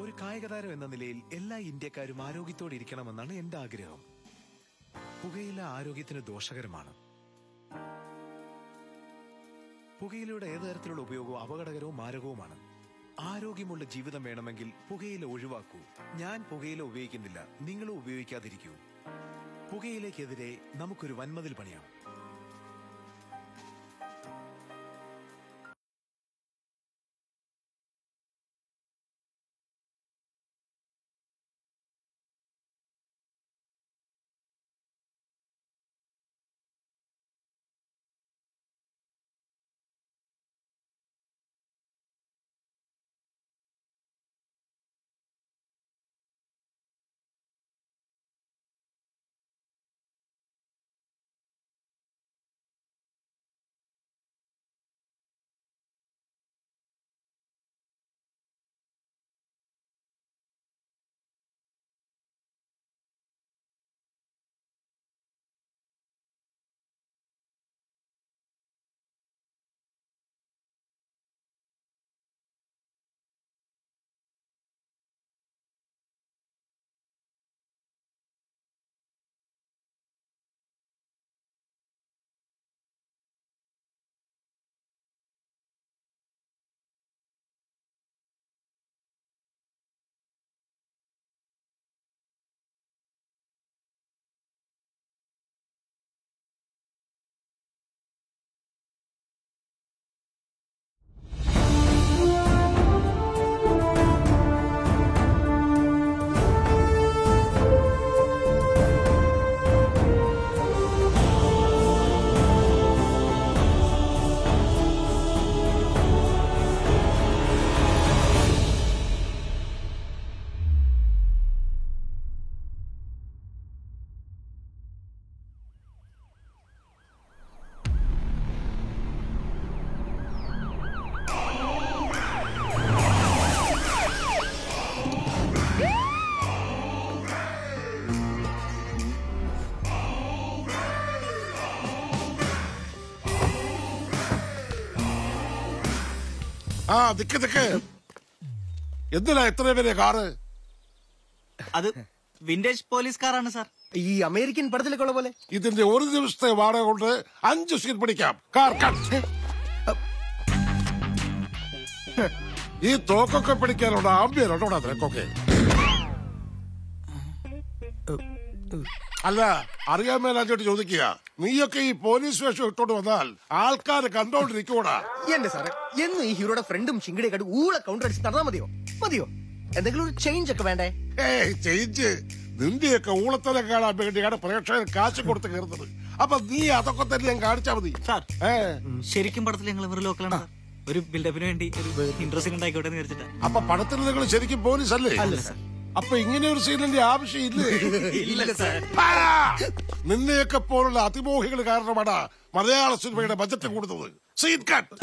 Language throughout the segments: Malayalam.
ഒരു കായിക താരം എന്ന നിലയിൽ എല്ലാ ഇന്ത്യക്കാരും ആരോഗ്യത്തോടെ ഇരിക്കണമെന്നാണ് എന്റെ ആഗ്രഹം പുകയില ആരോഗ്യത്തിന് ദോഷകരമാണ് പുകയിലയുടെ ഏത് തരത്തിലുള്ള ഉപയോഗവും അപകടകരവും മാരകവുമാണ് ആരോഗ്യമുള്ള ജീവിതം വേണമെങ്കിൽ പുകയില ഒഴിവാക്കൂ ഞാൻ പുകയില ഉപയോഗിക്കുന്നില്ല നിങ്ങളും ഉപയോഗിക്കാതിരിക്കൂ പുകയിലേക്കെതിരെ നമുക്കൊരു വൻമതിൽ പണിയാം ആ നിക്ക് നിക്ക് എന്തിനാ ഇത്രയും വലിയ കാറ് അത് വിന്റേജ് പോലീസ് കാറാണ് സാർ ഈ അമേരിക്കൻ പടത്തിലൊക്കെ ഉള്ള പോലെ ഇതിന്റെ ഒരു ദിവസത്തെ വാടക കൊണ്ട് അഞ്ച് സീറ്റ് പിടിക്കാം കാർ കട്ട് ഈ തോക്കൊക്കെ പിടിക്കാനുള്ള ആംബിയറുണ്ടോടാ നിനക്കൊക്കെ അല്ല അറിയാൻ മേലാച്ചോട്ട് ചോദിക്കുക നീയൊക്കെ ഈ പോലീസ് വേഷം ഇട്ടോണ്ട് വന്നാൽ ആൾക്കാര് കണ്ടോണ്ടിരിക്കൂടാ എന്റെ സാറേ എന്നും ഈ ഹീറോയുടെ ഫ്രണ്ടും ചിങ്കിടിയൊക്കെ ഊള കൗണ്ടർ അടിച്ച് നടന്നാ മതിയോ മതിയോ എന്തെങ്കിലും ഒരു ചേഞ്ച് ഒക്കെ വേണ്ടേ ഏയ് ചേഞ്ച് നിന്റെയൊക്കെ ഊളത്തരം കാണാൻ വേണ്ടിയാണ് പ്രേക്ഷകർ കാശ് കൊടുത്ത് കയറുന്നത് അപ്പൊ നീ അതൊക്കെ തന്നെ ഞാൻ കാണിച്ചാ മതി സാർ ഏ ശരിക്കും പടത്തിൽ ഞങ്ങൾ വെറും ലോക്കലാണ് സാർ ഒരു ബിൽഡപ്പിന് വേണ്ടി ഒരു ഇൻട്രസ്റ്റിംഗ് ഉണ്ടായിക്കോട്ടെ എന്ന് വിചാരിച്ചിട്ടാ അപ്പൊ പടത്തിൽ നിങ്ങൾ ശരിക്കും പോലീസ് അല്ലേ അപ്പൊ ഇങ്ങനെ ഒരു സീനിന്റെ ആവശ്യമില്ലേ ഇല്ല സാർ ആ! നിന്നെയൊക്കെ പോലുള്ള അതിമോഹികൾ കാരണമാണ് മലയാള സിനിമയുടെ ബജറ്റ് കൂടുന്നത് സീൻ കട്ട്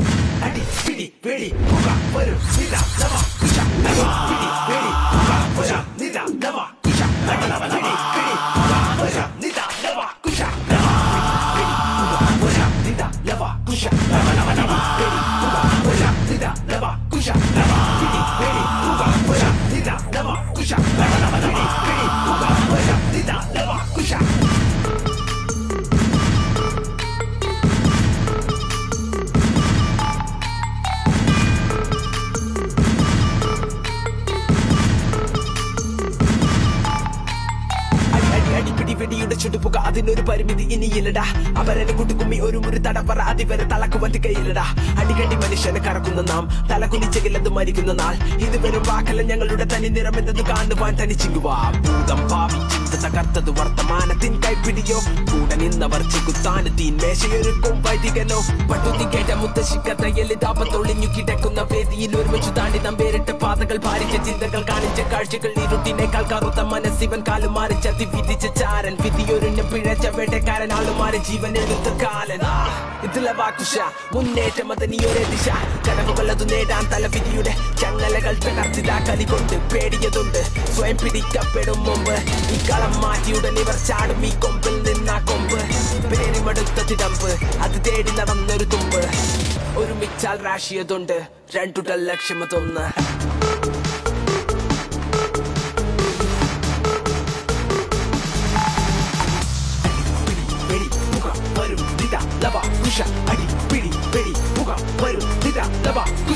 അടി അടി അടിപിടി വെടിയുടെ ചുട്ടുപുക അതിനൊരു പരിമിതി ഇനിയില്ലടാ അവരനെ കുട്ടുകുമ്മി ഒരു മുറി തടപ്പറ അതിവരെ തലക്കുവന്റെ കയ്യിലടാ അടിക്കടി മനുഷ്യനെ കറക്കുന്ന നാം തല കുനിച്ചെങ്കിൽ അത് മരിക്കുന്ന നാൾ ഇത് വെറും വാക്കല്ല ഞങ്ങളുടെ തനി നിറമെന്നത് കാണുവാൻ തനിച്ചിങ്ങുവാ ഭൂതം ഭാവി ചിന്ത തകർത്തത് വർത്തമാനത്തിൻ കൈപ്പിടിയോ കൂടെ നിന്നവർ ചെകുത്താനത്തിൻ മേശയൊരുക്കും വൈദികനോ പട്ടുതി കേട്ട മുത്തശ്ശിക്കഥയിൽ താപത്തൊളിഞ്ഞു കിടക്കുന്ന വേദിയിൽ ഒരുമിച്ച് താണ്ടി നാം വേറിട്ട പാതകൾ ഭാരിച്ച ചിന്തകൾ കാണിച്ച കാഴ്ചകൾ ഇരുട്ടിനേക്കാൾ കറുത്ത മനസ്സിവൻ കാലം മാറിച്ച വിധിച്ച ചാരൻ വിധിയൊരുഞ്ഞ പിഴച്ച വേട്ടക്കാരൻ ആളുമാറി ജീവൻ എടുത്ത കാലൻ ആ, ഇതിലെ വാക്കുശ മുന്നേറ്റം അത് നീയൊരേ ദിശ കനവുകൾ അത് നേടാൻ തലവിധിയുടെ ചങ്ങലകൾ തകർത്തിതാ കലി കൊണ്ട് പേടിയതുണ്ട് സ്വയം പിടിക്കപ്പെടും മുമ്പ് ഈ കളം മാറ്റിയുടൻ ഇവർ ചാടും ഈ കൊമ്പിൽ നിന്നാ കൊമ്പ് പേരിമടുത്ത തിടമ്പ് അത് തേടി നടന്നൊരു തുമ്പ് ഒരുമിച്ചാൽ രാശിയതുണ്ട് രണ്ടുടൽ ലക്ഷ്യമതൊന്ന്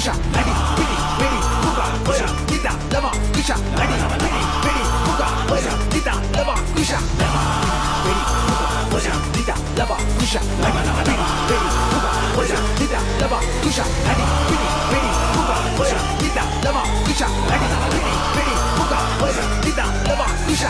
കുശ അടി പിടി വെടി പുക ഒര ഇത ലവ കുശ അടി പിടി വെടി പുക ഒര ഇത ലവ കുശ വെടി പുക ഒര ഇത ലവ കുശ അടി പിടി വെടി പുക ഒര ഇത ലവ കുശ അടി പിടി വെടി പുക ഒര ഇത ലവ കുശ അടി പിടി വെടി പുക ഒര ഇത ലവ കുശ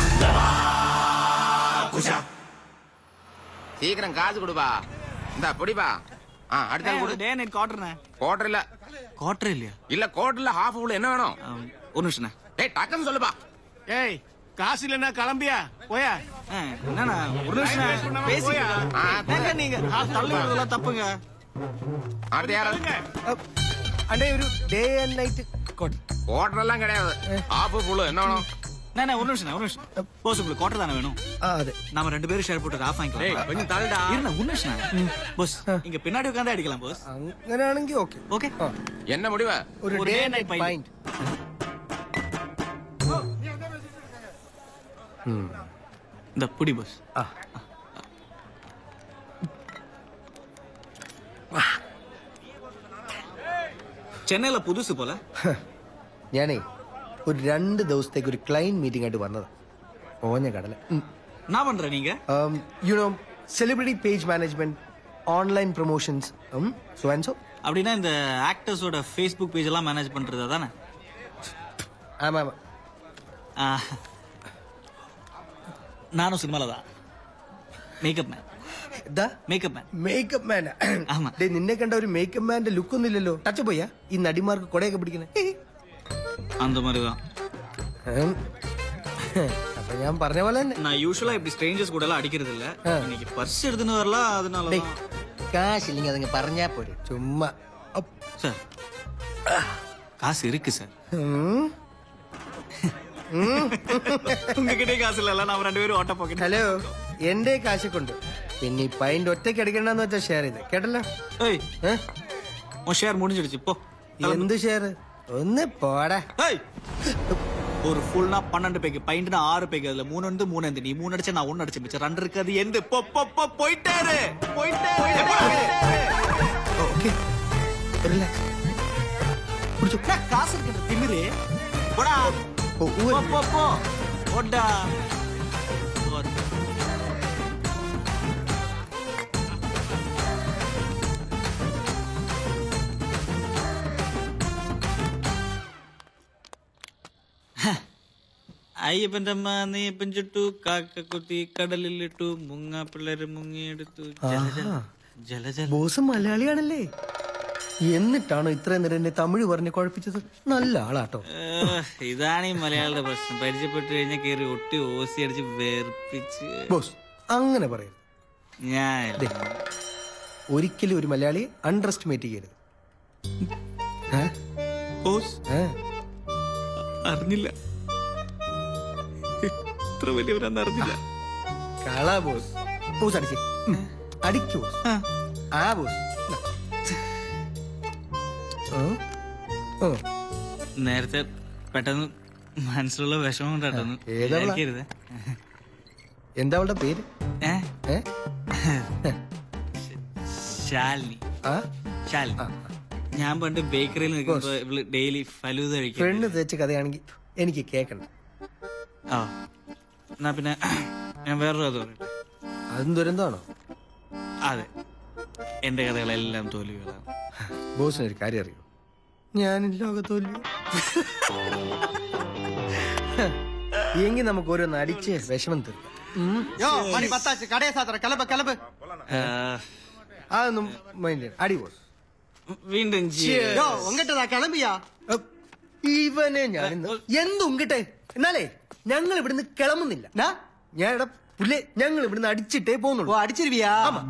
കുശ சீக்கிரம் காசு கொடுப்பா இந்த பொடிப்பா ஆ அடுத்த ஆள் கொடு ഡേ നൈറ്റ് ക്വാർട്ടർண்ணേ குவார்டர் இல்ல ക്വാർട്ടർ ഇല്ല இல்ல குவார்டர்ல ஹாஃப் உள்ள என்ன வேணும் ஒரு நிமிஷம்ண்ணே டேய் டக்குன்னு சொல்லுப்பா ஏய் காசு இல்லைன்னா கிளம்பியா போயா ஆ, என்னண்ணா ஒரு நிமிஷம் பேசிக்கலாம் ஆ, ஏங்க நீங்க தள்ளி விடுறதெல்லாம் தப்புங்க அடுத்த யாராவது അണ്ടേ ഒരു ഡേ ആൻഡ് നൈറ്റ് കോട്ട് குவார்டர் எல்லாம் கிடையாது ஹாஃப் ஃபுல்லு என்ன வேணும் நான் ஒரு நிமிஷம் ஒரு நிமிஷம் போஸ் உங்களுக்கு குவார்டர் தானே வேணும் ആ അതെ நாம ரெண்டு பேரும் ஷேர் போட்டு ஆஃப் வாங்கிக்கலாம் கொஞ்சம் தள்ளுடா இருண்ணா ஒரு நிமிஷம் போஸ் இங்க பின்னாடி உட்காந்து அடிக்கலாம் போஸ் അങ്ങനെയാണെങ്കിൽ ഓക്കെ ஓகே என்ன முடிவு ഒരു ഒരു day day night night pint இந்த புடி போஸ் ആ சென்னையில புதுசு போல ഞാനേ ഒരു രണ്ട് ദിവസത്തേക്ക് ഒരു ക്ലൈന്റ് മീറ്റിംഗ് ആയിട്ട് വന്നതാ ഓഞ്ഞ കടല என்ன பண்ற நீங்க you know celebrity page management online promotions so and so அப்படின்னா இந்த ஆக்டர்ஸோட ஃபேஸ்புக் பேஜ் எல்லாம் மேனேஜ் பண்றது தானே ആമാ ആമാ நானும் சினிமால தான் மேக்கப் மேன் എന്താ மேக்கப் மேன் മേക്കപ്പ് മാൻ ആമാ. ഡേ നിന്നെ കണ്ട ഒരു മേക്കപ്പ് മാന്റെ ലുക്ക് ഒന്നും ഇല്ലല്ലോ ടച്ച് പോയാ ഈ നടിമാർക്ക് കൊടയൊക്കെ പിടിക്കണേ அந்த மாதிரி தான் ഉം. അപ്പൊ ഞാൻ പറഞ്ഞ പോലെ തന്നെ நான் யூஸ்வலா இப்படி ஸ்ட்ரேஞ்சர்ஸ் கூட எல்லாம் அடிக்கிறது இல்ல இன்னைக்கு பர்ஸ் எடுத்துன்னு வரலாம் அதனால ഡേയ്, കാശില്ലെങ്കിൽ അതങ്ങ് പറഞ്ഞാ പോരെ ചുമ്മാ അപ്പ്. சார் காசு இருக்கு சார் ഉം. உங்ககிட்டே காசு இல்ல நாம ரெண்டு பேரும் ஓட்ட போக்கெட் ഹലോ എന്റെ കാശ് കൊണ്ട് പിന്നെ ഈ പൈന്റ് ഒറ്റയ്ക്ക് അടിക്കണ്ടെന്ന് വെച്ചാ ഷെയർ ചെയ്ത് കേട്ടല്ലോ ஏய் ഏ? உன் ஷேர் முடிஞ்சிடுச்சு போ എന്ത് ഷെയർ ഒന്ന് പോടാ ஏய் ஒரு ஃபுல்னா பன்னெண்டு பேக்கு பைண்ட்னா ஆறு பேக்கு அதுல மூணு வந்து மூணு வந்து நீ மூணு அடிச்சா நான் ஒன்னு அடிச்ச மிச்சம் ரெண்டு இருக்கு அது எந்த போ போ போ போயிட்டாரு போயிட்டாரு ഓക്കെ റിലാക്സ് என்ன காசு இருக்கிற திமிரு போடா ഓ, போ ഊര്. போ போ போடா ஒரு അയ്യപ്പന്റെ അമ്മ നെയ്യപ്പൻ ചുട്ടു കാക്ക കുത്തി കടലിലിട്ടു മുങ്ങ പിള്ളേര് മുങ്ങിയെടുത്തു ജലജല ജലജല ബോസ് മലയാളിയാണല്ലേ എന്നിട്ടാണോ ഇത്രയും നേരം എന്നെ തമിഴ് പറഞ്ഞ് കുഴപ്പിച്ചത് നല്ല ആളാട്ടോ ഏഹ്, ഇതാണ് ഈ മലയാളിയുടെ പ്രശ്നം പരിചയപ്പെട്ട് കഴിഞ്ഞാൽ കയറി ഒട്ടി ഓസി അടിച്ച് വേർപ്പിച്ച് ബോസ് അങ്ങനെ പറയരുത് ഞാൻ ഒരിക്കലും ഒരു മലയാളിയെ അണ്ടർ എസ്റ്റിമേറ്റ് ചെയ്യരുത് ഏ? ബോസ് ഏ? അറിഞ്ഞില്ല ഇത്ര വലിയവരാന്ന് അറിഞ്ഞില്ല കള ബോസ് ബോസ് അടിച്ചേ ഉം. അടിക്കൂ ബോസ് ആ ബോസ് ഇതാ. ആ? ആ. നേരത്തെ പെട്ടെന്ന് മനസ്സിലുള്ള വിഷമം ഉണ്ടായിരുന്നു ഏതാ അവളാ? വിചാരിക്കരുത്. എന്താ അവളുടെ പേര് ഏ? ഏ? ശാലിനി ആ ശാലിനി ഞാൻ പണ്ട് ബേക്കറിയിൽ നിൽക്കുമ്പോ ഇവള് ഡെയിലി ഫലൂദ കഴിക്കും പെണ്ണ് തേച്ച കഥയാണെങ്കിൽ എനിക്ക് കേക്കണ്ട ആ എന്നാ പിന്നെ ഞാൻ വേറൊരു കഥ പറയട്ടെ അതും ദുരന്തമാണോ അതെ എന്റെ കഥകളെല്ലാം തോൽവികളാണ് ബോസിന് ഒരു കാര്യം അറിയോ ഞാൻ ലോകത്തോല്ലു എങ്കിൽ നമുക്ക് ഓരോന്ന് അടിച്ച് വിഷമം തീർക്കാം ഉം. யோ மணி பத்தாச்சு கடையை சாத்துற கிளம்பு கிளம்பு ആ, അതൊന്നും മൈൻഡ് ചെയ്യണ്ട. അടി ബോസ് വീണ്ടും ജി- யோ உங்ககிட்ட நான் கிளம்பியா അപ്പ്. ഇവനെ ഞാൻ ഇന്ന് എന്തുങ്കിട്ടെ എന്നാലേ ഞങ്ങൾ ഇവിടുന്ന് കിളമ്പുന്നില്ല என்ன? ഞാൻ ഇവിടെ പുല്ലേ ഞങ്ങൾ ഇവിടുന്ന് അടിച്ചിട്ടേ ஓ പോകുന്നുള്ളൂ அடிச்சிருவியா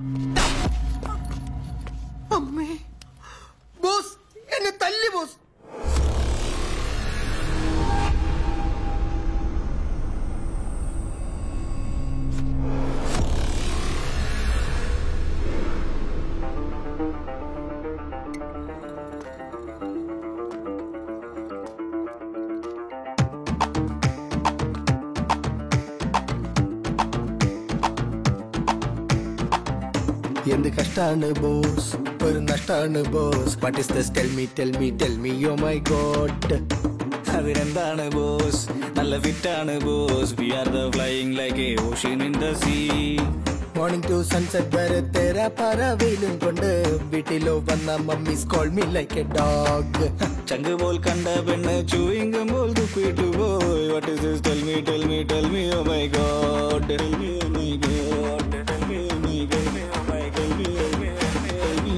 അമ്മേ ബോസ് എന്നെ തല്ലി ബോസ് എന്ത് കഷ്ടാണ് ബോസ് ഒരു നഷ്ടാണ് boss what is this tell me tell me tell me yo my God അതിനെന്താണ് ബോസ് നല്ല ഫിറ്റാണ് boss we are the flying like a ocean in the sea morning to sunset വരെ തേരാ പറ വെയിലും കൊണ്ട് വീട്ടിലോ വന്ന mummy's call me like a dog ചങ്ക് പോൽ കണ്ട പെണ്ണ് ചൂയിങ്കം പോൽ തുപ്പിട്ടു പോയി what is this tell me tell me tell me oh my God tell me oh my God tell me oh my tell me oh my tell me tell me tell me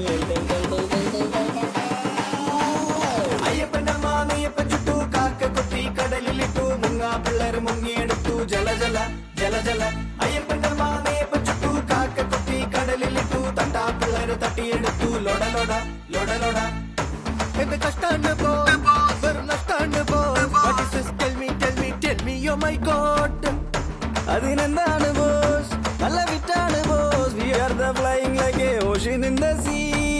അയ്യപ്പന്റെ മാനയ്യപ്പൻ ചുട്ടു കാക്ക കൊത്തി കടലിലിട്ടു മുങ്ങാ പിള്ളേർ മുങ്ങിയെടുത്തു ജല ജല ജല ജല അയ്യപ്പന്റെ മാനയ്യപ്പൻ ചുട്ടു കാക്ക കൊത്തി കടലിലിട്ടു തട്ടാ പിള്ളേർ തട്ടിയെടുത്തു ലൊട ലൊട ലൊട ലൊട എന്ത് കഷ്ടാണ് ബോസ് ഒരു നഷ്ടാണ് boss what is this tell me tell me tell me yo my God അതിനെന്താണ് ബോസ് നല്ല ഫിറ്റാണ് boss we are the flying like a ocean in the sea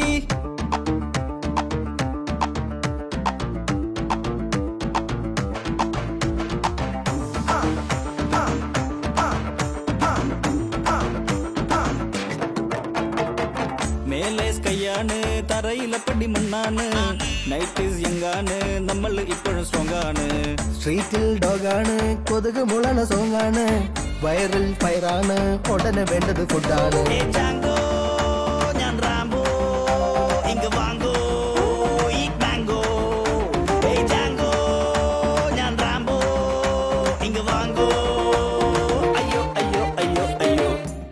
മേലെ കയ്യാണ് തറയിലപ്പടി മണ്ണാണ് നൈറ്റ് ഈസ് യങ്ങാണ് നമ്മൾ ഇപ്പോഴും സ്ട്രോങ് ആണ് സ്ട്രീറ്റിൽ ഡോഗാണ് കൊതുക് മുളണ സോങ്ങാണ് വയറിൽ ഫയറാണ് ഉടനെ വേണ്ടത് ഫുഡാണ് ഏ ജാങ്കോ ഞാൻ റാംബോ ഇങ്ങ് വാങ്കോ ഈറ്റ് മാംഗോ ഏ ജാങ്കോ ഞാൻ റാംബോ ഇങ്ങ് വാങ്കോ അയ്യോ അയ്യോ അയ്യോ അയ്യോ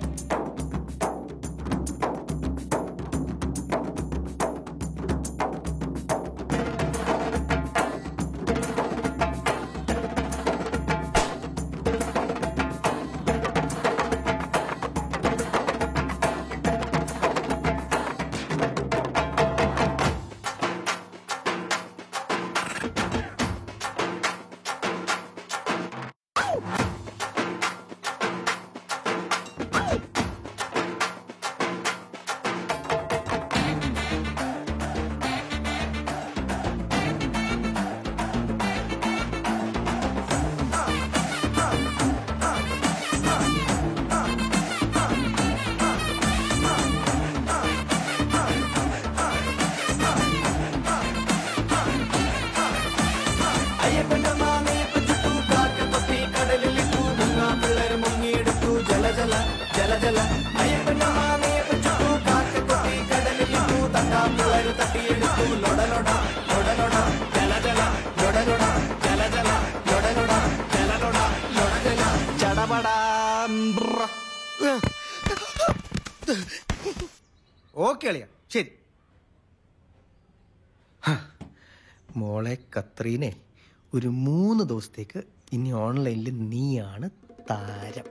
അയ്യപ്പന്റെ മാനയ്യപ്പൻ ചുട്ടു കാക്ക കൊത്തി കടലിലിട്ടു മുങ്ങാ പിള്ളേർ മുങ്ങിയെടുത്തു ജല ജല ജല ജല അയ്യപ്പന്റെ മാനയ്യപ്പൻ ചുട്ടു കാക്ക കൊത്തി കടലിലിട്ടു തട്ടാ പിള്ളേർ തട്ടിയെടുത്തു ലൊട ലൊട ലൊട ലൊട ജല ജല ലൊട ലൊട ജല ജല ലൊട ലൊട ജല ലൊട ലൊട ജല ചടപടാം ബ്ര. ഓക്കെ അളിയ ശരി ഹ, മോളെ കത്രീനെ ഒരു മൂന്ന് ദിവസത്തേക്ക് ഇനി ഓൺലൈനിൽ നീയാണ് താരം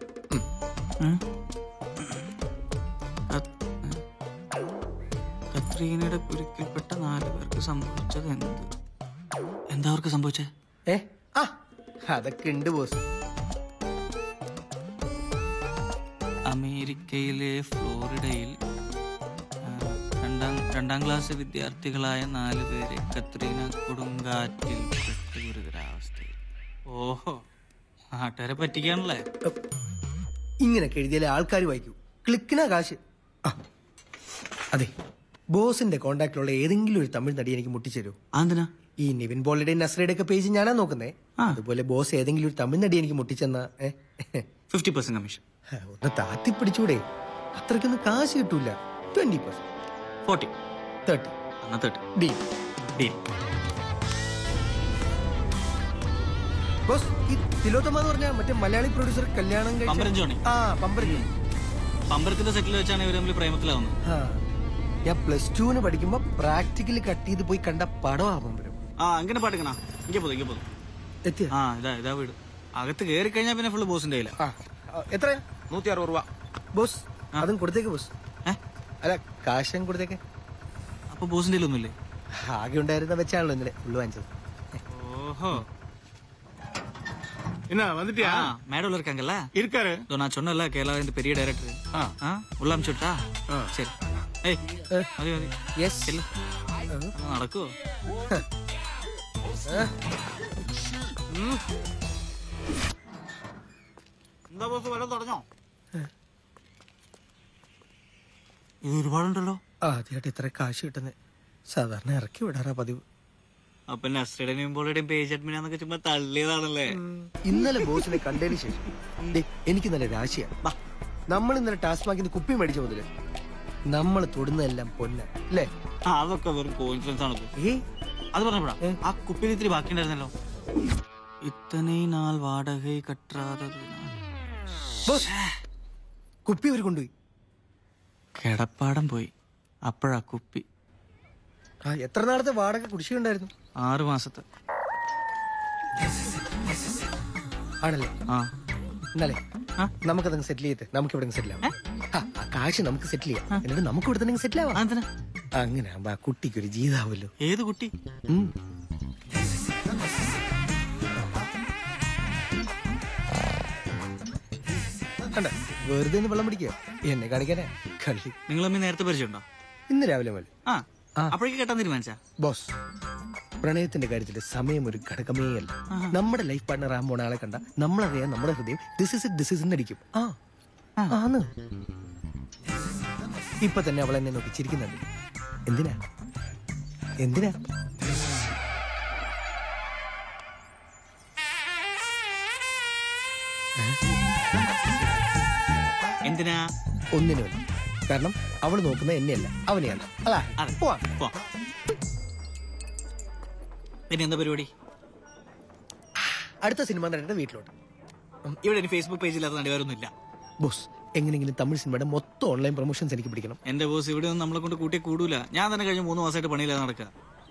കത്രീനയുടെ കുരുക്കിൽപ്പെട്ട നാല് പേർക്ക് സംഭവിച്ചത് എന്ത് എന്താ അവർക്ക് സംഭവിച്ചത് ഏ ആ അതൊക്കെ ഉണ്ട് ബോസ് അമേരിക്കയിലെ ഫ്ലോറിഡയിൽ ആ, രണ്ടാം രണ്ടാം ക്ലാസ് വിദ്യാർത്ഥികളായ നാല് പേരെ കത്രീന കൊടുങ്കാറ്റിൽ പെട്ട് ഗുരുതരാവസ്ഥയിൽ ഓഹോ നാട്ടുകാരെ പറ്റിക്കാണല്ലേ ഇങ്ങനെയൊക്കെ എഴുതിയാലേ ആൾക്കാർ വായിക്കൂ ക്ലിക്കിനാ കാശ് ആ അതെ ബോസിന്റെ കോണ്ടാക്റ്റിലുള്ള ഏതെങ്കിലും ഒരു തമിഴ് നടി എനിക്ക് മുട്ടിച്ചേരൂ അതെന്തിനാ ഈ നിവിൻ പോളിയുടെ നസ്രയുടെ ഒക്കെ പേജ് ഞാനാ നോക്കുന്നേ ആ. അതുപോലെ ബോസ് ഏതെങ്കിലും ഒരു തമിഴ് നടി എനിക്ക് മുട്ടിച്ചെന്ന ഏ ഫിഫ്റ്റി പെർസെന്റ് കമ്മീഷൻ ഒന്ന് താത്തി പിടിച്ചൂടെ അത്രയ്ക്കൊന്നും കാശ് കിട്ടൂല ട്വന്റി പെർസെന്റ് ഫോർട്ടി തേർട്ടി എന്നാ തേർട്ടി ഡീൽ ഡീൽ ബോസ് ഈ തിലോത്തമ എന്ന് പറഞ്ഞ മറ്റേ മലയാളി പ്രൊഡ്യൂസർ കല്യാണം കഴിച്ച- പമ്പരം ജോണി. ആ പമ്പരം ജോണി പമ്പരത്തിന്റെ സെറ്റിൽ വെച്ചാണ് ഇവർ തമ്മിൽ പ്രേമത്തിലാവുന്നത് ആ ഞാൻ പ്ലസ് ടുവിന് പഠിക്കുമ്പോ പ്രാക്ടിക്കലി കട്ട് ചെയ്ത് പോയി കണ്ട പടമാ പമ്പരം ആ അങ്ങനെ പാട്ടിക്കണ ഇங்கே പോതും ഇங்கே പോതും എത്തിയ ആ ഇതാ ഇതാ വീട് അകത്ത് കയറി കഴിഞ്ഞാൽ പിന്നെ ഫുള്ള് ബോസിന്റെ കയ്യില ആ ആ, എത്രയാ നൂറ്റി അറുപത് രൂപ ബോസ് അതും കൊടുത്തേക്ക് ബോസ് ഏ അല്ല കാശം കൊടുത്തേക്ക് അപ്പൊ ബോസിന്റെ കയ്യിലൊന്നുമില്ലേ ആകെ ഉണ്ടായിരുന്ന വെച്ചാണല്ലോ ഇന്നലെ ഫുള്ള് വാങ്ങിച്ചത് ஓஹோ என்ன வந்துட்டியா ஆ மேடம்ல இருக்காங்கல்ல இருக்காரு இதோ நான் சொன்னல கேரளா இந்த பெரிய டைரக்டர் ஆ உள்ள அனுப்பிச்சுட்டா சரி ஏய் மதி மதி യെസ് செல்லு നടക്കോ എന്താ ബോസ് വരാൻ തുടങ്ങോ ഇത് ഒരുപാടുണ്ടല്ലോ ആദ്യമായിട്ട് ഇത്ര കാശ് കിട്ടുന്നത് സാധാരണ ഇറക്കി വിടാറാ പതിവ് അപ്പൊ നസ്രയുടെയും ഇമ്പോളുടെയും പേജ് അഡ്മിനാന്നൊക്കെ ചുമ്മാ തള്ളിയതാണല്ലേ ഇന്നലെ ബോസിനെ കണ്ടതിന് ശേഷം ദേ, എനിക്ക് നല്ല രാശിയാ നമ്മൾ ഇന്നലെ ടാസ്മാക്കിന് കുപ്പി മേടിച്ച മുതല് നമ്മൾ തൊടുന്നതെല്ലാം പൊന്ന അല്ലേ ആ, അതൊക്കെ വെറും കോയിൻസിഡൻസ് ആണ് ഇപ്പൊ. ഏ അത് പറഞ്ഞപ്പോഴാ ആ കുപ്പിയിൽ ഇത്തിരി ബാക്കിയുണ്ടായിരുന്നല്ലോ ഇത്തനെ നാൾ വാടക കട്ടാതെ ബോസ് കുപ്പി അവർ കൊണ്ടുപോയി കിടപ്പാടം പോയി അപ്പോഴാ കുപ്പി ആ എത്ര നാളത്തെ വാടക കുടിശ്ശിയുണ്ടായിരുന്നു ആറു മാസത്തെ ആണല്ലേ ആ എന്നാലേ ആ? നമുക്കതങ്ങ് സെറ്റിൽ ചെയ്തിട്ട് നമുക്ക് ഇവിടെ സെറ്റിൽ ആവാം ആ, ആ കാശ് നമുക്ക് സെറ്റിൽ ചെയ്യാം എന്നിട്ട് നമുക്ക് ഇവിടെ തന്നെ സെറ്റിൽ ആവാം അതെന്തിനാ അങ്ങനെ ആവുമ്പോ ആ കുട്ടിക്ക് ഒരു ജീവിതാവല്ലോ ഏത് കുട്ടി ഉം. കണ്ട വെറുതെ ഒന്ന് വെള്ളം പിടിക്കുക എന്നെ കാണിക്കാനേ കളി നിങ്ങൾ തമ്മിൽ നേരത്തെ പരിചയമുണ്ടോ ഇന്ന് രാവിലെ മുതൽ ആ ആ. അപ്പോഴേക്ക് കെട്ടാൻ തീരുമാനിച്ചാ ബോസ് പ്രണയത്തിന്റെ കാര്യത്തിൽ സമയം ഒരു ഘടകമേ അല്ല നമ്മുടെ ലൈഫ് പാർട്ണർ ആകാൻ പോണ ആളെ കണ്ട നമ്മളറിയാൻ നമ്മുടെ ഹൃദയം ദിസ് ഇസ് ദിസ് ഇസ് അടിക്കും ആ ആന്ന് ഇപ്പൊ തന്നെ അവൾ എന്നെ നോക്കി ചിരിക്കുന്നുണ്ട് എന്തിനാ എന്തിനാ എന്തിനാ ഒന്നിനുമല്ല കാരണം അവൾ നോക്കുന്ന എന്നെയല്ല അവനെയല്ല അതാ അതെ. പോവാ പോ. പിന്നെ എന്താ പരിപാടി അടുത്ത സിനിമ നടന്നിട്ട് വീട്ടിലോട്ട് ഇവിടെ ഇനി ഫേസ്ബുക്ക് പേജില്ലാത്ത നടിവാരൊന്നും ഇല്ല ബോസ് എങ്ങനെയെങ്കിലും തമിഴ് സിനിമയുടെ മൊത്തം ഓൺലൈൻ പ്രൊമോഷൻസ് എനിക്ക് പിടിക്കണം എന്റെ ബോസ് ഇവിടെ ഒന്നും നമ്മളെ കൊണ്ട് കൂട്ടിയെ കൂടൂല ഞാൻ തന്നെ കഴിഞ്ഞ മൂന്ന് മാസമായിട്ട് പണിയില്ലാതെ നടക്കുക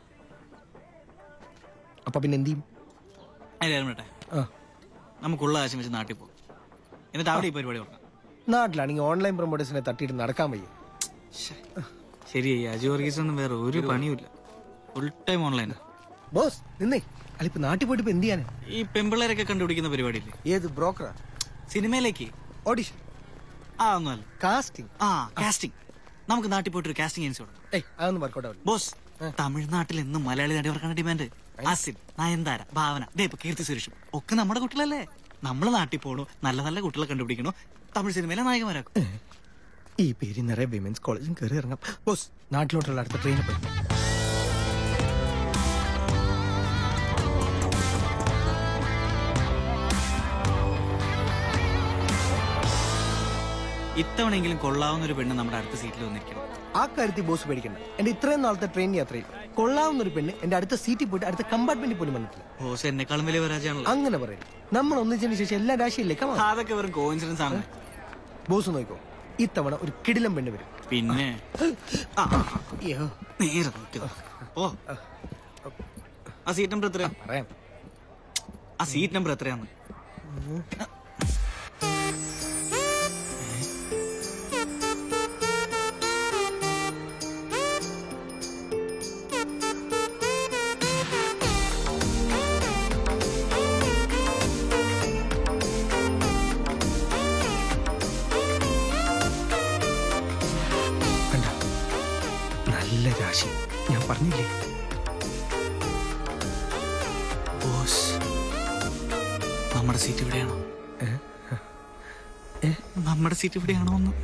അപ്പൊ പിന്നെ എന്ത് ചെയ്യും അതിലായിരുന്നു കേട്ടെ ആ നമുക്കുള്ള ആശം വെച്ച് നാട്ടിൽ പോകും എന്നിട്ട് അവിടെ ഈ പരിപാടി തുടങ്ങാം നാട്ടിലാണെങ്കിൽ ഓൺലൈൻ പ്രൊമോട്ടേഴ്സിനെ തട്ടിയിട്ട് നടക്കാൻ വയ്യ ശരി അജു വർഗീസ് ഒന്നും വേറെ ഒരു പണിയുമില്ല ഫുൾ ടൈം ഓൺലൈനാ ബോസ് നിന്നേ അല്ല ഇപ്പൊ നാട്ടിൽ പോയിട്ട് ഇപ്പൊ എന്ത് ചെയ്യാനാ ഈ പെമ്പിള്ളേരൊക്കെ കണ്ടുപിടിക്കുന്ന പരിപാടിയില്ലേ ഏത് ബ്രോക്കറാ സിനിമയിലേക്ക് ഓഡിഷൻ ആ ഒന്നുമല്ല കാസ്റ്റിംഗ് ആ കാസ്റ്റിംഗ് നമുക്ക് നാട്ടിൽ പോയിട്ട് ഒരു കാസ്റ്റിംഗ് ഏജൻസി തുടങ്ങാം ഏയ് അതൊന്നും വർക്കൗട്ട് ആവില്ല ബോസ് തമിഴ്നാട്ടിൽ എന്നും മലയാളി നടിവർക്കാണ് ഡിമാൻഡ് അസിൻ നയൻതാര ഭാവന ദേ ഇപ്പൊ കീർത്തി സുരേഷും ഒക്കെ നമ്മുടെ കുട്ടികളല്ലേ നമ്മൾ നാട്ടിൽ പോണു നല്ല നല്ല കുട്ടികളെ കണ്ടുപിടിക്കണു തമിഴ് സിനിമയിലെ നായകന്മാരാക്കും ഈ പേര് നിറയെ വിമൻസ് കോളേജും കയറി ഇറങ്ങാം ബോസ് നാട്ടിലോട്ടുള്ള അടുത്ത ട്രെയിനിൽ പോയി ഇത്തവണെങ്കിലും കൊള്ളാവുന്ന ഒരു പെണ്ണ് നമ്മുടെ അടുത്ത സീറ്റിൽ വന്നിരിക്കണം ആ കാര്യത്തിൽ ബോസ് പേടിക്കണ്ട എന്റെ ഇത്രയും നാളത്തെ ട്രെയിൻ യാത്രയിൽ കൊള്ളാവുന്ന ഒരു പെണ്ണ് എന്റെ അടുത്ത സീറ്റിൽ പോയിട്ട് അടുത്ത കമ്പാർട്ട്മെന്റിൽ പോലും വന്നിട്ടില്ല ബോസ് എന്നെക്കാളും വലിയ പരാജയമാണല്ലോ അങ്ങനെ പറയും നമ്മൾ ഒന്നിച്ചതിന് ശേഷം എല്ലാ രാശിയില്ലേ കമാ അതൊക്കെ വെറും കോയിൻസിഡൻസ് ആണ് ബോസ് നോക്കോ ഇത്തവണ ഒരു കിടിലം പെണ്ണ് വരും പിന്നെ ആ, ആ, ആ, അയ്യോ നേരെ നോക്കി ഓ ആ സീറ്റ് നമ്പർ എത്രയാ പറയാം ആ സീറ്റ് നമ്പർ എത്രയാന്ന് കണ്ട നല്ല രാശി ഞാൻ പറഞ്ഞില്ലേ ബോസ് നമ്മുടെ സീറ്റ് ഇവിടെയാണോ നമ്മുടെ സീറ്റ് ഇവിടെയാണോ എന്ന്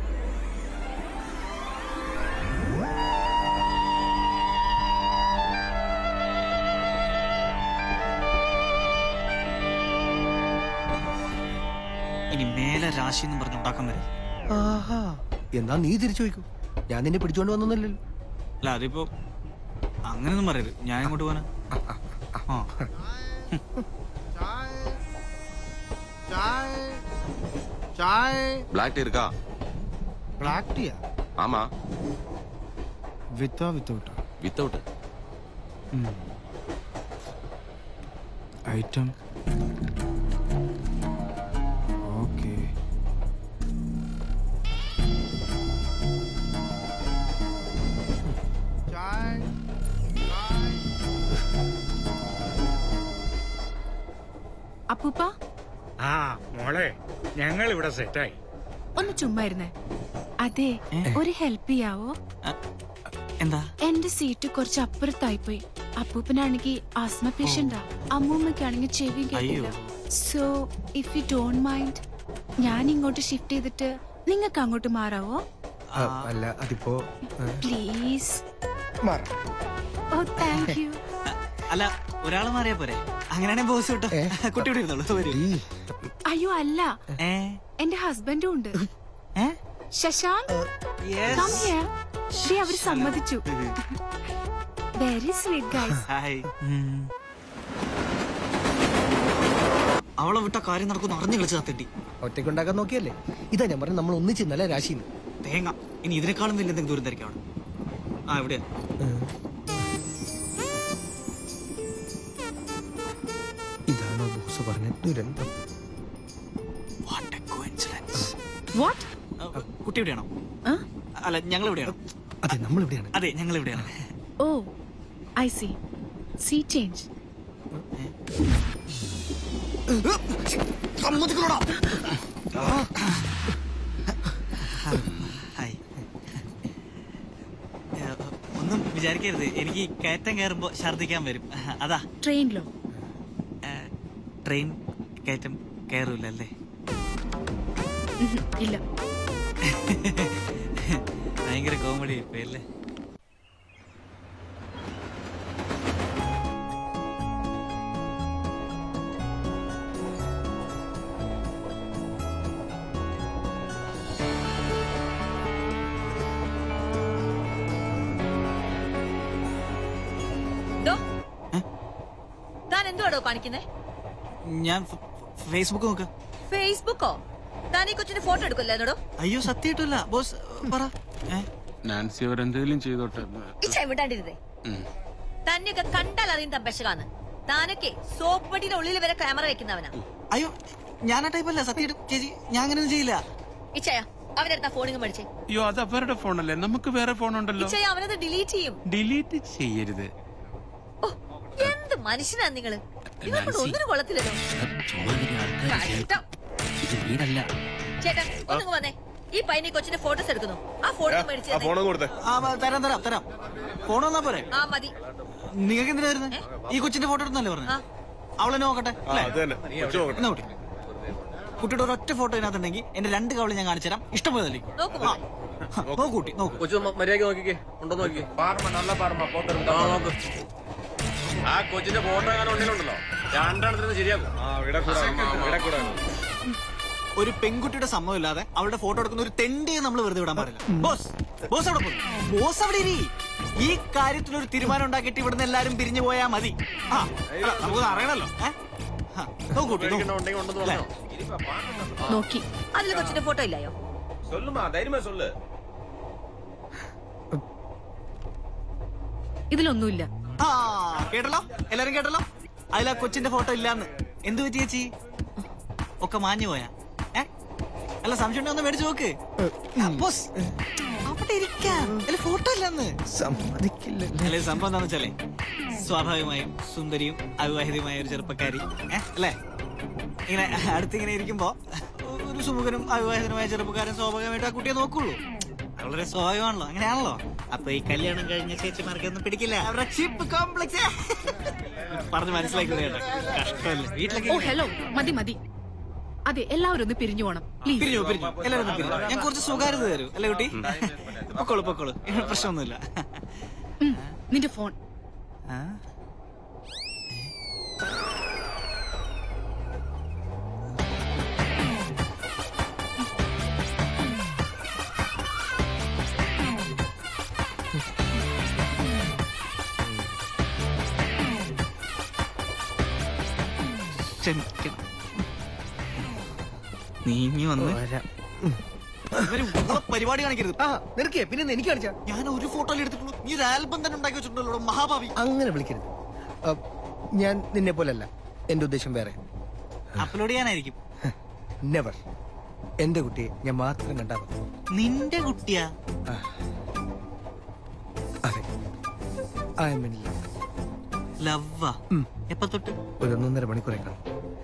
ഇനി മേലെ രാശി എന്ന് പറഞ്ഞ് ഉണ്ടാക്കാൻ വരും ആഹാ എന്നാ നീ തിരിച്ചു വയ്ക്കൂ ഞാൻ നിന്നെ പിടിച്ചോണ്ട് വന്നൊന്നുമില്ലല്ലോ അല്ല അതിപ്പോ അങ്ങനെയൊന്നും പറയരുത് ഞാൻ ഇങ്ങോട്ട് പോകാനാ ആ ചായ ചായ பிளாக் டீ இருக்கா ബ്ലാക്ക് ടീയാ ஆமா വിത്തോ വിത്തൗട്ടോ வித்தவுட் ഐറ്റം ഓക്കെ അപ്പൂപ്പ ആ മോളെ ഞങ്ങൾ ഇവിടെ സെറ്റായി ഒന്ന് ചുമ്മാ ഇരുന്നേ അതെ ഒരു ഹെൽപ്പ് ചെയ്യാവോ എന്താ എന്റെ സീറ്റ് കുറച്ച് അപ്പുറത്തായി പോയി അപ്പൂപ്പനാണെങ്കിൽ ആസ്മ പേഷ്യന്റാ അമ്മൂമ്മക്കാണെങ്കിൽ ചെവി കേട്ടില്ല so if you don't mind ഞാൻ ഇങ്ങോട്ട് ഷിഫ്റ്റ് ചെയ്തിട്ട് നിങ്ങൾക്ക് അങ്ങോട്ട് മാറാവോ ആ, അല്ല അതിപ്പോ ആ, പ്ലീസ് മാറാം ഓ താങ്ക് യു അല്ല ഒരാള് മാറിയാ പോരെ അങ്ങനെയാണെങ്കിൽ ബോസ് കിട്ടും കുട്ടി ഇവിടെ ഇരുന്നോളൂ വരൂ ഈ, അയ്യോ അല്ല ഏ എന്റെ ഹസ്ബൻഡും ഉണ്ട് ഏ ശശാങ്ക് Yes. come here. ദേ, അവര് സമ്മതിച്ചു വെരി സ്വീറ്റ് ഗൈസ് ഹായ് അവളെ വിട്ട കാര്യം നടക്കുന്നു അറിഞ്ഞു കളിച്ച് തത്തിട്ടി ഒറ്റയ്ക്കുണ്ടാക്കാൻ നോക്കിയല്ലേ ഇതാ ഞാൻ പറഞ്ഞു നമ്മൾ ഒന്നിച്ച് നല്ല രാശിന്ന് തേങ്ങ ഇനി ഇതിനേക്കാളും വലിയ എന്തെങ്കിലും ദൂരം തിരക്കാം അവിടെ ആ എവിടെയാ ഇതാണോ ബോസ് പറഞ്ഞ ദുരന്തം What a coincidence. വാട്ട് ആ, കുട്ടി എവിടെയാണോ അല്ല ഞങ്ങൾ എവിടെയാണ് അതെ നമ്മൾ ഇവിടെയാണ് അതെ ഞങ്ങൾ എവിടെയാണ് oh I see see change സമ്മതിക്കണോടാ ഹായ് ഏ, ഒന്നും വിചാരിക്കരുത് എനിക്ക് കയറ്റം കയറുമ്പോ ഛർദിക്കാൻ വരും അതാ ട്രെയിനിലോ ഏ, ട്രെയിൻ കയറ്റം കയറൂല അല്ലേ ഇല്ല ഭയങ്കര കോമഡി ഇപ്പൊ അല്ലേ ദോ. താൻ എന്തുവാടോ കാണിക്കുന്നേ ഞാൻ ഫ- ഫേസ്ബുക്ക് നോക്ക ഫേസ്ബുക്കോ താൻ ഈ കൊച്ചിന്റെ ഫോട്ടോ എടുക്കില്ലായിരുന്നോ അയ്യോ സത്യമായിട്ടല്ല ബോസ് പറ ഏ? നാൻസി അവരെന്തെങ്കിലും ചെയ്തോട്ടെ ഇച്ച വിടാണ്ടിരുന്നേ തന്നെയൊക്കെ കണ്ടാൽ അറിയും താൻ പെശകാന്ന് താനൊക്കെ സോപ്പ് വടിയുടെ ഉള്ളിൽ വരെ ക്യാമറ വെക്കുന്നവനാ അയ്യോ ഞാൻ ആ ടൈപ്പ് അല്ല സത്യമായിട്ടും ചേച്ചി ഞാൻ അങ്ങനെയൊന്നും ചെയ്യില്ല ഇച്ചയ അവനെടുത്ത ഫോണിങ് മേടിച്ചേ അയ്യോ അത് അവരുടെ ഫോണല്ലേ നമുക്ക് വേറെ ഫോൺ ഉണ്ടല്ലോ ഇച്ചയ അവനത് ഡിലീറ്റ് ചെയ്യും ഡിലീറ്റ് ചെയ്യരുത് ഓ, എന്ത് മനുഷ്യനാ നിങ്ങള് നിങ്ങളെ കൊണ്ട് ഒന്നിനും കൊള്ളത്തില്ലല്ലോ കഷ്ടം. ഇത് വീടല്ല ചേട്ടാ ഒന്നിങ്ങ് വന്നേ ഈ പയ്യനെ കൊച്ചിന്റെ ഫോട്ടോസ് എടുക്കുന്നു ആ ഫോട്ടോ മേടിച്ചു ആ, ആ, തരാം തരാം തരാം ഫോൺ വന്നാ പോരെ ആ മതി നിങ്ങൾക്ക് എന്തിനാ വരുന്നത് ഈ കൊച്ചിന്റെ ഫോട്ടോ എടുത്തല്ലേ പറഞ്ഞു അവളെ നോക്കട്ടെ അല്ലേ? എന്നാ കുട്ടി കുട്ടിയുടെ ഒരൊറ്റ ഫോട്ടോ ഇതിനകത്തുണ്ടെങ്കിൽ എന്റെ രണ്ട് കവള് ഞാൻ കാണിച്ചു തരാം ഇഷ്ടംപോലെ തല്ലി നോക്കൂ ആ. നോക്കൂ കുട്ടി നോക്കൂ കൊച്ചു മര്യാദ നോക്കിക്കേ ഉണ്ടോ നോക്കി പാർമ നല്ല പാർമ ഫോട്ടോ നോക്ക് ആ കൊച്ചിന്റെ ഫോട്ടോ എങ്ങനെ ഉണ്ടെങ്കിലുണ്ടല്ലോ രണ്ടെണ്ണത്തിന് ശരിയാക്കും ഒരു പെൺകുട്ടിയുടെ സമ്മതം ഇല്ലാതെ അവളുടെ ഫോട്ടോ എടുക്കുന്ന ഒരു തെണ്ടിയെ നമ്മൾ വെറുതെ വിടാൻ പാടില്ല ബോസ് ബോസ് അവിടെ പോയി ബോസ് അവിടെ ഇരി ഈ കാര്യത്തിൽ ഒരു തീരുമാനം ഉണ്ടാക്കിയിട്ട് ഇവിടുന്ന് എല്ലാരും പിരിഞ്ഞു പോയാ മതി ആ അല്ല, നമുക്കൊന്ന് അറിയണല്ലോ ഏ? ആ, നോക്കൂ കുട്ടി, നോക്കൂ. അല്ലേ? നോക്കി അതിൽ കൊച്ചിന്റെ ഫോട്ടോ ഇല്ലായോ சொல்லுமா தைரியமா சொல்லு ഇതിലൊന്നുമില്ല ആ കേട്ടല്ലോ എല്ലാരും കേട്ടല്ലോ അതിൽ ആ കൊച്ചിന്റെ ഫോട്ടോ ഇല്ലാന്ന് എന്ത് പറ്റി ചേച്ചി ഒക്കെ മാഞ്ഞു പോയാ ഏ അല്ല സംശയം ഉണ്ടെങ്കിൽ ഒന്ന് മേടിച്ചു നോക്ക് ആ, ബോസ് അവിടെ ഇരിക്കാം അതിൽ ഫോട്ടോ ഇല്ലെന്ന് സമ്മതിക്കില്ല അല്ലെ സംഭവം എന്താന്ന് വെച്ചാലേ സ്വാഭാവികമായും സുന്ദരിയും അവിവാഹിതയുമായ ഒരു ചെറുപ്പക്കാരി ഏ, അല്ലേ ഇങ്ങനെ അടുത്തിങ്ങനെ ഇരിക്കുമ്പോ ഒരു സുമുഖനും അവിവാഹിതനുമായ ചെറുപ്പക്കാരൻ സ്വാഭാവികമായിട്ട് ആ കുട്ടിയെ നോക്കുള്ളൂ അത് വളരെ സ്വാഭാവികമാണല്ലോ അങ്ങനെയാണല്ലോ അപ്പൊ ഈ കല്യാണം കഴിഞ്ഞ ചേച്ചിമാർക്കൊന്നും പിടിക്കില്ല അവരുടെ ചിപ്പ് കോംപ്ലക്സ് പറഞ്ഞ് മനസ്സിലാക്കുന്നത് കേട്ടോ കഷ്ടമല്ലേ ഓ വീട്ടിലൊക്കെ ഹലോ മതി മതി അതെ എല്ലാവരും ഒന്ന് പിരിഞ്ഞു പോണം പ്ലീസ് പിരിഞ്ഞു പിരിഞ്ഞു എല്ലാവരും ഒന്ന് പിരിഞ്ഞു ഞാൻ കുറച്ച് സ്വകാര്യത തരൂ അല്ലേ കുട്ടി പൊക്കോളൂ പൊക്കോളൂ പ്രശ്നമൊന്നുമില്ല നിന്റെ ഫോൺ ആ ക്ഷമിക്കണം നീങ്ങി വന്ന് ഇവര് ഉള്ള പരിപാടി കാണിക്കരുത് ആ നിനക്കേ പിന്നെ എനിക്ക് കാണിച്ചാ ഞാൻ ഒരു ഫോട്ടോ എടുത്തിട്ടുള്ളൂ നീ ഒരു ആൽബം തന്നെ ഉണ്ടാക്കി വെച്ചിട്ടുണ്ടല്ലോ മഹാഭാവി അങ്ങനെ വിളിക്കരുത് ആ, ഞാൻ നിന്നെ പോലല്ല എന്റെ ഉദ്ദേശം വേറെ അപ്ലോഡ് ചെയ്യാനായിരിക്കും നെവർ എന്റെ കുട്ടിയെ ഞാൻ മാത്രം കണ്ടാ മതി നിന്റെ കുട്ടിയാ അതെ ഐ എം ഇൻ ലവ് ലവ്വാ എപ്പ തൊട്ട് ഒരു ഒന്നൊന്നര മണിക്കൂറെ കാണും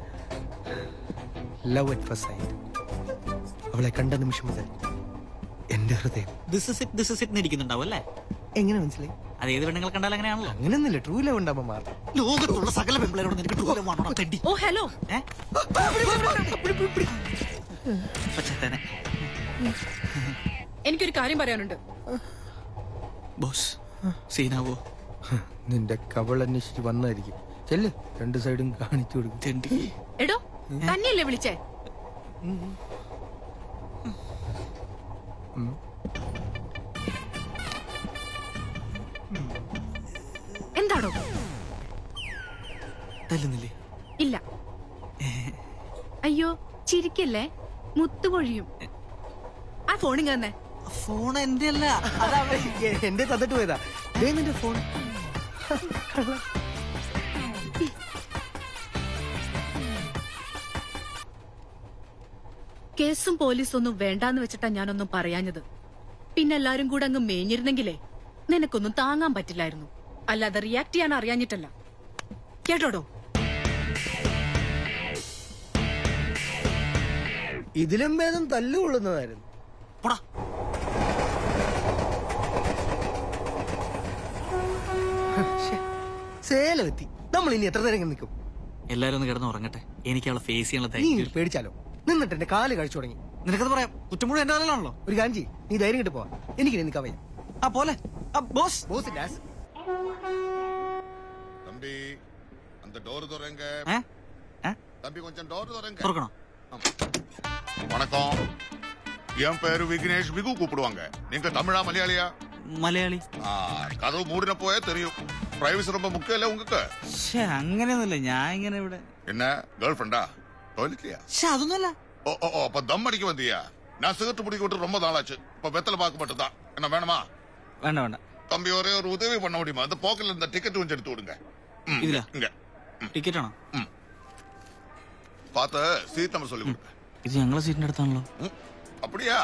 ലവ് അറ്റ് ഫസ്റ്റ് സൈറ്റ് അവളെ കണ്ട നിമിഷം മുതൽ എന്റെ ഹൃദയം this is it this is it ഇരിക്കുന്നുണ്ടാവും അല്ലേ എങ്ങനെ മനസ്സിലായി അത് ഏത് പെണ്ണുങ്ങൾ കണ്ടാൽ അങ്ങനെയാണല്ലോ അങ്ങനെയൊന്നുമില്ല ട്രൂ ലവ് ഉണ്ടാകുമ്പോ മാറും ലോകത്തുള്ള സകല പെൺപിള്ളേരോട് നിനക്ക് ടൂലം വേണോ തെണ്ടി ഓ ഹലോ ഏ? പച്ചത്തനെ എനിക്കൊരു കാര്യം പറയാനുണ്ട് ബോസ് സീനാവോ നിന്റെ കവൾ അന്വേഷിച്ച് വന്നായിരിക്കും ചെല്ല് രണ്ട് സൈഡും കാണിച്ചു കൊടുക്കും എടോ തന്നെയല്ലേ വിളിച്ചേ എന്താടോ തല്ലുന്നില്ലേ ഇല്ല അയ്യോ ചിരിക്കല്ലേ മുത്തുപൊഴിയും ആ ഫോണിങ് തന്നെ ഫോൺ എന്റെ അല്ല എന്റെ തന്നിട്ട് പോയതാ ദേ നിന്റെ ഫോൺ കേസും പോലീസും ഒന്നും വേണ്ടാന്ന് വെച്ചിട്ടാ ഞാനൊന്നും പറയാഞ്ഞത് പിന്നെ എല്ലാരും കൂടെ അങ്ങ് മേഞ്ഞിരുന്നെങ്കിലേ നിനക്കൊന്നും താങ്ങാൻ പറ്റില്ലായിരുന്നു അല്ലാതെ റിയാക്ട് ചെയ്യാൻ അറിയാഞ്ഞിട്ടല്ല കേട്ടോടോ ഇതിലും ഭേദം തല്ലുകൊള്ളുന്നതായിരുന്നു ശ്ശെ, സേലമെത്തി നമ്മൾ ഇനി എത്ര നേരം ഇങ്ങനെ നിൽക്കും എല്ലാരും ഒന്ന് കിടന്ന് ഉറങ്ങട്ടെ എനിക്ക് അവളെ ഫേസ് ചെയ്യാനുള്ള നീ ധൈര്യം പേടിച്ചാലോ നിന്നിട്ട് എന്റെ കാല് കഴിച്ചു തുടങ്ങി നിനക്കത് പറയാം കുറ്റം മുഴുവൻ എന്റെ കാലിലാണല്ലോ ഒരു കാഞ്ചി നീ ധൈര്യം കിട്ടി പോവാ എനിക്ക് നിൽക്കാൻ വയ്യ ആ പോലെ ബോസ് ബോസ് ഡാസ് தம்பி அந்த டோர் துறங்க தம்பி கொஞ்சம் டோர் துறங்க തുറക്കണോ வணக்கம் என் பேரு விக்னேஷ் விகு கூப்பிடுவாங்க நீங்க தமிழா மலையாளியா മലയാളി ஆ, கதவு மூடின போயே தெரியும் பிரைவசி ரொம்ப முக்கியம் இல்ல உங்களுக்கு പക്ഷെ അങ്ങനെയൊന്നുമില്ല ഞാൻ ഇങ്ങനെ ഇവിടെ என்ன கேர்ள் ஃப்ரெண்டா டோய்லெட்லயா പക്ഷെ അതൊന്നുമല്ല ஓ ஓ ஓ, அப்ப தம் அடிக்க வந்தியா நான் சிகரெட் பிடிக்க விட்டு ரொம்ப நாளாச்சு இப்ப வெத்தலை பார்க்க மட்டும்தான் என்ன வேணுமா വേണ്ട വേണ്ട தம்பி ஒரே ஒரு உதவி பண்ண முடியுமா அந்த போக்கெட்ல இந்த டிக்கெட் கொஞ்சம் எடுத்து விடுங்க ம், ഇതില இங்க ടിക്കറ്റ് ആണോ பார்த்து சீட் நம்பர் சொல்லி கொடுங்க ഇത് ഞങ്ങളെ സീറ്റിന്റെ അടുത്താണല്ലോ அப்படியா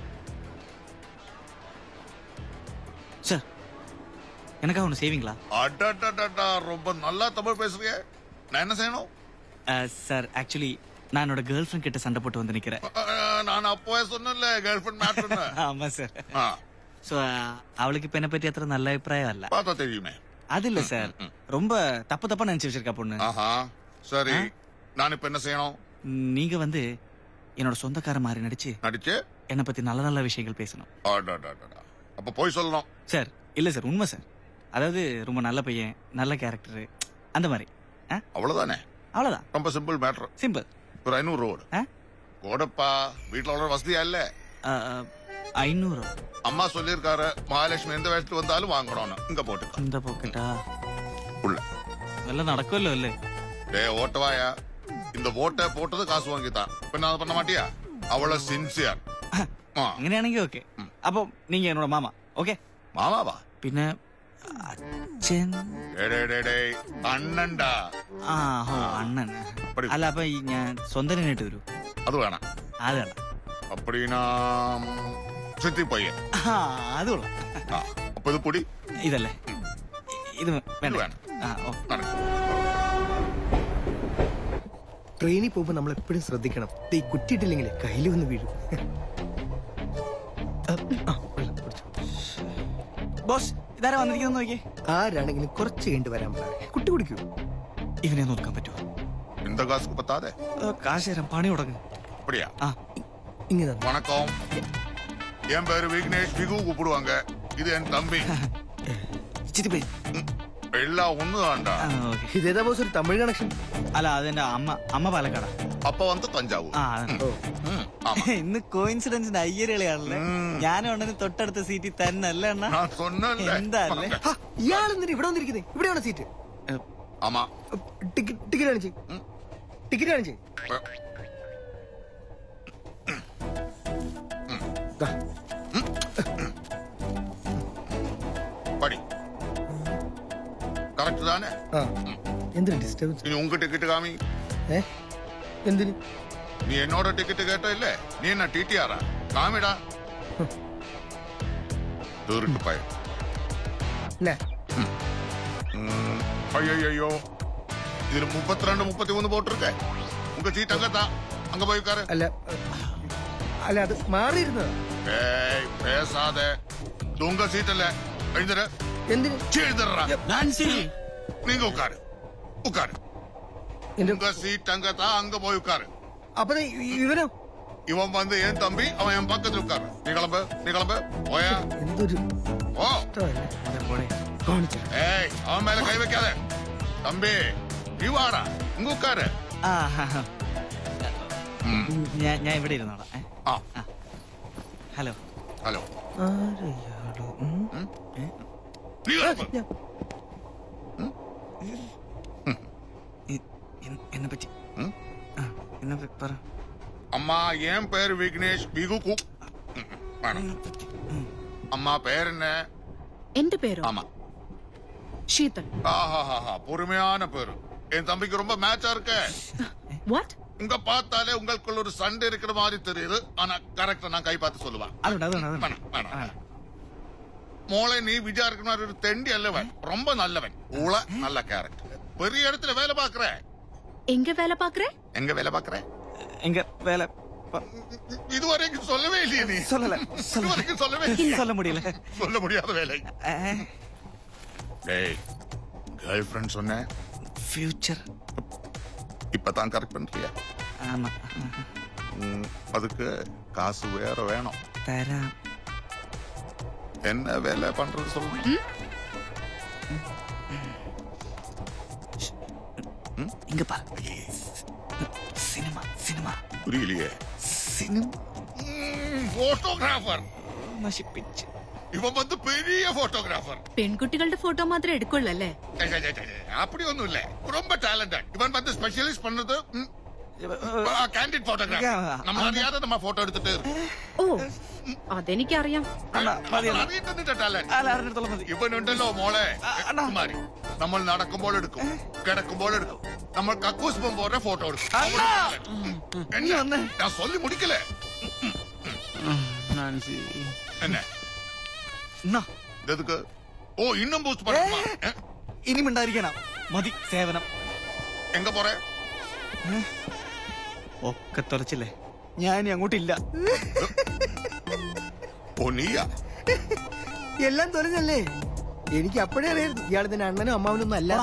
சார் எனக்கா ஒன்று சேவிங்களா அடடடடா ரொம்ப நல்லா தமிழ் பேசுறிய நான் என்ன செய்யணும் சார் ஆக்சுவலி நான் என்னோட கேர்ள் ஃப்ரெண்ட் கிட்ட சண்டை போட்டு வந்து நிக்கிறேன் அஹ், நான் அப்பவே சொன்னேன்ல கேர்ள் ஃப்ரெண்ட் மேட்டர்னு ஆமா சார் ஆ, ஸோ அவளுக்கு இப்ப என்ன பத்தி அത്ര நல்ல அபிப்பிராயம் இல்ல பார்த்தா தெரியுமே அது இல்ல சார் ரொம்ப தப்பு தப்பா நினைச்சு வச்சிருக்கா பொண்ணு ஆஹா சரி நான் இப்ப என்ன செய்யணும் நீங்க வந்து என்னோட சொந்தக்கார மாதிரி நடிச்சு நடிச்சு என்னை பத்தி நல்ல நல்ல விஷயங்கள் பேசணும் அடடடடா. அப்ப போய் சொல்லணும் சார் இல்ல சார் உண்மை சார் அதாவது ரொம்ப நல்ல பையன் நல்ல கேரக்டர் அந்த மாதிரி ஆ? அவ்வளவுதானே அவ்வளவுதான் ரொம்ப சிம்பிள் மேட்டர் சிம்பிள் ஒரு ஐநூறு ரோடு ஆ? கோடப்பா வீட்டுல அவ்வளவு வசதியா இல்ல ஆ, ஆ, ஐநூறு அம்மா சொல்லியிருக்காரு மகாலட்சுமி எந்த வேஷத்துல வந்தாலும் வாங்கணும்னு இங்க போட்டு இந்த பாக்கெட்டா உள்ள எல்லாம் நடக்குമല്ലോ അല്ലേ டே ஓட்டவாயா இந்த ஓட்டை போட்டது காசு வாங்கித்தான் பின்ன அதை பண்ண மாட்டியா அவ்வளவு சின்சியர் അങ്ങനെയാണെങ്കിൽ ഓക്കെ അപ്പൊ നീங்க എന്നോട് മാമ ഓക്കെ മാമാവാ പിന്നെ അച്ഛൻ അണ്ണണ്ടാ ആ ഹോ അണ്ണൻ അല്ല അപ്പൊ ഈ ഞാൻ സ്വന്തനായിട്ട് വരൂ അത് വേണം അത് വേണ്ട அப்படின்னா சித்தி பையன் ആ അത് കൊള്ളാം ആ, അപ്പൊ ഇത് പൊടി ഇതല്ലേ ഇത് വേണ്ട വേണം. ആ ഓ ട്രെയിനിൽ പോകുമ്പോ നമ്മൾ എപ്പോഴും ശ്രദ്ധിക്കണം ദേ ഈ കുറ്റിയിട്ടില്ലെങ്കിൽ കയ്യിൽ വന്ന് വീഴും ബോസ് ഇതാരാ വന്നിരിക്കുന്നത് നോക്കിയേ ആരാണെങ്കിലും കുറച്ച് കഴിഞ്ഞിട്ട് വരാൻ പറ കുട്ടി കുടിക്കൂ ഇവനെ നോക്കാൻ പറ്റുമോ இந்த காசுக்கு பத்தாதே കാശ് തരാം പണി തുടങ്ങും அப்படியா இங்க வணக்கம் என் பேரு விக்னேஷ் விகு கூப்பிடுவாங்க இது என் தம்பி ചിത്തിപ്പേ எல்லாம் ஒண்ணுதான்டா ഇതേതാ ബോസ് ഒരു തമിഴ് കണക്ഷൻ അല്ല അതെന്റെ അമ്മ അമ്മ പാലക്കാടാ அப்ப வந்து தஞ்சாவூர் ആ ഇന്ന് കോയിൻസിഡൻസിന്റെ അയ്യരളിയാണല്ലേ ഞാനും ഉണ്ടെന്ന് തൊട്ടടുത്ത സീറ്റിൽ തന്നെ അല്ലേ അണ്ണ എന്താ അല്ലേ ഇയാൾ എന്തിനാ ഇവിടെ വന്നിരിക്കുന്നത് ഇവിടെയാണ് സീറ്റ് ஆமா ടിക്കറ്റ് ടിക്കറ്റ് കാണിച്ച് ടിക്കറ്റ് കാണിച്ച് ദാ. படி கரெக்ட் தானே ആ എന്തിനു ഡിസ്റ്റർബൻസ് இனி உங்க டிக்கெட் காமி ഏ എന്തിന് நீ என்னோட டிக்கெட் கேட்ட இல்ல நீ என்ன டிடிஆரா காமிடா திருட்டு பையன் ഇല്ല ம், ஐயையோ இதுல முப்பத்தி ரெண்டு முப்பத்தி ஒண்ணு போட்டிருக்க உங்க சீட் அங்கத்தான் அங்க போய் உட்காரு അല്ല അല്ല അത് മാറിയിരുന്നത് ஏய் பேசாத இது உங்க சீட் இல்ல எழுந்துரு എന്തിന് எழுந்துடுறா நான்சி நீங்க உட்காரு உட்காரு உங்க சீட் அங்கத்தான் அங்க போய் உட்காரு അപ്പൊ ദേ ഇവനോ ഇവൻ വന്ന് ഏൻ തമ്പി അവൻ എൻ പക്കത്തിൽ ഉட்காரு നീ കളമ്പ് നീ കളമ്പ് പോയാ എന്തൊരു ഓ കാണിച്ചു ഏയ് അവൻ മേലെ കൈവയ്ക്കാതെ തമ്പി നീ വാടാ ഇങ്ങ് ഉட்காரு ആ ഹാ, ഹാ. ഞാൻ ഞാൻ ഇവിടെ ഇരുന്നോളാം ഏ? ആ ഹലോ ഹലോ ആരെയാളോ ഉം? നീ കളമ്പ് ഇ- എൻ- എന്നെ പറ്റി ഉം? ആ, എന്നെ പറ്റി പറ അമ്മ ഏൻ പേര് വിഘ്നേഷ് ബിഗുക്കു വേണം അമ്മ പേരെന്നെ എന്റെ പേരോ ஆமா ശീതൾ ஆஹாஹாஹா பொறுமையான பேரு என் தம்பிக்கு ரொம்ப மேட்சா இருக்க വാട്ട് உங்க பார்த்தாலே உங்களுக்குள்ள ஒரு சண்டை இருக்கிற மாதிரி தெரியுது ஆனா கரெக்டா நான் கை பார்த்து சொல்லுவேன் അതുണ്ട് അതുണ്ട് അതുണ്ട് வேணாம், வேணாம். മോളെ നീ വിചാരിക്കുന്ന ഒരു തെണ്ടി അല്ലവൻ ரொம்ப நல்லவன் ഉള நல்ல கேரக்டர் பெரிய இடத்துல வேலை பாக்குற എങ്ക വേല പാക്കറേ எங்க வேலை பாக்குற എങ്ക വേല പ- இதுவரைக்கும் சொல்லவே இல்லையே நீ சொல்லல சொல்லல இதுவரைக்கும் சொல்லவே இல்லையே. சொல்ல முடியல சொல்ல முடியாத வேலை ഏ, டேய் கேர்ள் ஃப்ரெண்ட் சொன்ன ഫ്യൂച്ചർ இப்பதான் கரெக்ட் பண்றியா ആമാ ம், அதுக்கு காசு வேற வேணும் തരാം என்ன வேலை பண்றது சொல்லுங்க ഇങ്ക പറ സിനിമ സിനിമ புரியலையே സിനിമ போட்டோகிராஃபர் നശിപ്പിച്ച് இவன் வந்து பெரிய போட்டோகிராஃபர் പെൺകുട്ടികളുടെ ഫോട്ടോ മാത്രമേ എടുക്കുള്ളൂ അല്ലേ அப்படி ஒண்ணும் இல்ல ரொம்ப டேலண்டட் இவன் வந்து ஸ்பெஷலிஸ்ட் பண்ணது கேண்டிட் போட்டோகிராஃபர் நம்ம அறியாத நம்ம போட்டோ எடுத்துட்டு ഓ അതെനിക്കറിയാം അല്ല അറിഞ്ഞിടത്തോളം മതി ഇവനുണ്ടല്ലോ മോളെ കുമാരി നമ്മൾ നടക്കുമ്പോൾ എടുക്കും കിടക്കുമ്പോൾ എടുക്കും നമ്മൾ കക്കൂസ് പോற ഫോട്ടോ എടുക്കും என்ன? ഞാൻ சொல்லி முடிக்கல നാൻസി என்ன എന്നാ எதுக்கு ஓ இன்னும் பூஸ்ட் பண்ணுமா ഇനി മിണ്ടായിരിക്കണം മതി സേവനം എങ്ക പോറേ ഒക്കെ തുറച്ചില്ലേ ഞാൻ ഇനി അങ്ങോട്ടില്ല ഓ നീയാ എല്ലാം തൊലഞ്ഞല്ലേ എനിക്ക് അപ്പോഴേ അറിയായിരുന്നു ഇയാൾ ഇതിന്റെ അണ്ണനും അമ്മാവനൊന്നും അല്ല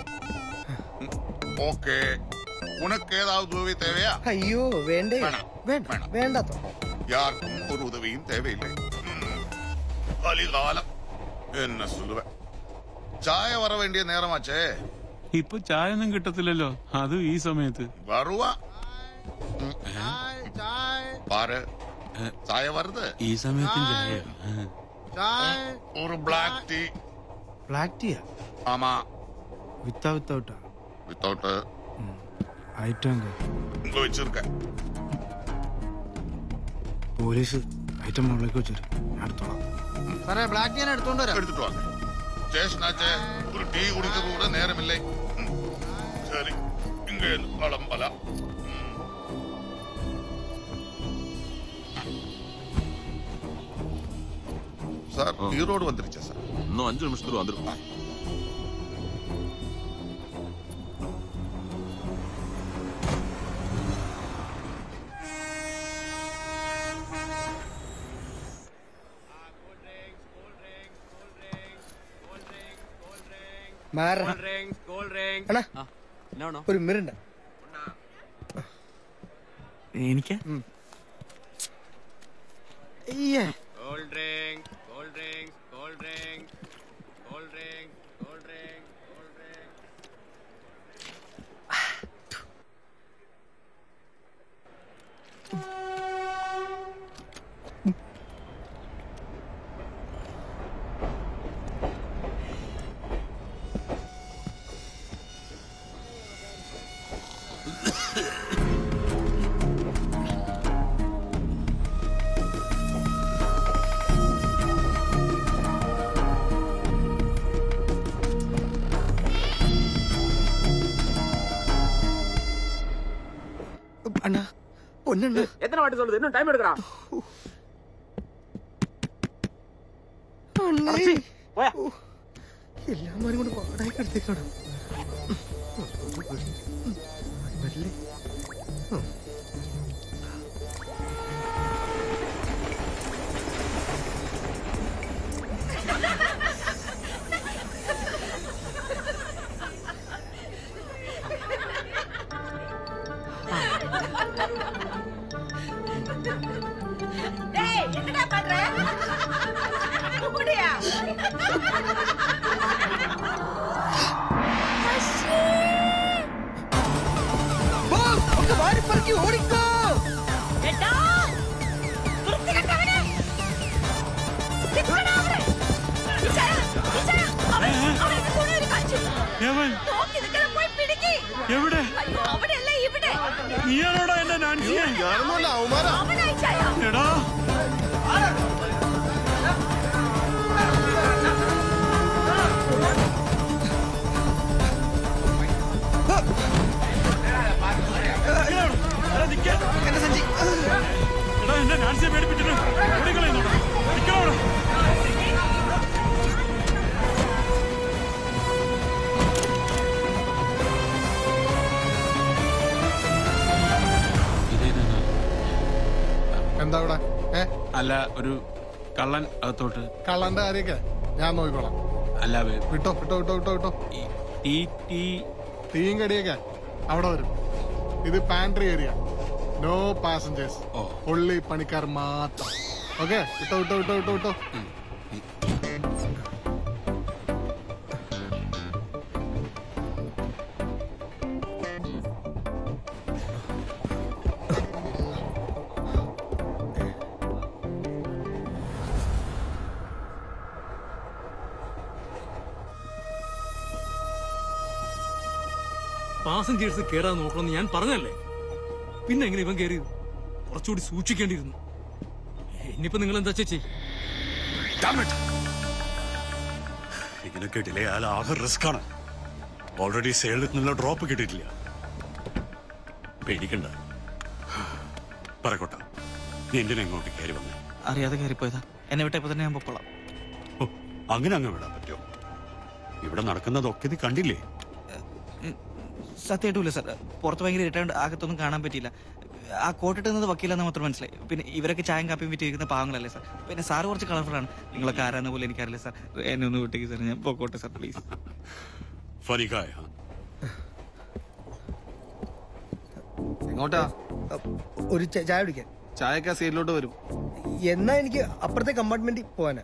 ഓക്കെ ഉനക്ക് ഏതാവത് ഉദവി തേവയാ അയ്യോ വേണ്ടേ വേണം. വേണ്ട വേണ്ടാത്തോ யாருக்கும் ஒரு உதவியும் தேவையில்லை ம். கலிகாலம் என்ன சொல்லுவேன் ചായ വര വേണ്ടിയ നേരമാച്ചേ ഇപ്പൊ ചായ ഒന്നും കിട്ടത്തില്ലല്ലോ അതും ഈ സമയത്ത് വരുവാ ഉം. പാര് ചായ വരുത് ഈ സമയത്തും ചായ ഒരു ബ്ലാക്ക് ടീ ബ്ലാക്ക് ടീയാ ആമാ വിത്താ വിത്തൗട്ടാ വിത്തൗട്ട് ഐറ്റം ഇങ്ങ വെച്ചിരിക്ക പോലീസ് ഐറ്റം മുകളിലേക്ക് വെച്ചിട്ട് അടുത്തോളാം സാറേ ബ്ലാക്ക് ഞാൻ എടുത്തോണ്ട് വരാം എടുത്തിട്ട് വാ സ്റ്റേഷനാച്ചേ ഒരു ടീ കുടിക്കുന്ന കൂടെ നേരമില്ലേ ഉം. ശരി ഇങ്ങ കളമ്പല சார் ஈரோடு வந்துருச்சா சார் இன்னும் அஞ்சு நிமிஷத்துல வந்துடும் മാറ അണ്ണാ ഒരു മിരണ്ട എനിക്ക് അയ്യേ Cold drink, cold drinks, cold drinks, cold drinks, cold drinks, cold drinks. അണ്ണാ പൊന്നണ്ണ எத்தனை வாட்டி சொல்லுது இன்னும் டைம் எடுக்கறா അണ്ണേ എല്ലാമാരും കൂടെ വാടകയ്ക്ക് എടുത്തേക്കാണ് വരില്ലേ ഉം. ഓടിക്കോ എടാ! വൃത്തികെട്ടവനെ! നിക്കടാ അവിടെ! ഇച്ചായ, ഇച്ചായ, അവൻ- അവൻ എന്റെ തുണി ഒരു കാണിച്ചു. നോക്കി നിൽക്കണ, പോയി പിടിക്ക്. എവിടെ? അയ്യോ, അവിടെയല്ല, ഇവിടെ. നീയാണോടാ എന്റെ നാൻസിയെ അവനാ ഇച്ചായ. എടാ എടാ എന്റെ നാൻസിയെ പേടിപ്പിച്ചിട്ട് ഓടിക്കളയുന്നോടാ നിക്കണോടാ എന്താ ഇവിടെ ഏ അല്ല ഒരു കള്ളൻ അകത്തോട്ട് കള്ളന്റെ കാര്യൊക്കെ ഞാൻ നോക്കിക്കോളാം അല്ല വേ- വിട്ടോ വിട്ടോ വിട്ടോ വിട്ടോ വിട്ടോ ടീ ടീ ടീയും കടിയൊക്കെ അവിടെ വരും ഇത് പാൻട്രി ഏരിയ നോ പാസഞ്ചേഴ്സ് ഉള്ളി പണിക്കാർ മാത്രം ഓക്കെ വിട്ടോ വിട്ടോ വിട്ടോ വിട്ടോ വിട്ടോ പാസഞ്ചേഴ്സ് കേറാൻ നോക്കണമെന്ന് ഞാൻ പറഞ്ഞല്ലേ പിന്നെ എങ്ങനെ ഇവൻ കയറിയത് കുറച്ചുകൂടി സൂക്ഷിക്കേണ്ടിയിരുന്നു ഇനിയിപ്പോ നിങ്ങൾ എന്താ ചേച്ചി ഇങ്ങനൊക്കെ ഡിലേ ആയാൽ ആകെ റിസ്ക് ആണ് ഓൾറെഡി സേലിൽ നിന്നുള്ള ഡ്രോപ്പ് കിട്ടിയിട്ടില്ല പേടിക്കണ്ട പറക്കോട്ട നീ എന്തിനാ ഇങ്ങോട്ട് കയറി വന്നേ അറിയാതെ കയറിപ്പോയതാ എന്നെ വിട്ടപ്പോ തന്നെ ഞാൻ പൊക്കോളാം ഓ, അങ്ങനെ അങ്ങ് വിടാൻ പറ്റുമോ ഇവിടെ നടക്കുന്നതൊക്കെ ഇത് കണ്ടില്ലേ സത്യമായിട്ടുമില്ല സാർ പുറത്ത് ഭയങ്കര ഇരിട്ടാണ്ട് അകത്തൊന്നും കാണാൻ പറ്റിയില്ല ആ കോട്ടിട്ടുന്നത് വക്കീലെന്ന് മാത്രം മനസ്സിലായി പിന്നെ ഇവരൊക്കെ ചായം കാപ്പിയും വിറ്റ് ഇരിക്കുന്ന പാവങ്ങളല്ലേ സാർ പിന്നെ സാറ് കുറച്ച് കളർഫുള്ളാണ് നിങ്ങളൊക്കെ ആരാന്ന പോലെ എനിക്കറിയില്ല സാർ എന്നെ ഒന്ന് വിട്ടേക്ക് സാർ ഞാൻ പൊക്കോട്ടെ സാർ പ്ലീസ് ഫനിക്കായ എങ്ങോട്ടാ ഒരു ച- ചായ കുടിക്കാൻ ചായക്ക സൈഡിലോട്ട് വരും എന്നാ എനിക്ക് അപ്പുറത്തെ കമ്പാർട്ട്മെന്റിൽ പോവാനാ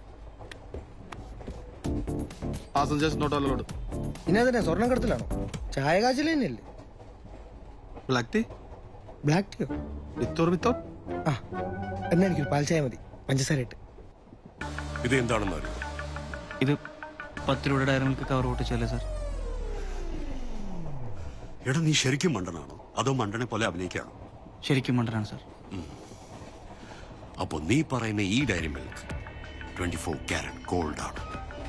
പാസഞ്ചേഴ്സ് നോട്ടോലോട്ട് ഇനി അതിനെ സ്വർണ്ണം കടത്തിലാണോ ചായ കാച്ചിൽ തന്നെയല്ലേ ബ്ലാക്ക് ടീ ബ്ലാക്ക് ടീയോ വിത്തോർ വിത്തൗട്ട് ആ എന്നാ എനിക്കൊരു പാൽ ചായ മതി പഞ്ചസാര ഇട്ട് ഇത് എന്താണെന്ന് അറിയോ ഇത് പത്ത് രൂപയുടെ ഡയറി മിൽക്ക് കവർ പൊട്ടിച്ചല്ലേ സാർ എടാ നീ ശരിക്കും മണ്ടനാണോ അതോ മണ്ടനെ പോലെ അഭിനയിക്കാണോ ശരിക്കും മണ്ടനാണ് സാർ അപ്പോ നീ പറയുന്ന ഈ dairy milk twenty four carat gold ആണ്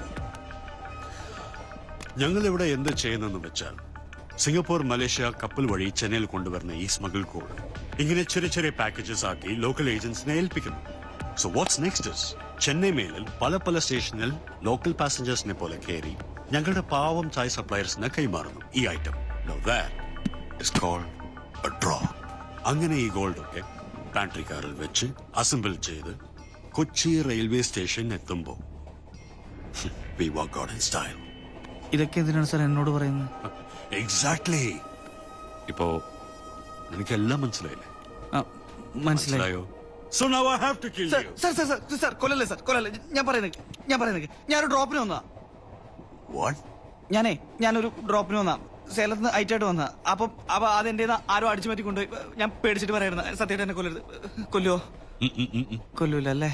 ഞങ്ങൾ ഇവിടെ എന്ത് ചെയ്യുന്നെന്ന് വെച്ചാൽ സിംഗപ്പൂർ മലേഷ്യ കപ്പൽ വഴി ചെന്നൈയിൽ കൊണ്ടുവരുന്ന ഈ സ്മഗിൾ ഗോൾഡ് ഇങ്ങനെ ചെറിയ ചെറിയ പാക്കേജസ് ആക്കി ലോക്കൽ ഏജൻസിനെ ഏൽപ്പിക്കുന്നു so what's next is Chennai മേലിൽ പല പല സ്റ്റേഷനിൽ ലോക്കൽ പാസഞ്ചേഴ്സിനെ പോലെ കയറി ഞങ്ങളുടെ പാവം ചായ സപ്ലയേഴ്സിന് കൈമാറുന്നു ഈ ഐറ്റം ഡ്രോ അങ്ങനെ ഈ ഗോൾഡ് ഒക്കെ പാൻട്രി കാറിൽ വെച്ച് അസംബിൾ ചെയ്ത് കൊച്ചി റെയിൽവേ സ്റ്റേഷൻ എത്തുമ്പോ we walk out in style ഇതൊക്കെ എന്തിനാണ് സാർ എന്നോട് പറയുന്നത് എക്സാക്ട്ലി ഇപ്പോ നിനക്കെല്ലാം മനസ്സിലായില്ലേ മനസ്സിലായോ so now I have to kill sir you sir sir sir sir കൊല്ലല്ലേ സാർ കൊല്ലല്ലേ ഞാൻ പറയുന്നത് ഞാൻ പറയുന്നത് ഞാനൊരു ഡ്രോപ്പിന് വന്നതാ വാട്ട് ഞാനേ ഞാനൊരു ഡ്രോപ്പിന് വന്നാ സേലത്ത് നിന്ന് ഐറ്റായിട്ട് വന്നാ അപ്പം അപ്പൊ അതെന്റെ ആരോ അടിച്ചു മാറ്റി കൊണ്ടുപോയി ഞാൻ പേടിച്ചിട്ട് പറയായിരുന്നു സത്യമായിട്ട് എന്നെ കൊല്ലരുത് കൊല്ലുവോ കൊല്ലൂല അല്ലേ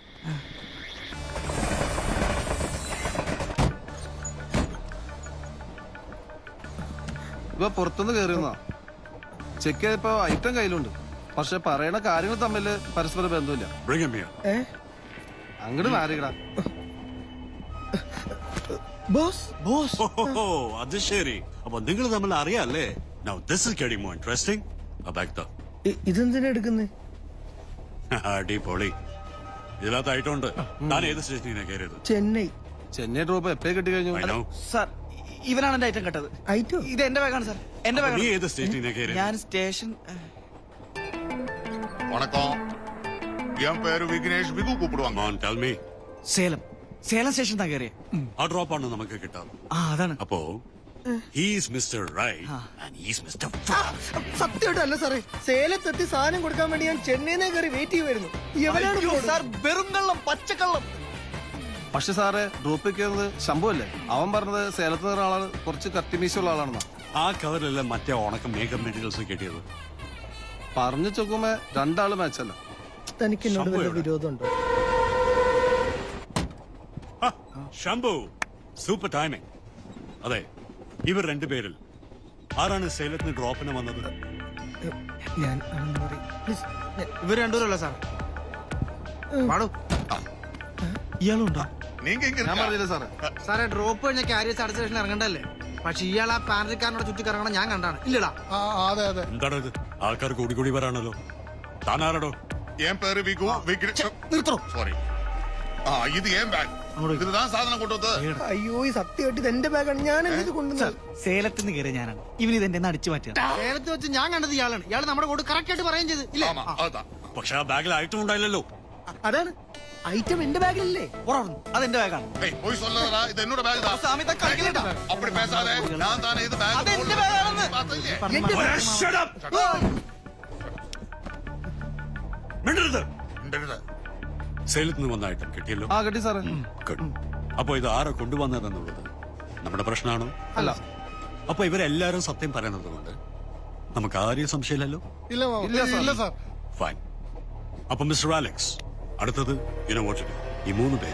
ഇവ പുറത്തുനിന്ന് കയറിയെന്നാ ചെക്ക് ചെയ്തപ്പോ ഐറ്റം കയ്യിലുണ്ട് പക്ഷെ പറയണ കാര്യങ്ങൾ തമ്മിൽ പരസ്പര ബന്ധമില്ല Bring him here. അങ്ങോട്ട് മാറിക്കടാ ബോസ് ബോസ് ഓ അത് ശരി അപ്പൊ നിങ്ങൾ തമ്മിൽ അറിയാല്ലേ now this is getting more interesting back ഇതെന്തിനാ എടുക്കുന്നത് അടിപൊളി ഇതിനകത്തായിട്ടുണ്ട് താൻ ഏത് സ്റ്റേഷനിലാണ് കയറിയത് ചെന്നൈ ചെന്നൈ ഡ്രോപ്പ് എപ്പേ കിട്ടി കഴിഞ്ഞു I know. സാർ ഇവനാണ് എന്റെ ഐറ്റം കട്ടത് ഇത് എന്റെ ബാഗാണ് സാർ എന്റെ അപ്പൊ നീ ബാഗാണ് ഏത് സ്റ്റേഷനിലാണ് കയറിയത് ഞാൻ സ്റ്റേഷൻ வணக்கம் என் பேரு விக்னேஷ் விகு கூப்பிடுவாங்க tell me Salem Salem station താ കയറിയ ആ ഡ്രോപ്പാണ് നമുക്ക് കിട്ടാറ് ആ അതാണ് അപ്പോ he's mister right and he's mister സത്യമായിട്ടല്ല സാറേ സേലത്തെത്തി സാധനം കൊടുക്കാൻ വേണ്ടി ഞാൻ ചെന്നൈനെ കയറി വെയിറ്റ് ചെയ്യുമായിരുന്നു എവനാണ് അയ്യോ, fraud? സാർ വെറും കള്ളം പച്ചക്കള്ളം പക്ഷെ സാറേ ഡ്രോപ്പിൽ കയറുന്നത് ശംഭുവല്ലേ അവൻ പറഞ്ഞത് സേലത്ത് നിന്ന് ആളാണ് കുറച്ച് കത്തിമീശുള്ള ആളാണെന്നാ ആ കവറിലെല്ലാം മറ്റേ ഉണക്ക മേക്കപ്പ് മെറ്റീരിയൽസ് കിട്ടിയത് പറഞ്ഞു ചോക്കുമ്പോ രണ്ടാള് മാച്ചല്ല തനിക്ക് എന്നോട് വല്ല വിരോധമുണ്ടോ ശംഭു സൂപ്പർ ടൈമിംഗ് അതെ ഇവർ രണ്ടുപേരിൽ ആരാണ് സേലത്തിന് ഡ്രോപ്പിന് വന്നത് ഞാൻ ആണെന്ന് പറയും പ്ലീസ് ഇവർ രണ്ടുപേരല്ല സാർ പാടോ ഇയാളുണ്ടോ ഞാൻ പറഞ്ഞില്ല സാറേ സാറേ ഡ്രോപ്പ് കഴിഞ്ഞ കാരിയസ് അടുത്ത സ്റ്റേഷനിൽ ഇറങ്ങണ്ടല്ലേ പക്ഷെ ഇയാൾ ആ പാനറിക്കാരനോട് ചുറ്റി കറങ്ങണം ഞാൻ കണ്ടാണ് ഇല്ലടാ അതെ അതെ എന്താണ് ഇത് ആൾക്കാർ കൂടി കൂടി വരാണല്ലോ താനാരടോ என் பேரு விகு നിർത്തോ சாரி ആ ഇത് ഏൻ ബാഗ് ഇതിൽதான் സാധനം കൊണ്ടുവന്നത് അയ്യോ ഈ സത്യമായിട്ട് ഇത് എന്റെ ബാഗാണ് ഞാൻ ഇത് കൊണ്ടുവന്നത് സേലത്തിൽ നിന്ന് കയറിയ ഞാനാണ് ഇവൻ ഇത് എന്റെ അടിച്ചു മാറ്റുക സേലത്ത് വെച്ച് ഞാൻ കണ്ടത് ഇയാളാണ് ഇയാൾ നമ്മുടെ കൂടെ കറക്റ്റ് ആയിട്ട് പറയുകയും ചെയ്ത് ഇല്ലേ പക്ഷെ ആ ബാഗിൽ ഐറ്റം ഉണ്ടായില്ലല്ലോ അതാണ് ഐറ്റം എന്റെ ബാഗിലല്ലേ അതെന്റെ ബാഗാണ് ஏய் போய் சொல்லாதடா இது என்னோட பேக் தான் சாமி தான் கையிலடா. அப்படி பேசாத நான் தானே இது பேக் அது எந்த bag ஆണെന്ന്. എന്റെ bag. Shut up! മിണ്ടരുത് സേലത്ത് നിന്ന് വന്ന ഐറ്റം കിട്ടിയല്ലോ ആ കിട്ടി സാറേ Good. അപ്പൊ ഇത് ആരാ കൊണ്ടുവന്നതെന്നുള്ളത് നമ്മുടെ പ്രശ്നമാണോ അല്ല അപ്പൊ ഇവരെല്ലാരും സത്യം പറയുന്നത് കൊണ്ട് നമുക്ക് ആരെയും സംശയമില്ലല്ലോ ഇല്ല മാമ. ഇല്ല സാർ ഫൈൻ അപ്പൊ മിസ്റ്റർ ആലക്സ് അടുത്തത് യുനോ വാട്ട് ഈ മൂന്ന് പേര്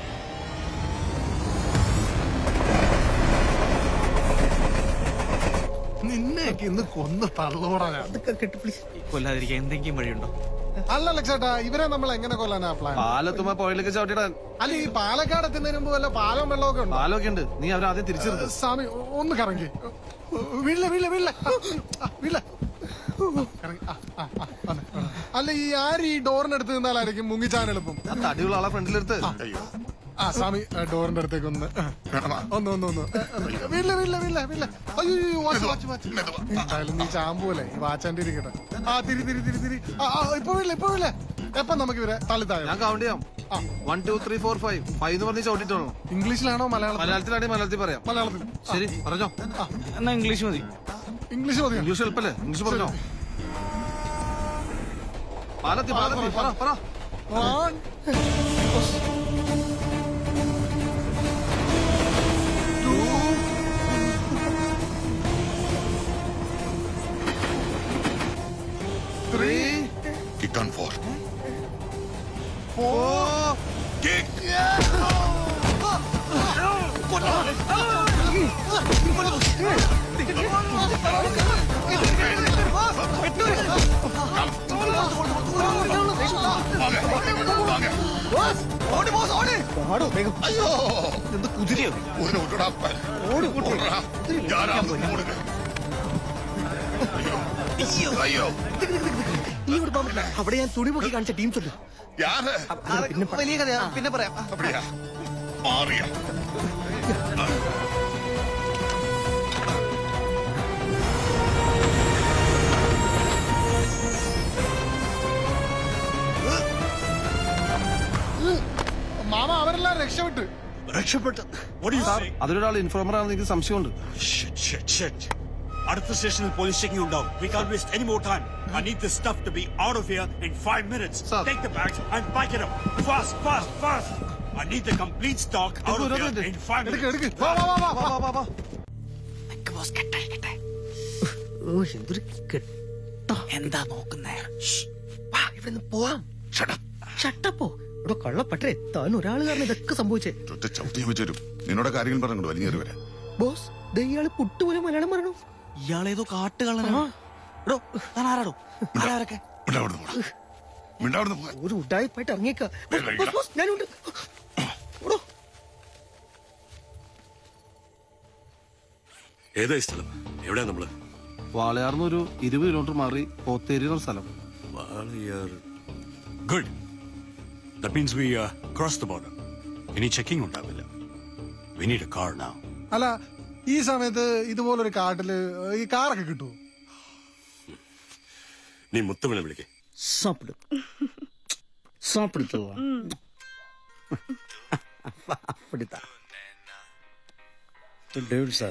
നിന്നെയൊക്കെ ഇന്ന് കൊന്ന് തള്ളോടാ ഞാൻ കൊല്ലാതിരിക്കാൻ എന്തെങ്കിലും വഴിയുണ്ടോ അല്ല ലക്ഷേട്ടാ ഇവരെ നമ്മൾ എങ്ങനെ കൊല്ലാനാ പ്ലാൻ പാലത്തുമ്പോ പുഴയിലേക്ക് ചവിട്ടിടാൻ അല്ല ഈ പാലക്കാട് എത്തുന്നതിന് മുമ്പ് വല്ല പാലം വെള്ളമൊക്കെ ഉണ്ടോ പാലൊക്കെ ഉണ്ട് നീ അവരെ ആദ്യം തിരിച്ചെടുത്ത് സ്വാമി ഒന്ന് കറങ്ങി വീട്ടില വീട്ടില വീട്ടില വീട്ടില കറങ്ങി. ആ, ആ, ആ, വന്നെ, വന്നെ. അല്ല ഈ ആര് ഈ ഡോറിന്റെ അടുത്ത് നിന്നാലായിരിക്കും മുങ്ങിച്ചാൻ എളുപ്പം ആ തടിയുള്ള ആളെ ഫ്രണ്ടിലെടുത്ത് ആ സ്വാമി ആ, ഡോറിന്റെ അടുത്തേക്ക് ഒന്ന് ഒന്ന് ഒന്ന് ഒന്ന് വീട്ടില വീട്ടില വീട്ടില വീട്ടില അയ്യോ അയ്യോ, വാച്ച് വാച്ച് വാച്ച് എന്തായാലും നീ ചാമ്പൂലെ ഈ വാച്ചാൻ്റെ ഇരിക്കട്ടെ ആ തിരി തിരി തിരി തിരി ആ ആ, ഇപ്പൊ വീട്ടില ഇപ്പൊ വീട്ടില എപ്പൊ നമുക്ക് ഇവരെ തള്ളിത്താഴ ഞാൻ കൗണ്ട് ചെയ്യാം one two three four five five എന്ന് പറഞ്ഞ് ചവിട്ടിട്ടോളൂ ഇംഗ്ലീഷിലാണോ മലയാളം മലയാളത്തിലാണെങ്കിൽ മലയാളത്തിൽ പറയാം മലയാളത്തിൽ ശരി പറഞ്ഞോ എന്നാ ഇംഗ്ലീഷ് മതി ഇംഗ്ലീഷ് മതി ഇംഗ്ലീഷ് എളുപ്പല്ലേ ഇംഗ്ലീഷ് പറഞ്ഞോ പാലത്തി പാലത്തി പറ പറ three kick on four four അയ്യോ എന്ത് കുതിരയോ ഒരു വിട്ടടാ ഓട് ഓടടാ. ഞാനാ ഓടുക. അയ്യോ നീ ഇവിടെ പോകാൻ പറ്റില്ല അവിടെ ഞാൻ തുണി പൊക്കി കാണിച്ച ടീംസ് ഉണ്ട് யாரு പിന്നെ വലിയ കഥയാ പിന്നെ പറയാം அப்படியா மாறியா മാമ അവരെല്ലാം രക്ഷപ്പെട്ട് രക്ഷപ്പെട്ട് സാർ അതിലൊരാൾ ഇൻഫോമർ ആണെന്ന് എനിക്ക് സംശയമുണ്ട് അടുത്ത സ്റ്റേഷനിൽ പോലീസ് ചെക്കിംഗ് ഉണ്ടാവും we can waste any more time I need this stuff to be out of here in 5 minutes take the bags and pack it up fast fast fast I need the complete stock out of here in 5 minutes വാ വാ വാ വാ വാ വാ ഓ എന്തൊരു കെട്ടോ എന്താ നോക്കുന്നേ വാ ഇവിടെ നിന്ന് പോവാം ഷട്ടപ്പോ ഇവിടെ കള്ളപ്പറ്റേ താൻ ഒരാൾ കാരണം ഇതൊക്കെ സംഭവിച്ചേ ഒറ്റ ചവിട്ടിയും വെച്ചരും നിന്നോട് കാര്യങ്ങൾ പറഞ്ഞു വലിഞ്ഞേറി വരാം ബോസ് ദേ ഇയാള് പുട്ടുപോലെ മലയാളം പറയണു ഇയാളേതോ കാട്ടുകള്ളനാണ് എടോ താൻ ആരാടോ ആരാരൊക്കെ മിണ്ടാവിടുന്ന് പോകാൻ ഒരു ഉഡായിപ്പായിട്ട് ഇറങ്ങിയേക്ക ബോസ്, ബോസ്, ഞാനുണ്ട് ഏതാ ഈ സ്ഥലം എവിടെയാ നമ്മള് വാളയാർന്ന് ഒരു ഇരുപത് കിലോമീറ്റർ മാറി പോത്തേരി എന്ന സ്ഥലം Walayar good that means we cross the border ഇനി ചെക്കിംഗ് ഉണ്ടാവില്ല we need a car now അല്ല ഈ സമയത്ത് ഇതുപോലൊരു കാട്ടില് ഈ കാറൊക്കെ കിട്ടുമോ നീ മുത്തുവിനെ വിളിക്കേ സാപ്പിട് സാപ്പിടുത്തോ அப்படித்தான் ഡേവിഡ് സാർ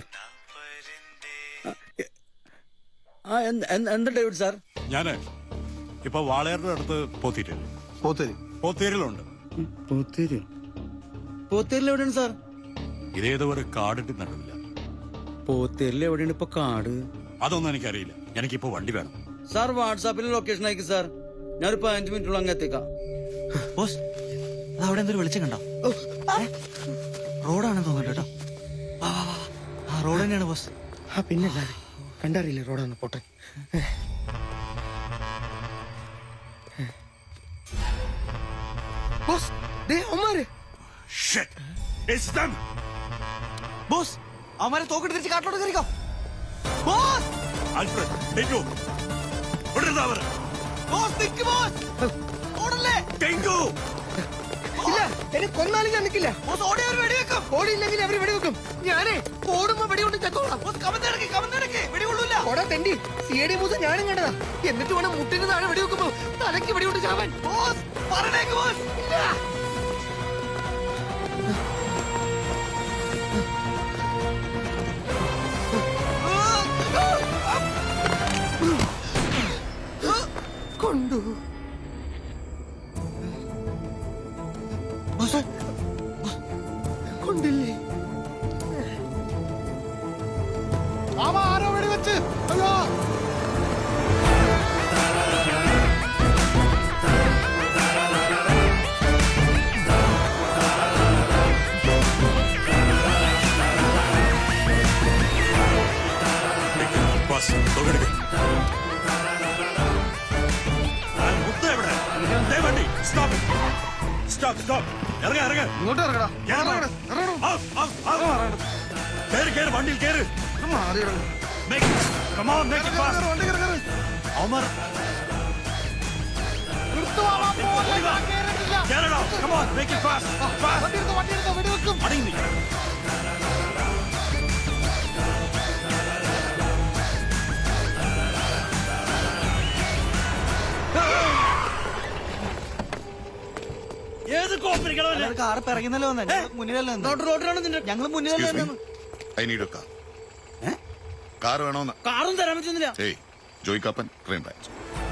ആ എന്ത്- എന്ത്- എന്താ ഡേവിഡ് സാർ ഞാന് ഇപ്പൊ വാളയാറിന്റെ അടുത്ത് പോത്തിരി പോത്തേരി പോത്തേരിലുണ്ട് പോത്തേരി പോത്തേരിൽ എവിടെയാണ് സാർ ഇതേതോ ഒരു കാടിന്റെ നടുവില്ല പോത്തേരിൽ എവിടെയാണ് ഇപ്പൊ കാട് അതൊന്നും എനിക്കറിയില്ല എനിക്കിപ്പോ വണ്ടി വേണം സാർ വാട്സാപ്പിൽ ലൊക്കേഷൻ അയക്കും സാർ ഞാനൊരു പതിനഞ്ച് മിനിറ്റുള്ള അങ്ങ് എത്തിക്കാം ബോസ് അത് അവിടെ എന്തൊരു വെളിച്ചം കണ്ടോ റോഡാണെന്ന് തോന്നുന്നു കേട്ടോ വാ, വാ, വാ. ആ റോഡ് തന്നെയാണ് ബോസ് ആ പിന്നല്ലാതെ കണ്ടറിയില്ലേ റോഡാണ് പോട്ടെ ബോസ് ദേ അവന്മാര് ബോസ് അവന്മാരെ തോക്കിട്ട് തിരിച്ച് കാട്ടിലോട്ട് കയറിക്കോ ബോസ് ആൽഫ്രഡ് ടേക്കോ വിടരുത് അവരെ ബോസ് നിക്ക് ബോസ് ഓടല്ലേ ടേക്കോ ഇല്ല എന്നെ കൊന്നാലും ഞാൻ നിൽക്കില്ല ബോസ് ഓടി അവർ വെടിവെക്കും ഓടിയില്ലെങ്കിൽ അവര് വെടിവെക്കും ഞാനേ ഓടുമ്പോ വെടികൊണ്ട് ചത്തോളാം ബോസ് കമന്നെടുക്ക് കമന്നെടുക്ക് വെടികൊള്ളൂല ഓടാ തെണ്ടി സി ഡി മൂസ ഞാനും കണ്ടതാ എന്നിട്ട് വേണം മുട്ടിന് താഴെ വെടിവെക്കുമ്പോ തലയ്ക്ക് വെടികൊണ്ട് ചാവാൻ ബോസ് പറഞ്ഞേക്ക് ബോസ് ഇല്ല കൊണ്ടു കൊണ്ടില്ലേ അവ ആരോ വെടിവെച്ച് അയ്യോ ബസ് തൊകെടുക്ക് മുത്ത എവിടെ ദേ വണ്ടി സ്റ്റോപ്പ് സ്റ്റോപ്പ് സ്റ്റോപ്പ് ഇറങ്ങ ഇറങ്ങ ഇങ്ങോട്ട് ഇറങ്ങടാ കേറ് കേറ് വണ്ടിയിൽ കേറ് Make it. Come on, make it fast. അവന്മാർ Get it out. Come on, make it fast. Fast. അടങ്ങി നിൽക്ക്. ഏത് കോപ്പരിക്കണോ കാർ പിറകുന്നല്ലോ വന്നെ മുന്നിലല്ലേ ഞങ്ങൾ മുന്നിലല്ലേ Excuse me. I need a car. Car വേണോന്ന് കാറും തരാൻ പറ്റുന്നില്ല ഏയ് Joy Kappan crime branch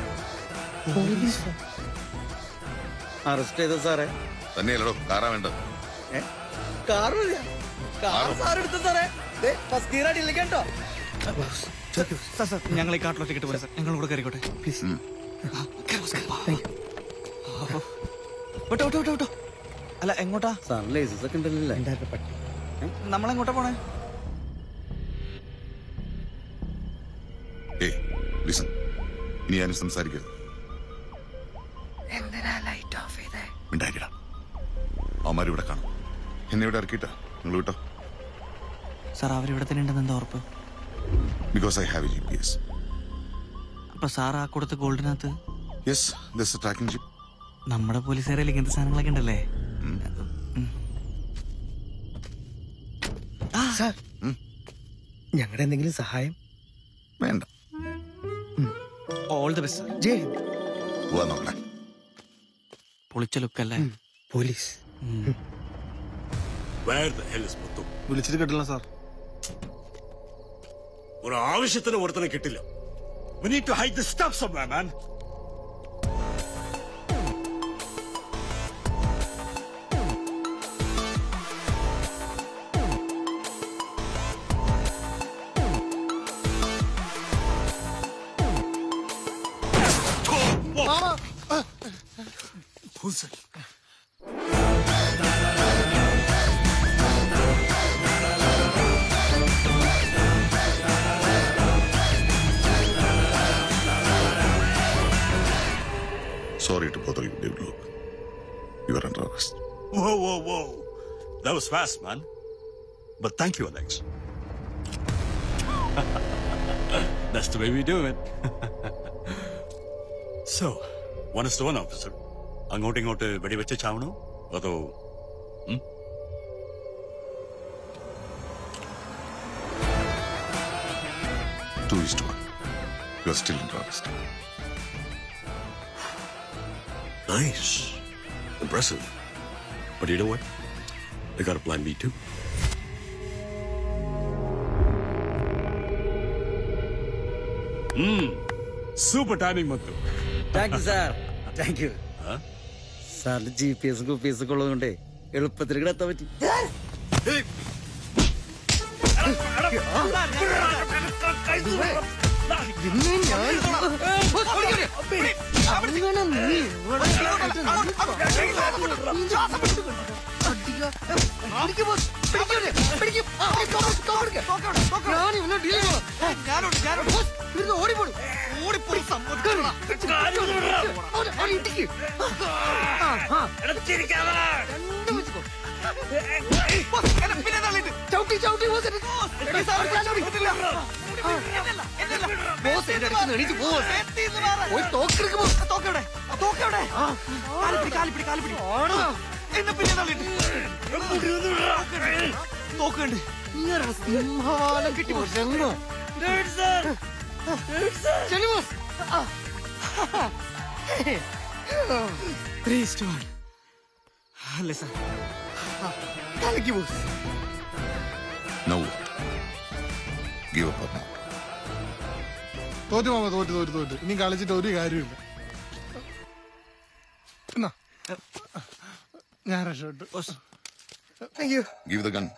arrest ചെയ്ത സാറേ തന്നെയല്ലടോ കാറാ വേണ്ടത് കാർ മതിയാ കാർ സാർ എടുത്ത സാറേ ഫസ്റ്റ് ഗിയർ അടിയിലേക്ക് കേട്ടോ സാർ സാർ ഞങ്ങൾ ഈ കാട്ടിലോട്ട് കിട്ടും സാർ ഞങ്ങൾ കൂടെ കയറിക്കോട്ടെ പ്ലീസ് വിട്ടോ വിട്ടോ വിട്ടോ വിട്ടോ അല്ല എങ്ങോട്ടാ സാർ ലൈസൻസ് ഒക്കെ ഉണ്ടല്ലേ നമ്മളെങ്ങോട്ടാ പോണേ ഏയ് ലിസൺ ഇനി ആരും സംസാരിക്കരുത് എന്തിനാ ലൈറ്റ് ഓഫ് ചെയ്തേ മിണ്ടായിരിക്കടാ അവന്മാർ ഇവിടെ കാണും എന്നെ ഇവിടെ ഇറക്കിയിട്ടാ നിങ്ങൾ വിട്ടോ സാർ അവരിവിടെ തന്നെ ഉണ്ടെന്ന് എന്താ ഉറപ്പ് because I have a G P S അപ്പൊ സാർ ആ കൊടുത്ത ഗോൾഡിനകത്ത് യെസ് ദസ് ട്രാക്കിംഗ് ജിപ്പ് നമ്മുടെ പോലീസുകാരിൽ ഇങ്ങനത്തെ സാധനങ്ങളൊക്കെ ഉണ്ടല്ലേ സാർ ഞങ്ങളുടെ എന്തെങ്കിലും സഹായം വേണ്ട ഓൾ ദി ബെസ്റ്റ് ജയ് പോവാൻ നോക്കണേ പൊളിച്ച ലുക്കല്ലേ police Where the hell is Muthu വിളിച്ചിട്ട് കിട്ടില്ല സാർ ഒരു ആവശ്യത്തിന് ഒരുത്തനെ കിട്ടില്ല We need to hide the stuff somewhere, man. Who's it? Sorry to bother you, David Luke. You are under arrest. Whoa, whoa, whoa. That was fast, man. But thank you, Alex. That's the way we do it. so, one is to one, officer. അങ്ങോട്ട് ഇങ്ങോട്ട് വെടിവെച്ച് ചാവണോ അതോ ഉം? Two is to one. You are still under arrest. Nice. Impressive. But you know what? I got a plan B too. Hmm. Super timing, Mattu. Thank you sir thank you സാറിന് ജി പി എസും കു പി എസ് ഒക്കെ ഉള്ളതുകൊണ്ടേ എളുപ്പത്തിൽ ഇവിടെ എത്താൻ പറ്റി പിന്നെ ഞാൻ അങ്ങനെ നീ ഇവിടെ അടിക്ക് boss. പിടിക്ക് ഇവനെ. പിടിക്ക്. ആ, തോക്ക്, തോക്ക് എടുക്ക്. ഞാൻ ഇവനെ deal ചെയ്തോളാം. Boss, ഇവിടുന്ന് ഓടിപ്പോടി. അവനെ, അവനെ ഇടിക്ക്. ആ, ആ. രണ്ടും വെച്ചുക്കോ. ചവിട്ടി, ചവിട്ടി, boss. എടി, സാറ് ചാടി. ആ. ബോസ് എന്റെ അടുത്ത് നിന്ന് എണീറ്റ് പോ പോയി തോക്കെടുക്ക് ബോസ് തോക്കെവിടെ തോക്കെവിടെ കാലിപ്പിടി കാലിപ്പിടി കാലിപ്പിടി എന്നെ പിന്നെ തള്ളിട്ട് തോക്കുണ്ട് ഇങ്ങനെ സിംഹവാലം കിട്ടി ബോസ് രംഗോ ശരി ബോസ് ആ. ത്രീ ഇസ്റ്റു വൺ അല്ലേ സാർ കലക്കി boss No. Give up now. തോറ്റു മാമ തോറ്റു തോറ്റു തോറ്റു ഇനി കളിച്ചിട്ട് ഒരു കാര്യമില്ല എന്നാ. ഞാൻ രക്ഷപ്പെട്ടു thank you Give the gun.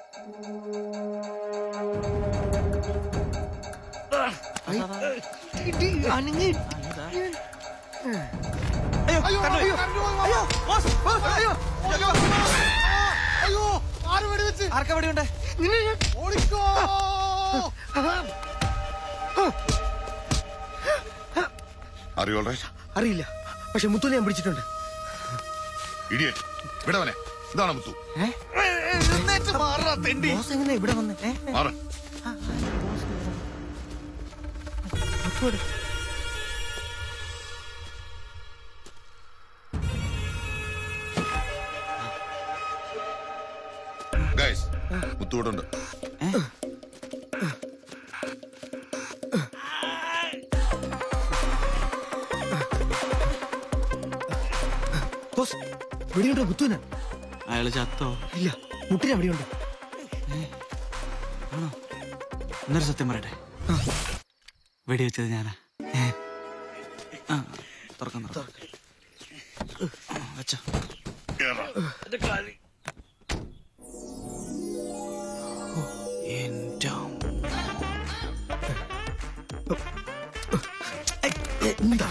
അയ്യോ അയ്യോ അയ്യോ ബോസ് ബോസ് അയ്യോ അയ്യോ അയ്യോ ആര് വെടിവെച്ച് ആർക്കാ വെടിയുണ്ട് നിന്നെ ഞാൻ ഓടിക്കോ Are you all right? അറിയില്ല പക്ഷെ മുത്തുനെ ഞാൻ പിടിച്ചിട്ടുണ്ട് Idiot. വിടവനെ ഇതാണ് മുത്തു ബോസ് എങ്ങനെ ഇവിടെ വന്നേ മാറ ഗൈസ് മുത്തു ഇവിടെ ഉണ്ട് ബോസ് വെടിയുണ്ടോ മുത്തുന അയാള് ചത്തോ ഇല്ല മുട്ടിന് അവിടെയുണ്ട് ആണോ എന്നൊരു സത്യം പറയട്ടെ വെടിവെച്ചത് ഞാനാ ഏ. ആ തുറക്കാം തുറക്കാം ആ, വെച്ചോ എൻ്റെ എന്താ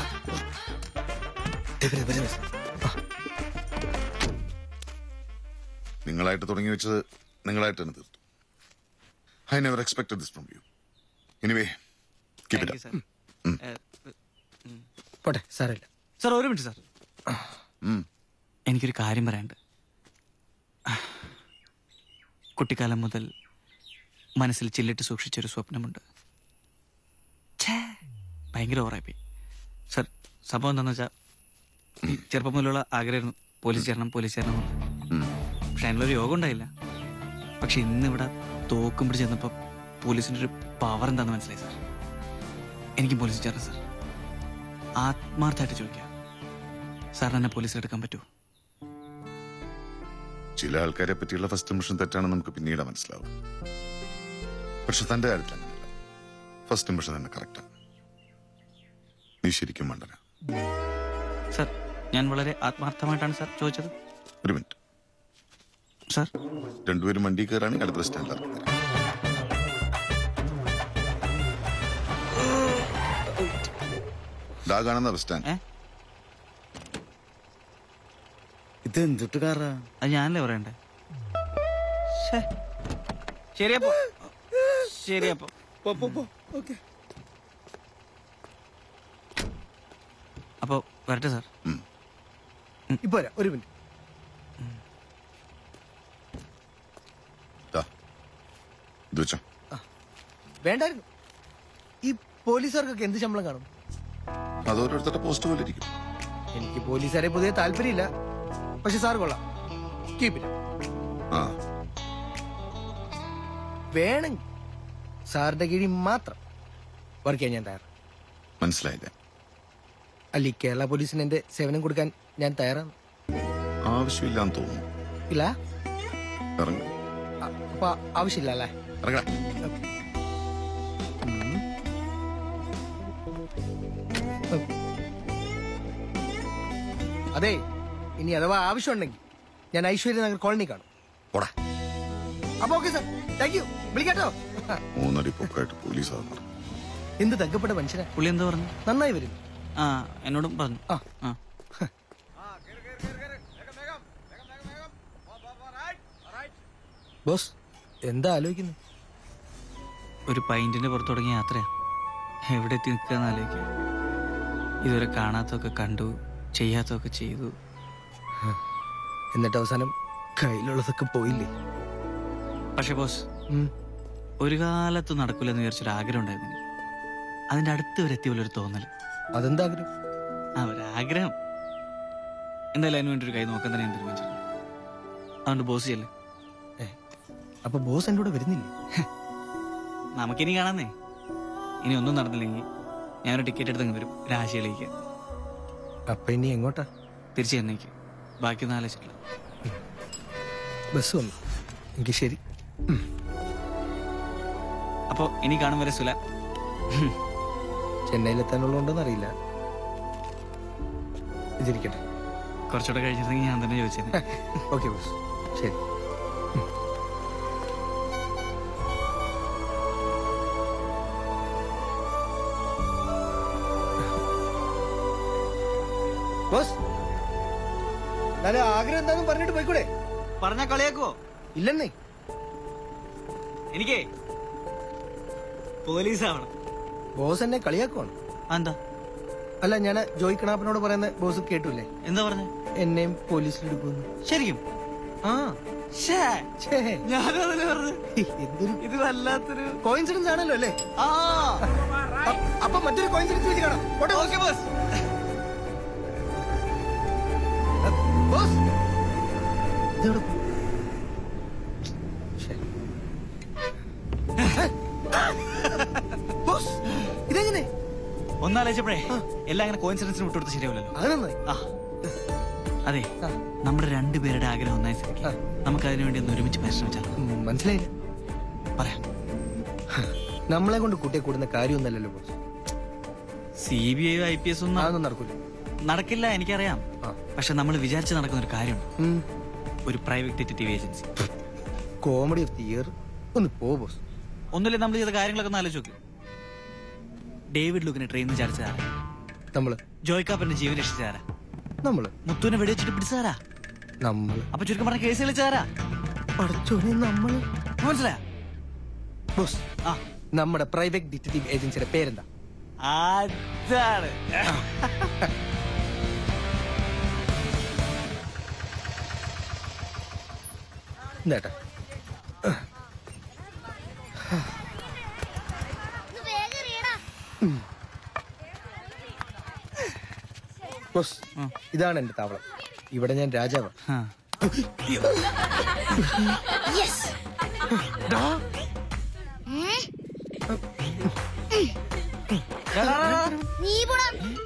വരെ, വരെ, വരെ. നിങ്ങളായിട്ട് തുടങ്ങി വെച്ചത് നിങ്ങളായിട്ട് തന്നെ തീർത്തു I never expected this from you anyway keep it sir പോട്ടെ സാരമില്ല സാർ ഒരു മിനിറ്റ് സാർ എനിക്കൊരു കാര്യം പറയാനുണ്ട് കുട്ടിക്കാലം മുതൽ മനസ്സിൽ ചില്ലിട്ട് സൂക്ഷിച്ചൊരു സ്വപ്നമുണ്ട് ഛേ, ഭയങ്കര ഓറായിപ്പോയി സാർ സംഭവം എന്താണെന്ന് വെച്ചാൽ ഈ ചെറുപ്പം മുതലുള്ള ആഗ്രഹമായിരുന്നു പോലീസ് ചേരണം പോലീസ് ചേരണം എന്ന്. പക്ഷെ അതിനുള്ളൊരു യോഗം ഉണ്ടായില്ല പക്ഷെ ഇന്ന് ഇവിടെ തോക്കും പിടിച്ച് ചെന്നപ്പോൾ പോലീസിൻ്റെ ഒരു പവർ എന്താണെന്ന് മനസ്സിലായി സാർ എനിക്ക് പോലീസ് ചേരണം സാർ ആത്മാർത്ഥമായിട്ട് ചോദിക്കാം സാറിന് എന്നെ പോലീസ് എടുക്കാൻ പറ്റുമോ ചില ആൾക്കാരെ പറ്റിയുള്ള ഫസ്റ്റ് ഇംപ്രഷൻ തെറ്റാണെന്ന് നമുക്ക് പിന്നീട് മനസ്സിലാവും പക്ഷെ തന്റെ കാര്യത്തിൽ അങ്ങനെയല്ല ഫസ്റ്റ് ഇംപ്രഷൻ തന്നെ കറക്റ്റാണ് നീ ശരിക്കും മണ്ടന സാർ ഞാൻ വളരെ ആത്മാർത്ഥമായിട്ടാണ് സാർ ചോദിച്ചത് ഒരു മിനിറ്റ് സാർ രണ്ടുപേരും വണ്ടി കയറാണെങ്കിൽ അടുത്ത സ്റ്റാൻഡിൽ ഇറക്കി തരാം ദാ കാണുന്ന ബസ് സ്റ്റാൻഡ് ഇത് എന്തിട്ട് കാറാ അത് ഞാനല്ലേ പറയണ്ടേ ശ്ശേ. ശരിയപ്പോ ശരിയപ്പോ അപ്പോ വരട്ടെ സാർ ഇപ്പൊ വരാം ഒരു മിനിറ്റ് ഇത് വെച്ചോ വേണ്ടായിരുന്നു ഈ പോലീസുകാർക്കൊക്കെ എന്ത് ശമ്പളം കാണും അത് ഓരോരുത്തരുടെ പോസ്റ്റ് പോലെ ഇരിക്കും എനിക്ക് പോലീസുകാരെ പൊതുവെ താല്പര്യമില്ല പക്ഷെ സാർ കൊള്ളാം കീപ്പില്ല ആ വേണമെങ്കിൽ സാറിന്റെ കീഴിൽ മാത്രം വർക്ക് ചെയ്യാൻ ഞാൻ തയ്യാറാണ് മനസ്സിലായില്ല അല്ല ഈ കേരള പോലീസിന് എന്റെ സേവനം കൊടുക്കാൻ ഞാൻ തയ്യാറാണ് ആവശ്യമില്ലാന്ന് തോന്നുന്നു ഇല്ല ഇറങ്ങ അ- അപ്പൊ ആവശ്യമില്ല അല്ലേ ഇറങ്ങ അതെ ഇനി അഥവാ ആവശ്യമുണ്ടെങ്കിൽ ഞാൻ ഐശ്വര്യ നഗർ കോളനി കാണും പോടാ അപ്പൊ ഓക്കെ സാർ താങ്ക് യു വിളിക്കാട്ടോ മൂന്നടി പൊക്കായിട്ട് പോലീസ് ആകുന്നു എന്ത് തങ്കപ്പെട്ട മനുഷ്യനാ പുള്ളി എന്താ പറഞ്ഞു നന്നായി വരും ആ എന്നോടും പറഞ്ഞു ആ ബോസ് എന്താ ആലോചിക്കുന്നു ഒരു പൈന്റിന്റെ പുറത്ത് തുടങ്ങിയ യാത്രയാ എവിടെ എത്തി നിൽക്കാന്ന് ആലോചിക്കുക ഇതുവരെ കാണാത്തൊക്കെ കണ്ടു ചെയ്യാത്തൊക്കെ ചെയ്തു എന്നിട്ട് അവസാനം കയ്യിലുള്ളതൊക്കെ പോയില്ലേ പക്ഷെ ബോസ് ഒരു കാലത്ത് നടക്കില്ലെന്ന് വിചാരിച്ചൊരു ആഗ്രഹം ഉണ്ടായിരുന്നു എനിക്ക്. അതിന്റെ അടുത്ത് വരെ എത്തിയ പോലെ ഒരു തോന്നൽ അതെന്താ ആഗ്രഹം ആ ഒരു ആഗ്രഹം എന്തായാലും അതിന് വേണ്ടി ഒരു കൈ നോക്കാൻ തന്നെ ഞാൻ തീരുമാനിച്ചിട്ടുണ്ട് അതുകൊണ്ട് ബോസ് ചെയ്യല്ലേ അപ്പൊ ബോസ് എന്റെ കൂടെ വരുന്നില്ലേ നമുക്കിനി കാണാന്നേ ഇനി ഒന്നും നടന്നില്ലെങ്കിൽ ഞാനൊരു ടിക്കറ്റ് എടുത്തങ്ങ് വരും രാശിയിലേക്ക് അപ്പൊ ഇനി എങ്ങോട്ടാ തിരിച്ചു ചെന്നൈക്ക് ബാക്കിയൊന്നും ആലോചിച്ചിട്ടില്ല ബസ് വന്നു എങ്കിൽ ശരി അപ്പോ ഇനി കാണും വരെ സുല ചെന്നൈയിലെത്താനുള്ളതുകൊണ്ടെന്ന് അറിയില്ല ഇതിരിക്കട്ടെ കുറച്ചുകൂടെ കഴിച്ചിരുന്നെങ്കിൽ ഞാൻ തന്നെ ചോദിച്ചത് ഓക്കെ ബോസ് ശരി ബോസ് ഞാൻ ആഗ്രഹം എന്താണെന്ന് പറഞ്ഞിട്ട് പോയിക്കൂടെ പറഞ്ഞ കളിയാക്കോ ഇല്ലെന്നേ എനിക്കേ പോലീസ് ആവണം ബോസ് എന്നെ കളിയാക്കുവാണ് എന്താ അല്ല ഞാൻ ജോയ് കണാപ്പനോട് പറയുന്ന ബോസ് കേട്ടില്ലേ എന്താ പറഞ്ഞ എന്നെയും പോലീസിലെടുക്കുന്നു ശരിക്കും ആ ഞാനും അതല്ലേ പറഞ്ഞു എന്തൊരു ഇത് വല്ലാത്തൊരു കോയിൻസിഡൻസ് ആണല്ലോ അല്ലേ ആ അ- അപ്പൊ മറ്റൊരു കോയിൻസിഡൻസ് വെച്ച് കാണാം പോട്ടെ ഓക്കെ ബോസ് ബോസ് ഇതെവിടെ പോ- ശ്ശെ. ബോസ് ഇതെങ്ങനെ ഒന്നാലോചിച്ചപ്പോഴേ എല്ലാം അങ്ങനെ കോയിൻസിഡൻസിന് വിട്ടുകൊടുത്ത് ശരിയാവില്ലല്ലോ അത് നന്നായി ആ അതെ നമ്മുടെ രണ്ടുപേരുടെ ആഗ്രഹം ഒന്നായി സ്ഥിതിക്ക് നമുക്ക് അതിനു വേണ്ടി ഒന്ന് ഒരുമിച്ച് പരിശ്രമിച്ചാലോ ഉം, മനസ്സിലായില്ല പറയാം നമ്മളെ കൊണ്ട് കൂട്ടിയെ കൂടുന്ന കാര്യമൊന്നല്ലല്ലോ boss C B I I P S ഒന്നും അതൊന്നും നടക്കൂല നടക്കില്ല എനിക്കറിയാം പക്ഷെ നമ്മൾ വിചാരിച്ച് നടക്കുന്ന ഒരു കാര്യമുണ്ട് ഉം. ഒരു private detective agency comedy of the year ഒന്ന് പോ ബോസ് ഒന്നുമില്ല നമ്മൾ ചെയ്ത കാര്യങ്ങളൊക്കെ ഒന്ന് ആലോചിച്ച് നോക്ക് ഡേവിഡ് ലുക്കിനെ ട്രെയിനിൽ ചാടിച്ചതാരാ നമ്മള് ജോയ് കാപ്പറിന്റെ ജീവൻ രക്ഷിച്ചതാരാ നമ്മള് മുത്തുവിനെ വെടിവെച്ചിട്ട് പിടിച്ചതാരാ നമ്മള് അപ്പൊ ചുരുക്കം പറഞ്ഞ കേസ് കളിച്ചതാരാ പഠിച്ചോനെ നമ്മള് മനസ്സിലായ ബോസ് ആ നമ്മുടെ പ്രൈവറ്റ് ഡിറ്റക്റ്റീവ് ഏജൻസിയുടെ പേരെന്താ അതാണ് എന്താട്ടാ ബോസ് ഇതാണ് എന്റെ താവളം ഇവിടെ ഞാൻ രാജാവാണ് നീ പോടാ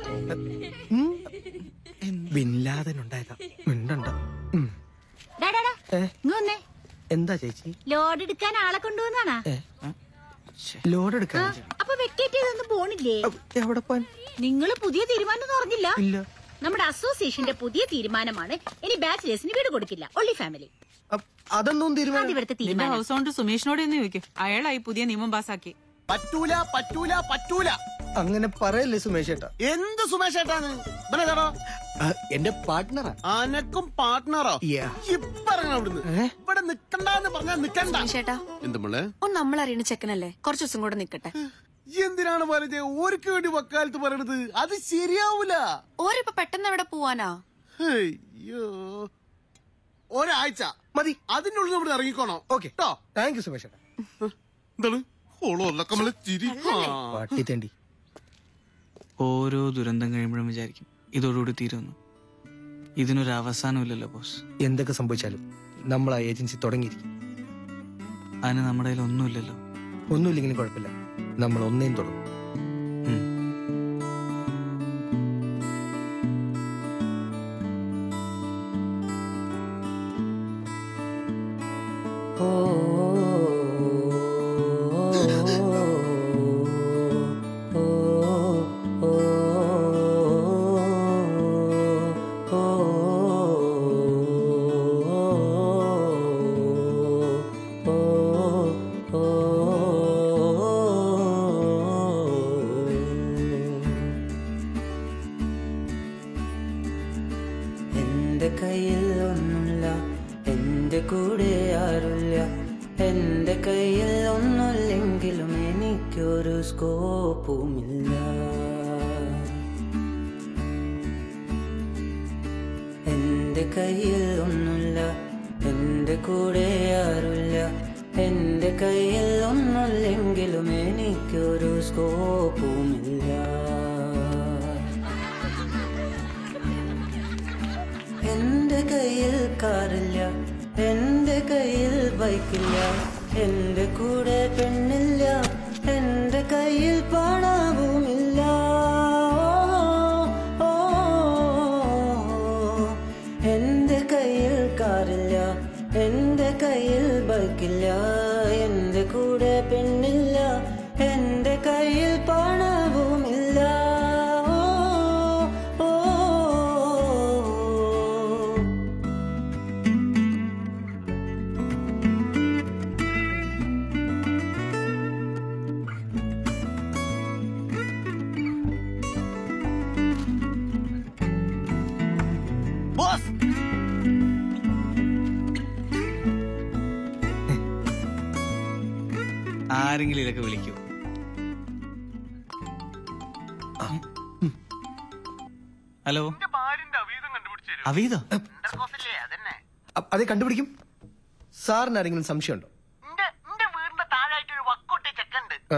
ബിൻലാദൻ ഉണ്ടായതാ മിണ്ടണ്ട ഉം. ഡാ, ഡാ, ഡാ. ഏ? ഇങ്ങ് വന്നേ എന്താ ചേച്ചി ലോഡ് എടുക്കാൻ ആളെ കൊണ്ടുവന്നാണാ ലോഡ് എടുക്കാൻ അപ്പൊ വെക്കേറ്റ് ചെയ്തൊന്നും പോണില്ലേ എവിടെ പോൻ നിങ്ങൾ പുതിയ തീരുമാനം പറഞ്ഞില്ല ഇല്ല നമ്മുടെ അസോസിയേഷന്റെ പുതിയ തീരുമാനമാണ് ഇനി ബാച്ചിലേഴ്സിന് വീട് കൊടുക്കില്ല ഒള്ളി ഫാമിലി അതൊന്നും തീരുമാനം ഇവിടുത്തെ നിന്റെ തീരുമാനം ഹൗസ് ഓണർ സുമേഷിനോട് ഒന്ന് ചോദിക്കും അയാളായി പുതിയ നിയമം പാസാക്കി പറ്റൂല പറ്റൂല പറ്റൂല അങ്ങനെ പറയല്ലേ സുമേഷ് ഏട്ടാ എന്ത് സുമേഷ് ഏട്ടാണ് ഇവനേതാടോ എന്റെ പാർട്ട്ണറാ അനക്കും പാർട്ട്ണറോ Yeah. ഇപ്പറങ്ങ അവിടുന്ന് ഇവിടെ നിക്കണ്ടെന്ന് പറഞ്ഞാ നിക്കണ്ട ചേട്ടാ എന്ത് മോളെ ഒന്ന് നമ്മളറിയണ ചെക്കനല്ലേ കുറച്ചു ദിവസം കൂടെ നിക്കട്ടെ എന്തിനാണ് പറഞ്ഞത് ഓർക്ക് വേണ്ടി വക്കാലത്ത് പറയണത് അത് ശരിയാവൂല ഓരിപ്പോ പെട്ടെന്ന് എവിടെ പോവാനാ അയ്യോ ഒരാഴ്ച മതി അതിനുള്ളിൽ ഇവിടെ ഇറങ്ങിക്കോണോ ഓക്കെ കേട്ടോ താങ്ക് യു സുമേഷ് ഏട്ടാ എന്താണ് ഓളോല്ലൊക്കെ നമ്മള് ചിരി പട്ടി തേണ്ടി ഓരോ ദുരന്തം കഴിയുമ്പോഴും വിചാരിക്കും ഇതോടുകൂടി തീരുമെന്ന് ഇതിനൊരു അവസാനമില്ലല്ലോ ബോസ് എന്തൊക്കെ സംഭവിച്ചാലും നമ്മൾ ആ ഏജൻസി തുടങ്ങിയിരിക്കും അതിന് നമ്മുടെ കയ്യിൽ ഒന്നുമില്ലല്ലോ ഒന്നുമില്ലെങ്കിലും കുഴപ്പമില്ല നമ്മൾ ഒന്നേം തുടങ്ങും സ്കോപ്പുമില്ല എന്റെ കയ്യിൽ ഒന്നുമില്ല എന്റെ കൂടെ ആരുമില്ല എന്റെ കയ്യിൽ ഒന്നുമില്ലെങ്കിലും എനിക്കൊരു സ്കോപ്പുമില്ല എന്റെ കയ്യിൽ കാറില്ല എന്റെ കയ്യിൽ ബൈക്കില്ല എന്റെ കൂടെ പെണ്ണില്ല എന്റെ കയ്യിൽ പണവുമില്ല ഓ, എന്റെ കയ്യിൽ കാറില്ല എന്റെ കയ്യിൽ ബൈക്കില്ല എന്റെ കൂടെ പെണ്ണില്ല എന്റെ കയ്യിൽ പണവുമില്ല ഓ, ഓ, ബോസ് ആരെങ്കിലും ഇതൊക്കെ വിളിക്കൂ ഹലോ അവീതോ അ- അത് കണ്ടുപിടിക്കും സാറിന് ആരെങ്കിലും സംശയമുണ്ടോ ആ.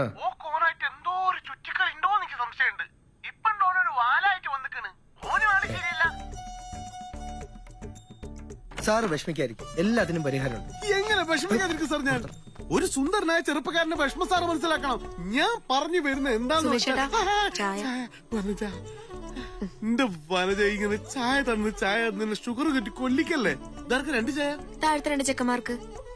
സാറ് വിഷമിക്കായിരിക്കും എല്ലാത്തിനും പരിഹാരമുണ്ട് എങ്ങനെ വിഷമിക്കാതിരിക്കും സാർ ഞാൻ ഒരു സുന്ദരനായ ചെറുപ്പക്കാരന്റെ വിഷമ സാറ് മനസ്സിലാക്കണം ഞാൻ പറഞ്ഞു വരുന്നത് എന്താന്ന് സുമേഷേട്ടാ, വെച്ചാൽ- ചായ. വനജ എന്റെ വനജ ഇങ്ങനെ ചായ തന്ന് ചായ നിന്നെ ഷുഗർ കെട്ടി കൊല്ലിക്കല്ലേ ഇതാർക്ക് രണ്ട് ചായ താഴത്തെ രണ്ട് ചെക്കന്മാർക്ക്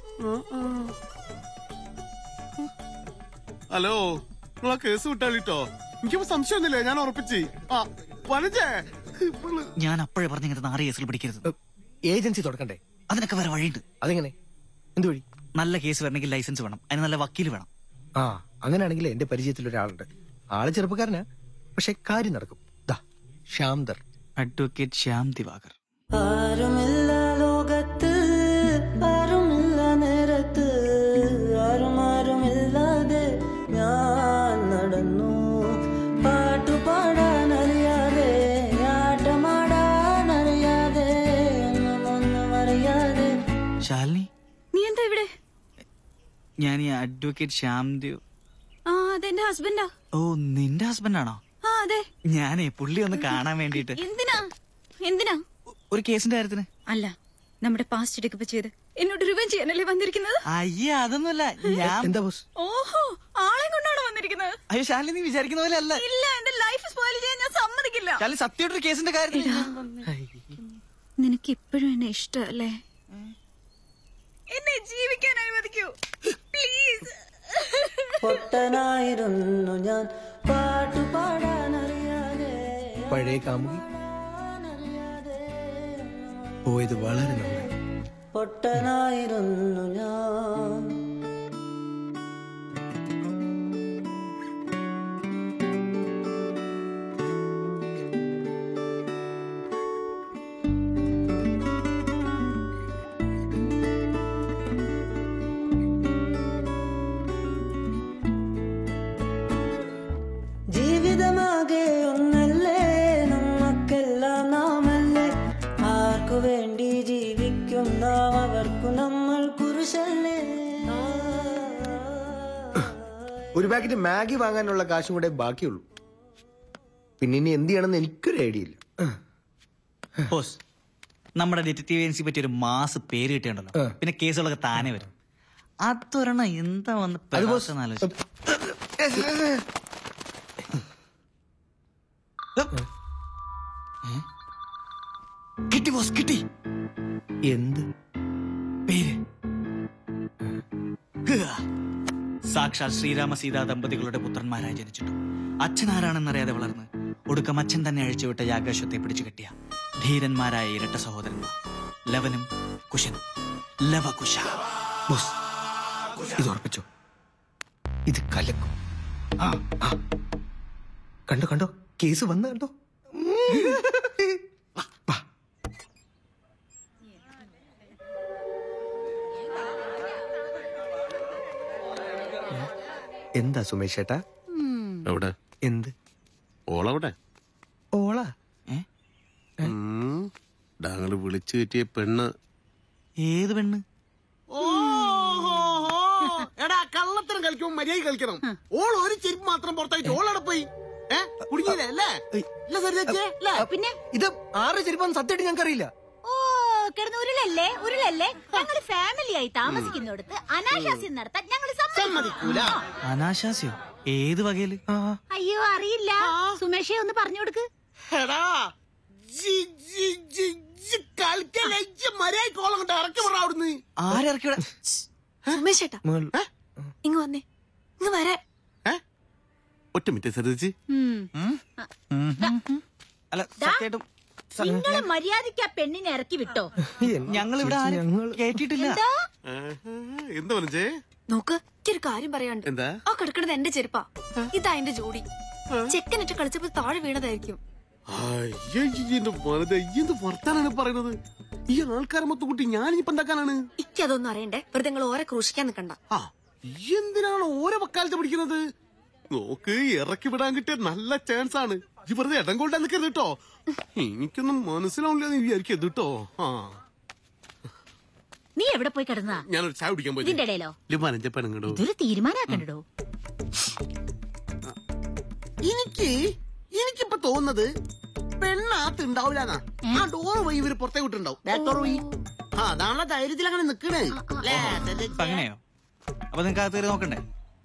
ഹലോ നിങ്ങളാ കേസ് വിട്ടാളിട്ടോ എനിക്കിപ്പോ സംശയമൊന്നുമില്ല ഞാൻ ഉറപ്പിച്ച് ആ വനജേ ഇവള് ഞാൻ അപ്പോഴേ പറഞ്ഞ ഇങ്ങനത്തെ നാറി കേസിൽ പിടിക്കരുത് ഏജൻസി തുടക്കണ്ടേ അതിനൊക്കെ വേറെ വഴിയുണ്ട് അതെങ്ങനെ എന്ത് വഴി നല്ല കേസ് വരണമെങ്കിൽ ലൈസൻസ് വേണം അതിന് നല്ല വക്കീൽ വേണം ആ അങ്ങനെയാണെങ്കിൽ എന്റെ പരിചയത്തിൽ ഒരാളുണ്ട് ആള് ചെറുപ്പക്കാരനാ പക്ഷെ കാര്യം നടക്കും ദാ ശ്യാംദർ അഡ്വക്കേറ്റ് ശ്യാം ദിവാകർ ആരുമില്ല ലോകത്ത് ആരുമില്ല നേരത്ത് ആരും ആരുമില്ലാതെ ഞാൻ നടന്നു പാട്ടുപാടാൻ അറിയാതെ ആട്ടമാടാൻ അറിയാതെ ഒന്നും ഒന്നും അറിയാതെ ശാലിനി നീ എന്താ ഇവിടെ ഞാൻ ഈ അഡ്വക്കേറ്റ് ശ്യാം ദേവ് ആ അതെന്റെ ഹസ്ബൻഡാ ഓ നിന്റെ ഹസ്ബൻഡ് ആണോ ആ അതെ ഞാനേ പുള്ളി ഒന്ന് കാണാൻ വേണ്ടിട്ട് എന്തിനാ എന്തിനാ ഒരു കേസിന്റെ കാര്യത്തിന് അല്ല നമ്മുടെ പാസ്റ്റ് എടുക്കപ്പ് ചെയ്ത് എന്നോട് റിവെഞ്ച് ചെയ്യാനല്ലേ വന്നിരിക്കുന്നത് അയ്യേ അതൊന്നുമല്ല ഞാൻ എന്താ ബോസ് ഓഹോ ആളെ കൊണ്ടാണ് വന്നിരിക്കുന്നത് അയ്യോ ശാലിനി നീ വിചാരിക്കുന്ന പോലെ അല്ല ഇല്ല എന്റെ ലൈഫ് സ്പോയിൽ ചെയ്യാൻ ഞാൻ സമ്മതിക്കില്ല ശാലിനി സത്യമായിട്ടൊരു കേസിന്റെ കാര്യത്തിൽ നിനക്ക് ഇപ്പോഴും എന്നെ ഇഷ്ടമല്ലേ എന്നെ ജീവിക്കാൻ അനുവദിക്കൂ പ്ലീസ് പൊട്ടനായിരുന്നു ഞാൻ പാട്ടുപാടാൻ അറിയാതെ പഴയ കാമുകി പോയത് വളരെ നന്നായി പൊട്ടനായിരുന്നു ഞാൻ ജീവിതമാകെ ഒന്നല്ലേ നമുക്കെല്ലാം നാമല്ലേ ആർക്കു വേണ്ടി ജീവിക്കും നാം അവർക്കു നമ്മൾ കുരിശല്ലേ ഒരു പാക്കറ്റ് മാഗി വാങ്ങാനുള്ള കാശും കൂടെ ബാക്കിയുള്ളൂ പിന്നെ ഇനി എന്ത് ചെയ്യണമെന്ന് എനിക്കൊരു ഐഡിയ ഇല്ല ബോസ് നമ്മുടെ ഡിറ്റക്റ്റീവ് ഏജൻസി പറ്റി ഒരു മാസ് പേര് കിട്ടിയുണ്ടല്ലോ പിന്നെ കേസുകളൊക്കെ താനെ വരും അതൊരെണ്ണം എന്താ വന്ന് അത് ബോസ്. പെടാത്തെന്ന് ആലോചിച്ചു. ഏ? കിട്ടി ബോസ് കിട്ടി എന്ത് പേര് ഹുക. സാക്ഷാൽ ശ്രീരാമ സീതാ ദമ്പതികളുടെ പുത്രന്മാരായി ജനിച്ചിട്ടു അച്ഛൻ ആരാണെന്നറിയാതെ വളർന്ന് ഒടുക്കം അച്ഛൻ തന്നെ അഴിച്ചുവിട്ട യാഗാശ്വത്തെ പിടിച്ചു കെട്ടിയ ധീരന്മാരായ ഇരട്ട സഹോദരന്മാർ ലവനും കുശനും ലവകുശ ബോസ് ഇത് ഉറപ്പിച്ചോ ഇത് കലക്കും ആ, ആ. കണ്ടോ കണ്ടോ കേസ് വന്ന് കണ്ടോ വാ, വാ. എന്താ സുമേഷ് ചേട്ടാ എവിടെ എന്ത് ഓളവിടെ ഓളാ ഞങ്ങള് വിളിച്ചു കയറ്റിയ പെണ്ണ് ഏത് പെണ്ണ് എടാ കള്ളത്തരം കളിക്കുമ്പോ മര്യാദ കളിക്കണം ഓൾ ഒരു ചെരുപ്പ് മാത്രം പുറത്തായിട്ട് ഓളവിടെ പോയി ഏ കുടുങ്ങിയില്ലേ അല്ലേ ഇല്ല സരിതച്ചേ അല്ലേ പിന്നെ ഇത് ആറ് ചെരുപ്പാന്ന് സത്യമായിട്ട് ഞങ്ങൾക്ക് അറിയില്ല ഓ കിടന്ന് ഉരുളല്ലേ ഉരുളല്ലേ ഞങ്ങൾ ഫാമിലി ആയി താമസിക്കുന്നിടത്ത് അനാശാസ്യം നടത്താൻ ഞങ്ങൾ സമ്മതിക്കൂല അനാശാസ്യോ ഏത് വകയില് അയ്യോ അറിയില്ല സുമേഷേ ഒന്ന് പറഞ്ഞു കൊടുക്ക് എടാ ജി, ജി, ജി, ജി, കളിക്കല്ലേ ഇജ്ജ് മര്യാദ കോളം കൊണ്ട് ഇറക്കി വിട അവിടുന്ന് ആരിറക്കിവിടെ സുമേഷ് ചേട്ടാ ഇങ്ങ് വന്നേ ഇങ്ങ് വരാൻ ഒറ്റ മിനിറ്റ് സരിതച്ചി അല്ല സത്യമായിട്ടും നിങ്ങള് മര്യാദയ്ക്ക് ആ പെണ്ണിനെ ഇറക്കി വിട്ടോ ഞങ്ങൾ ഇവിടെ കേട്ടിട്ടില്ല എന്താ എന്താ പറഞ്ഞേ നോക്ക് എനിക്കൊരു കാര്യം പറയാണ്ട് എന്താ ആ കിടക്കണത് എന്റെ ചെരുപ്പാ ഇതാ എന്റെ ജോഡി ചെക്കനിട്ട് കളിച്ചപ്പോ താഴെ വീണതായിരിക്കും അയ്യോ എന്റെ മനതെ എന്ത് വർത്താനാണ് പറയുന്നത് ഈ ആൾക്കാരെ മൊത്തം കൂട്ടി ഞാൻ ഇനിയിപ്പോ എന്താക്കാനാണ് എനിക്കതൊന്നും അറിയണ്ടേ വെറുതെ നിങ്ങൾ ഓരെ ക്രൂശിക്കാൻ നിക്കണ്ട ആ എന്തിനാണ് ഓരോ വക്കാലത്ത് പിടിക്കുന്നത് നോക്ക് ഇറക്കി വിടാൻ കിട്ടിയ നല്ല ചാൻസ് ആണ് ഈ വെറുതെ ഇടം കൊണ്ടാ നിൽക്കരുത് കേട്ടോ എനിക്കൊന്നും മനസ്സിലാവില്ല എന്ന് വിചാരിക്കരുത് കേട്ടോ ആ നീ എവിടെ പോയി കിടന്നാ ഞാനൊരു ചായ കുടിക്കാൻ പോയി ഇതിന്റെ ഇടയിലോ ലിമാനഞ്ച പെണ്ണുങ്ങടോ ഇതൊരു തീരുമാനാക്കണ്ടോ എനിക്ക് എനിക്കിപ്പോ തോന്നുന്നത് പെണ്ണാത്ത് ഉണ്ടാവില്ലെന്നാ ആ ഡോറ് പോയി ഇവര് പുറത്തേക്ക് വിട്ടുണ്ടാവും ബാക്ക് ഡോർ പോയി ആ അതാണല്ലോ ധൈര്യത്തിൽ അങ്ങനെ നിക്കണേ അല്ലേ അപ്പൊ അങ്ങനെയോ അപ്പൊ നിങ്ങൾക്ക് അകത്ത് കയറി നോക്കണ്ടേ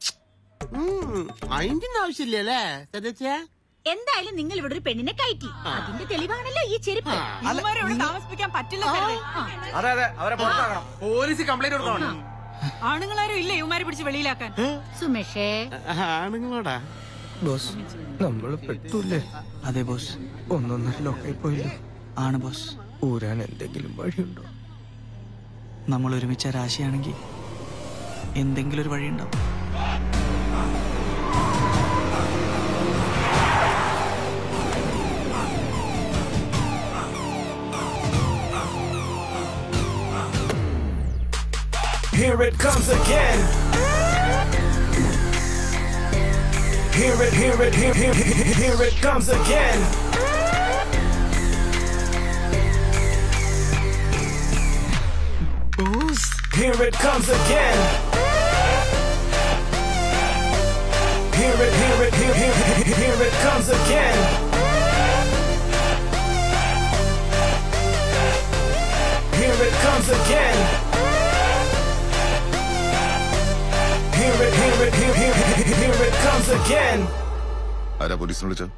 അതിന്റെ ആവശ്യമില്ല അല്ലേ സദസ്യ എന്തായാലും നിങ്ങൾ ഇവിടെ ഒരു പെണ്ണിനെ കയറ്റി അതിന്റെ തെളിവാണല്ലോ ഈ ചെരുപ്പ് ഇവന്മാരെ ഇവിടെ താമസിപ്പിക്കാൻ പറ്റില്ല സരിതേ. അതെ അതെ അവരെ പുറത്താക്കണം പോലീസ് കംപ്ലൈന്റ് കൊടുക്കണം ആണുങ്ങളാരും ഇല്ല ഇവന്മാരെ പിടിച്ച് വെളിയിലാക്കാൻ സുമേഷേ ആണുങ്ങളോടാ ബോസ് നമ്മൾ പെട്ടൂല്ലേ അതെ ബോസ് ഒന്നൊന്നര ലോക്കായി പോയില്ലേ ആണ് ബോസ് ഊരാൻ എന്തെങ്കിലും വഴിയുണ്ടോ നമ്മൾ ഒരുമിച്ച രാശിയാണെങ്കിൽ എന്തെങ്കിലും ഒരു വഴിയുണ്ടാവും Here it comes again. Here it, here it, here, here, here, here it comes again. Here it comes again. Here it, here it, here, here, here, here it comes again. Here it comes again. Here it, here it, here, here, here, here it comes again. ആരാ പോലീസിനെ വിളിച്ച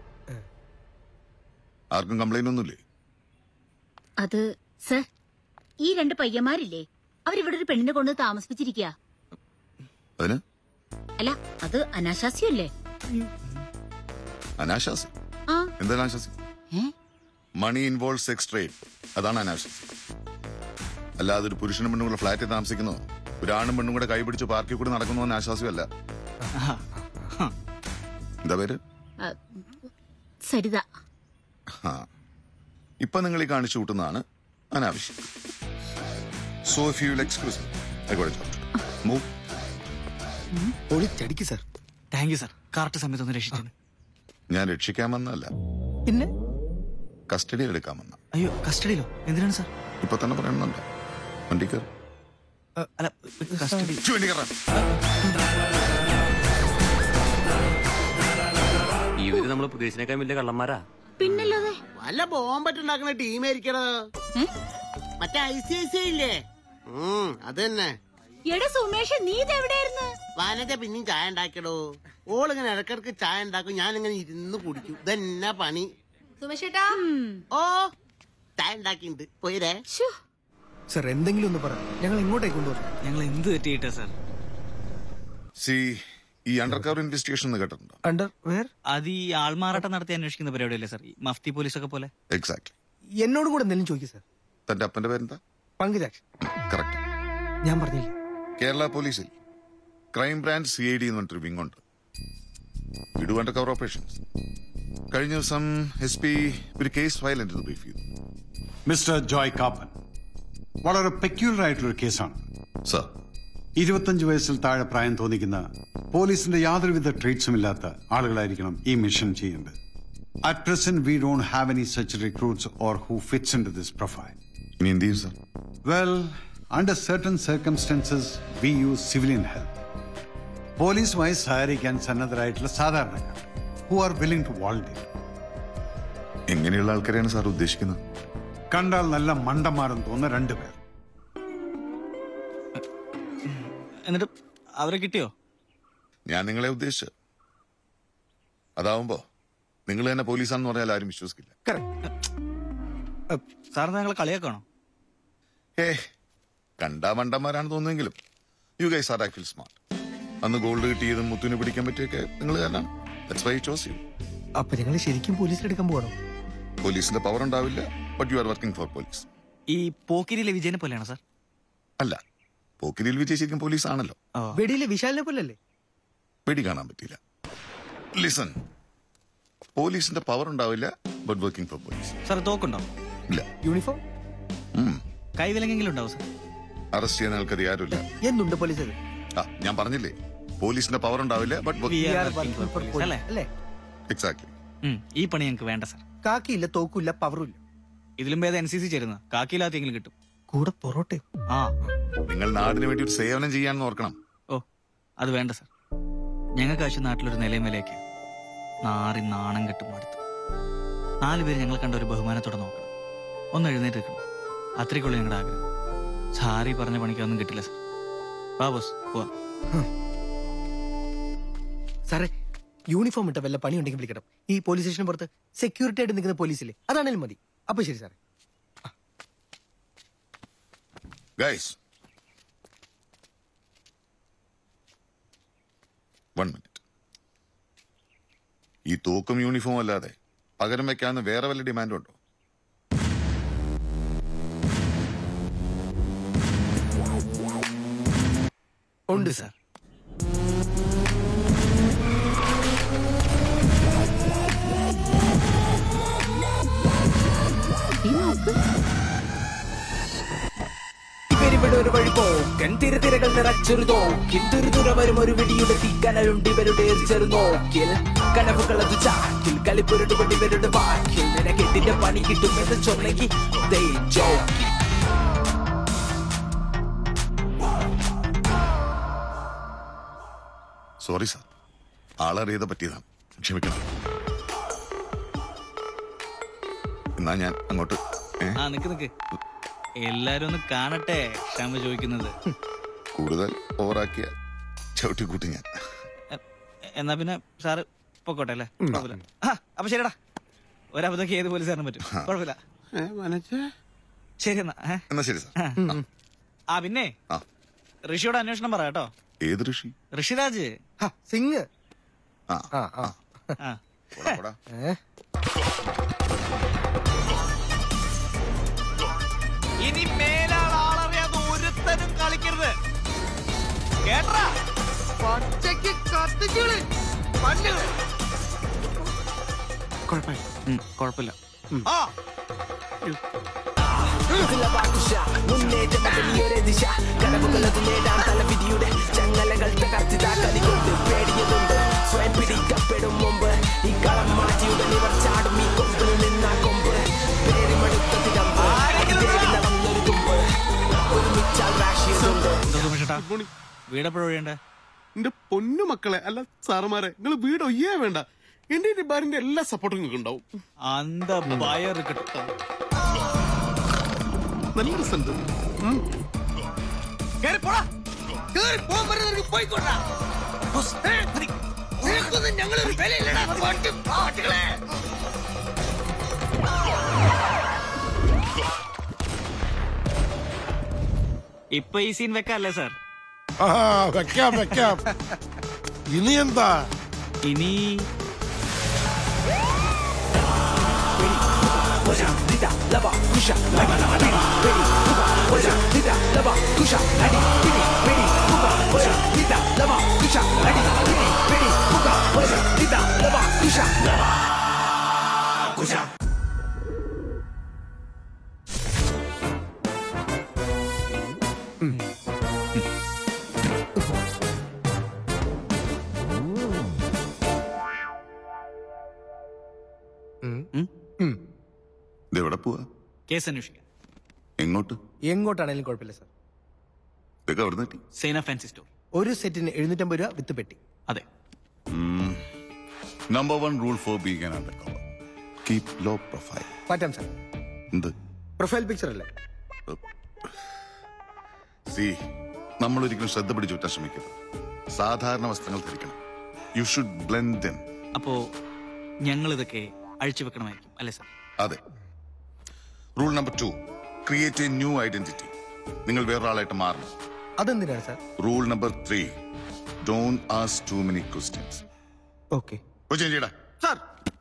ആർക്കും കംപ്ലൈന്റ് ഒന്നുമില്ലേ അത് സർ ഈ രണ്ട് പയ്യന്മാരില്ലേ അവരിവിടെ ഒരു പെണ്ണിനെ കൊണ്ട് താമസിപ്പിച്ചിരിക്കുക അതിന് അല്ല അത് അനാശാസ്യമല്ലേ അനാശാസ്യം ആ എന്താ അനാശാസ്യം ഏ? മണി ഇൻവോൾവ് സെക്സ് ട്രേഡ് അതാണ് അനാശാസ്യം അല്ലാതെ ഒരു പുരുഷനും പെണ്ണും കൂടെ ഫ്ലാറ്റിൽ താമസിക്കുന്നോ ഒരു ആണും പെണ്ണും കൂടെ കൈപിടിച്ച് പാർക്കിൽ കൂടെ നടക്കുന്നു അനാശാസ്യമല്ല എന്താ പേര് ആ, സരിത ആ ഇപ്പൊ നിങ്ങൾ ഈ കാണിച്ചു കൂട്ടുന്നതാണ് അനാവശ്യം so if you excuse move ഒളിച്ചടിക്ക് sir thank you sir correct സമയത്ത് ഒന്ന് രക്ഷിച്ചത് ഞാൻ രക്ഷിക്കാമെന്നല്ല പിന്നെ കസ്റ്റഡിയിൽ എടുക്കാമെന്ന അയ്യോ കസ്റ്റഡിയിലോ എന്തിനാണ് സാർ ഇപ്പൊ തന്നെ പറയുന്നുണ്ട് വണ്ടി കയറി അല്ല കസ്റ്റഡി വണ്ടി കയറാം ഇവര് നമ്മള് പ്രതീക്ഷിച്ചേക്കാൻ വലിയ കള്ളന്മാരാ പിന്നല്ലാതെ വല്ല ബോംബറ്റുണ്ടാക്കുന്ന ടീമായിരിക്കണോ മറ്റേ ഐ സി ഐ സി ഇല്ലേ ഉം, അത് തന്നെ എടാ സുമേഷ് നീ ഇതെവിടെയായിരുന്നു വാനജ പിന്നെയും ചായ ഉണ്ടാക്കടോ ഓളിങ്ങനെ ഇടക്കിടക്ക് ചായ ഉണ്ടാക്കും ഞാനിങ്ങനെ ഇരുന്ന് കുടിക്കും ഇതെന്നാ പണി സുമേഷേട്ടാ ഓ ചായ ഉണ്ടാക്കിണ്ട് പോയിരേ സാർ എന്തെങ്കിലും ഒന്ന് പറ ഞങ്ങൾ ഇങ്ങോട്ടേക്ക് കൊണ്ടുവരാം ഞങ്ങൾ എന്ത് തെറ്റിയിട്ടാ sir C E under cover investigation എന്ന് കേട്ടിട്ടുണ്ടോ അണ്ടർ വേർ അത് ഈ ആൾമാറാട്ടം നടത്തി അന്വേഷിക്കുന്ന പരിപാടിയല്ലേ സാർ ഈ മഫ്തി പോലീസൊക്കെ പോലെ എക്സാക്ട് എന്നോട് കൂടെ എന്തെങ്കിലും ചോദിക്കും സാർ തന്റെ അപ്പന്റെ പേരെന്താ പങ്കജാക്ഷ് കറക്റ്റ് ഞാൻ പറഞ്ഞില്ല കേരള പോലീസിൽ crime branch C I D എന്ന് പറഞ്ഞിട്ടൊരു വിങ് ഉണ്ട് we do under cover operations കഴിഞ്ഞ ദിവസം എസ് പി ഒരു കേസ് ഫയൽ എന്റെ ബ്രീഫ് ചെയ്തു മിസ്റ്റർ ജോയ് കാപ്പൻ വളരെ പെക്യുലർ ആയിട്ടുള്ള കേസാണ് സർ ഇരുപത്തഞ്ച് വയസ്സിൽ താഴെ പ്രായം തോന്നിക്കുന്ന പോലീസിന്റെ യാതൊരുവിധ ട്രേറ്റ്സും ഇല്ലാത്ത ആളുകളായിരിക്കണം ഈ മിഷൻ ചെയ്യേണ്ടത് at present we don't have any such recruits or who fits in to this profile ഇനി എന്ത് ചെയ്യും sir well under certain circumstances we use civilian help പോലീസുമായി സഹകരിക്കാൻ സന്നദ്ധരായിട്ടുള്ള സാധാരണക്കാർ who are willing to volunteer എങ്ങനെയുള്ള ആൾക്കാരെയാണ് സാർ ഉദ്ദേശിക്കുന്നത് കണ്ടാൽ നല്ല മണ്ടന്മാരെന്ന് തോന്നുന്ന രണ്ടുപേർ എന്നിട്ട് അവരെ കിട്ടിയോ ഞാൻ നിങ്ങളെ ഉദ്ദേശിച്ചത് അതാവുമ്പോ നിങ്ങൾ തന്നെ പോലീസാണെന്ന് പറഞ്ഞാൽ ആരും വിശ്വസിക്കില്ല സാറിന് ഞങ്ങളെ കളിയാക്കാണോ ഏ കണ്ടാ മണ്ടന്മാരാണ് തോന്നുമെങ്കിലും you guys are actually smart അന്ന് ഗോൾഡ് കിട്ടിയതും മുത്തുവിനെ പിടിക്കാൻ പറ്റിയൊക്കെ നിങ്ങൾ കാരണമാണ് ദാറ്റ്സ് വൈ ചോസ് യു അപ്പൊ ഞങ്ങൾ ശരിക്കും പോലീസിലെടുക്കാൻ പോകണം പോലീസിന്റെ പവർ ഉണ്ടാവില്ല but you are working for police ഈ പോക്കിരിയിലെ വിജയനെ പോലെയാണോ സാർ അല്ല പോക്കിരിയിൽ വിജയ് ശരിക്കും പോലീസ് ആണല്ലോ വെടിയിലെ വിശാലിനെ പോലല്ലേ വെടി കാണാൻ പറ്റില്ല ലിസൺ പോലീസിന്റെ പവർ ഉണ്ടാവില്ല but working for police sir തോക്കുണ്ടോ ഇല്ല യൂണിഫോം കൈവിലങ്ങെങ്കിലും ഉണ്ടാവും സാർ അറസ്റ്റ് ചെയ്യാൻ ആൾക്കാർ ആരുമില്ല എന്നുണ്ട് പോലീസ് ആ ഞാൻ പറഞ്ഞില്ലേ പോലീസിന്റെ പവർ ഉണ്ടാവില്ല but We are working for police, അല്ലേ? അല്ലേ എക്സാക്ട്ലി ഉം, ഈ പണി ഞങ്ങൾക്ക് വേണ്ട സാർ കാക്കിയില്ല തോക്കില്ല പവറും ഇല്ല ഇതിലും ഭേദം എൻ സി സി ചേരുന്ന കാക്കിയില്ലാത്തെങ്കിലും കിട്ടും കൂടെ പൊറോട്ടയും ആ നിങ്ങൾ നാടിന് വേണ്ടി ഒരു സേവനം ചെയ്യാന്ന് ഓർക്കണം ഓ അത് വേണ്ട സാർ ഞങ്ങൾക്ക് ആവശ്യം നാട്ടിലൊരു നിലയും വിലയൊക്കെ നാറി നാണം കെട്ടും അടുത്ത് നാല് പേര് ഞങ്ങൾ കണ്ട ഒരു ബഹുമാനത്തോടെ നോക്കണം ഒന്ന് എഴുന്നേറ്റ് നിൽക്കണം അത്രയ്ക്കുള്ള ഞങ്ങളുടെ ആഗ്രഹം സാറി പറഞ്ഞ പണിക്കൊന്നും കിട്ടില്ല സാർ വാ ബോസ് പോവാം സാറേ യൂണിഫോം ഇട്ട വല്ല പണി ഉണ്ടെങ്കിൽ വിളിക്കണം ഈ പോലീസ് സ്റ്റേഷന് പുറത്ത് സെക്യൂരിറ്റി ആയിട്ട് നിൽക്കുന്ന പോലീസില്ലേ അതാണേലും മതി അപ്പൊ ശരി സാറേ ഗൈസ് വൺ മിനിറ്റ് ഈ തൂക്കം യൂണിഫോം അല്ലാതെ പകരം വെക്കാവുന്ന വേറെ വല്ല ഡിമാൻഡും ഉണ്ടോ ഉണ്ട് സാർ ഇവരിവിടെ ഒരു വഴി പോക്കൻ തിരതിരകൾ നിറച്ചൊരു തോക്കിൽ തുരുതുര വരും ഒരു വെടിയുടെ തീക്കനലുണ്ട് ഇവരുടെ ചെറു നോക്കിൽ കനവുകളത് ചാക്കിൽ കളിപ്പൊരുടുകൊണ്ട് ഇവരുടെ വാക്കിൽ നിനക്കെട്ടിന്റെ പണി കിട്ടും എന്ന് ചൊന്നെങ്കിൽ they joke. സോറി സാർ ആളറിയാതെ പറ്റിയതാണ് ക്ഷമിക്കണം എന്നാ ഞാൻ അങ്ങോട്ട് ഏ? ആ നിക്ക് നിക്ക് എല്ലാരും ഒന്ന് കാണട്ടെ ക്ഷമ ചോദിക്കുന്നത് കൂടുതൽ ഓവറാക്കിയ ചവിട്ടിക്കൂട്ടി ഞാൻ എന്നാ പിന്നെ സാറ് പൊക്കോട്ടെ അല്ലേ കുഴപ്പമില്ല ആ അപ്പൊ ശരിടാ ഒരബദ്ധമൊക്കെ ഏത് പോലീസുകാരനും പറ്റും കുഴപ്പമില്ല ശരി എന്നാ ഏ? എന്നാ ശരി സാർ ആ. ആ പിന്നെ ആ. ഋഷിയോട് അന്വേഷണം പറ കേട്ടോ ഏത് ഋഷി ഋഷിരാജ് സിംഗ് ആ ആ ആ ആ പോടാ, പോടാ. ഇനി മേലാൾ ആളറിയാതെ ഒരുത്തനും കളിക്കരുത് കേട്ടാ പച്ചയ്ക്ക് കത്തിച്ചുകള് പല്ലുകള് കുഴപ്പമില്ല ആ ഇതിലവാകുശ, മുന്നേറ്റമത് നീയൊരു ദിശ കനവുകളത് നേടാൻ തലവിധിയുടെ ചങ്ങലകൾ തകർത്തിതാ കളികൊണ്ട് പേടിയതുണ്ട് സ്വയം പിടിക്കപ്പെടും മുമ്പ് ഈ കളം മാറ്റിയുടെ നിവർ ചാടും ഈ കൊമ്പിൽ നിന്നാ കൊമ്പ് പേരിമടുത്ത തികമ്പ് തേടി നടന്നൊരു തുമ്പ് ഒരുമിച്ചാൽ രാശിയതുണ്ട് വീടെപ്പോഴും ഒഴിയണ്ടേ എന്റെ പൊന്നു മക്കളെ അല്ല സാറുമാരെ നിങ്ങൾ വീട് ഒയ്യേ വേണ്ട എന്റെ ഈ ബാരിന്റെ എല്ലാ സപ്പോർട്ടും നിങ്ങൾക്ക് ഉണ്ടാവും അന്ത ഭയം കിട്ടും നല്ല റിസൾട്ട് കേറി പോടാ കേറി പോകാൻ പറ്റുന്നവർക്ക് പോയിക്കോട്ടാ നിനക്കൊന്നും ഞങ്ങളൊരു വിലയില്ലടാ പട്ടി പാട്ടികളെ ഇപ്പൊ ഈ സീൻ വെക്കല്ലേ സാർ ആ വെക്കാം വെക്കാം ഇനി എന്താ ഇനി Dita, lava, kusha, lava, adi, pedi, kuba, oja, dita, lava, kusha, adi, pedi, pedi, kuba, oja, dita, lava, kusha, adi, pedi, pedi, kuba, oja, dita, lava, kusha, lava, kusha. ഇതെവിടെ പോവാ കേസ് അന്വേഷിക്കാം എങ്ങോട്ട് എങ്ങോട്ടാണേലും കുഴപ്പമില്ല സാർ ഇതൊക്കെ അവിടെ കിട്ടി സേന ഫാൻസി സ്റ്റോർ ഒരു സെറ്റിന് എഴുന്നൂറ്റമ്പത് രൂപ വിത്ത് പെട്ടി അതെ നമ്പർ വൺ റൂൾ ഫോർ ബീഗൻ under cover keep low profile മാറ്റാം സാർ എന്ത് പ്രൊഫൈൽ പിക്ചർ അല്ലേ സി നമ്മൾ ഒരിക്കലും ശ്രദ്ധ പിടിച്ചു വിട്ടാൻ ശ്രമിക്കരുത് സാധാരണ വസ്ത്രങ്ങൾ ധരിക്കണം യു ഷുഡ് ബ്ലെൻഡ് ഇൻ അപ്പോ ഞങ്ങൾ ഇതൊക്കെ അഴിച്ചു വെക്കണമായിരിക്കും അല്ലേ സാർ അതെ rule number two create a new identity നിങ്ങൾ വേറൊരാളായിട്ട് മാറണം അതെന്തിനാണ് sir rule number three don't ask too many questions okay question ചെയ്യടാ സാർ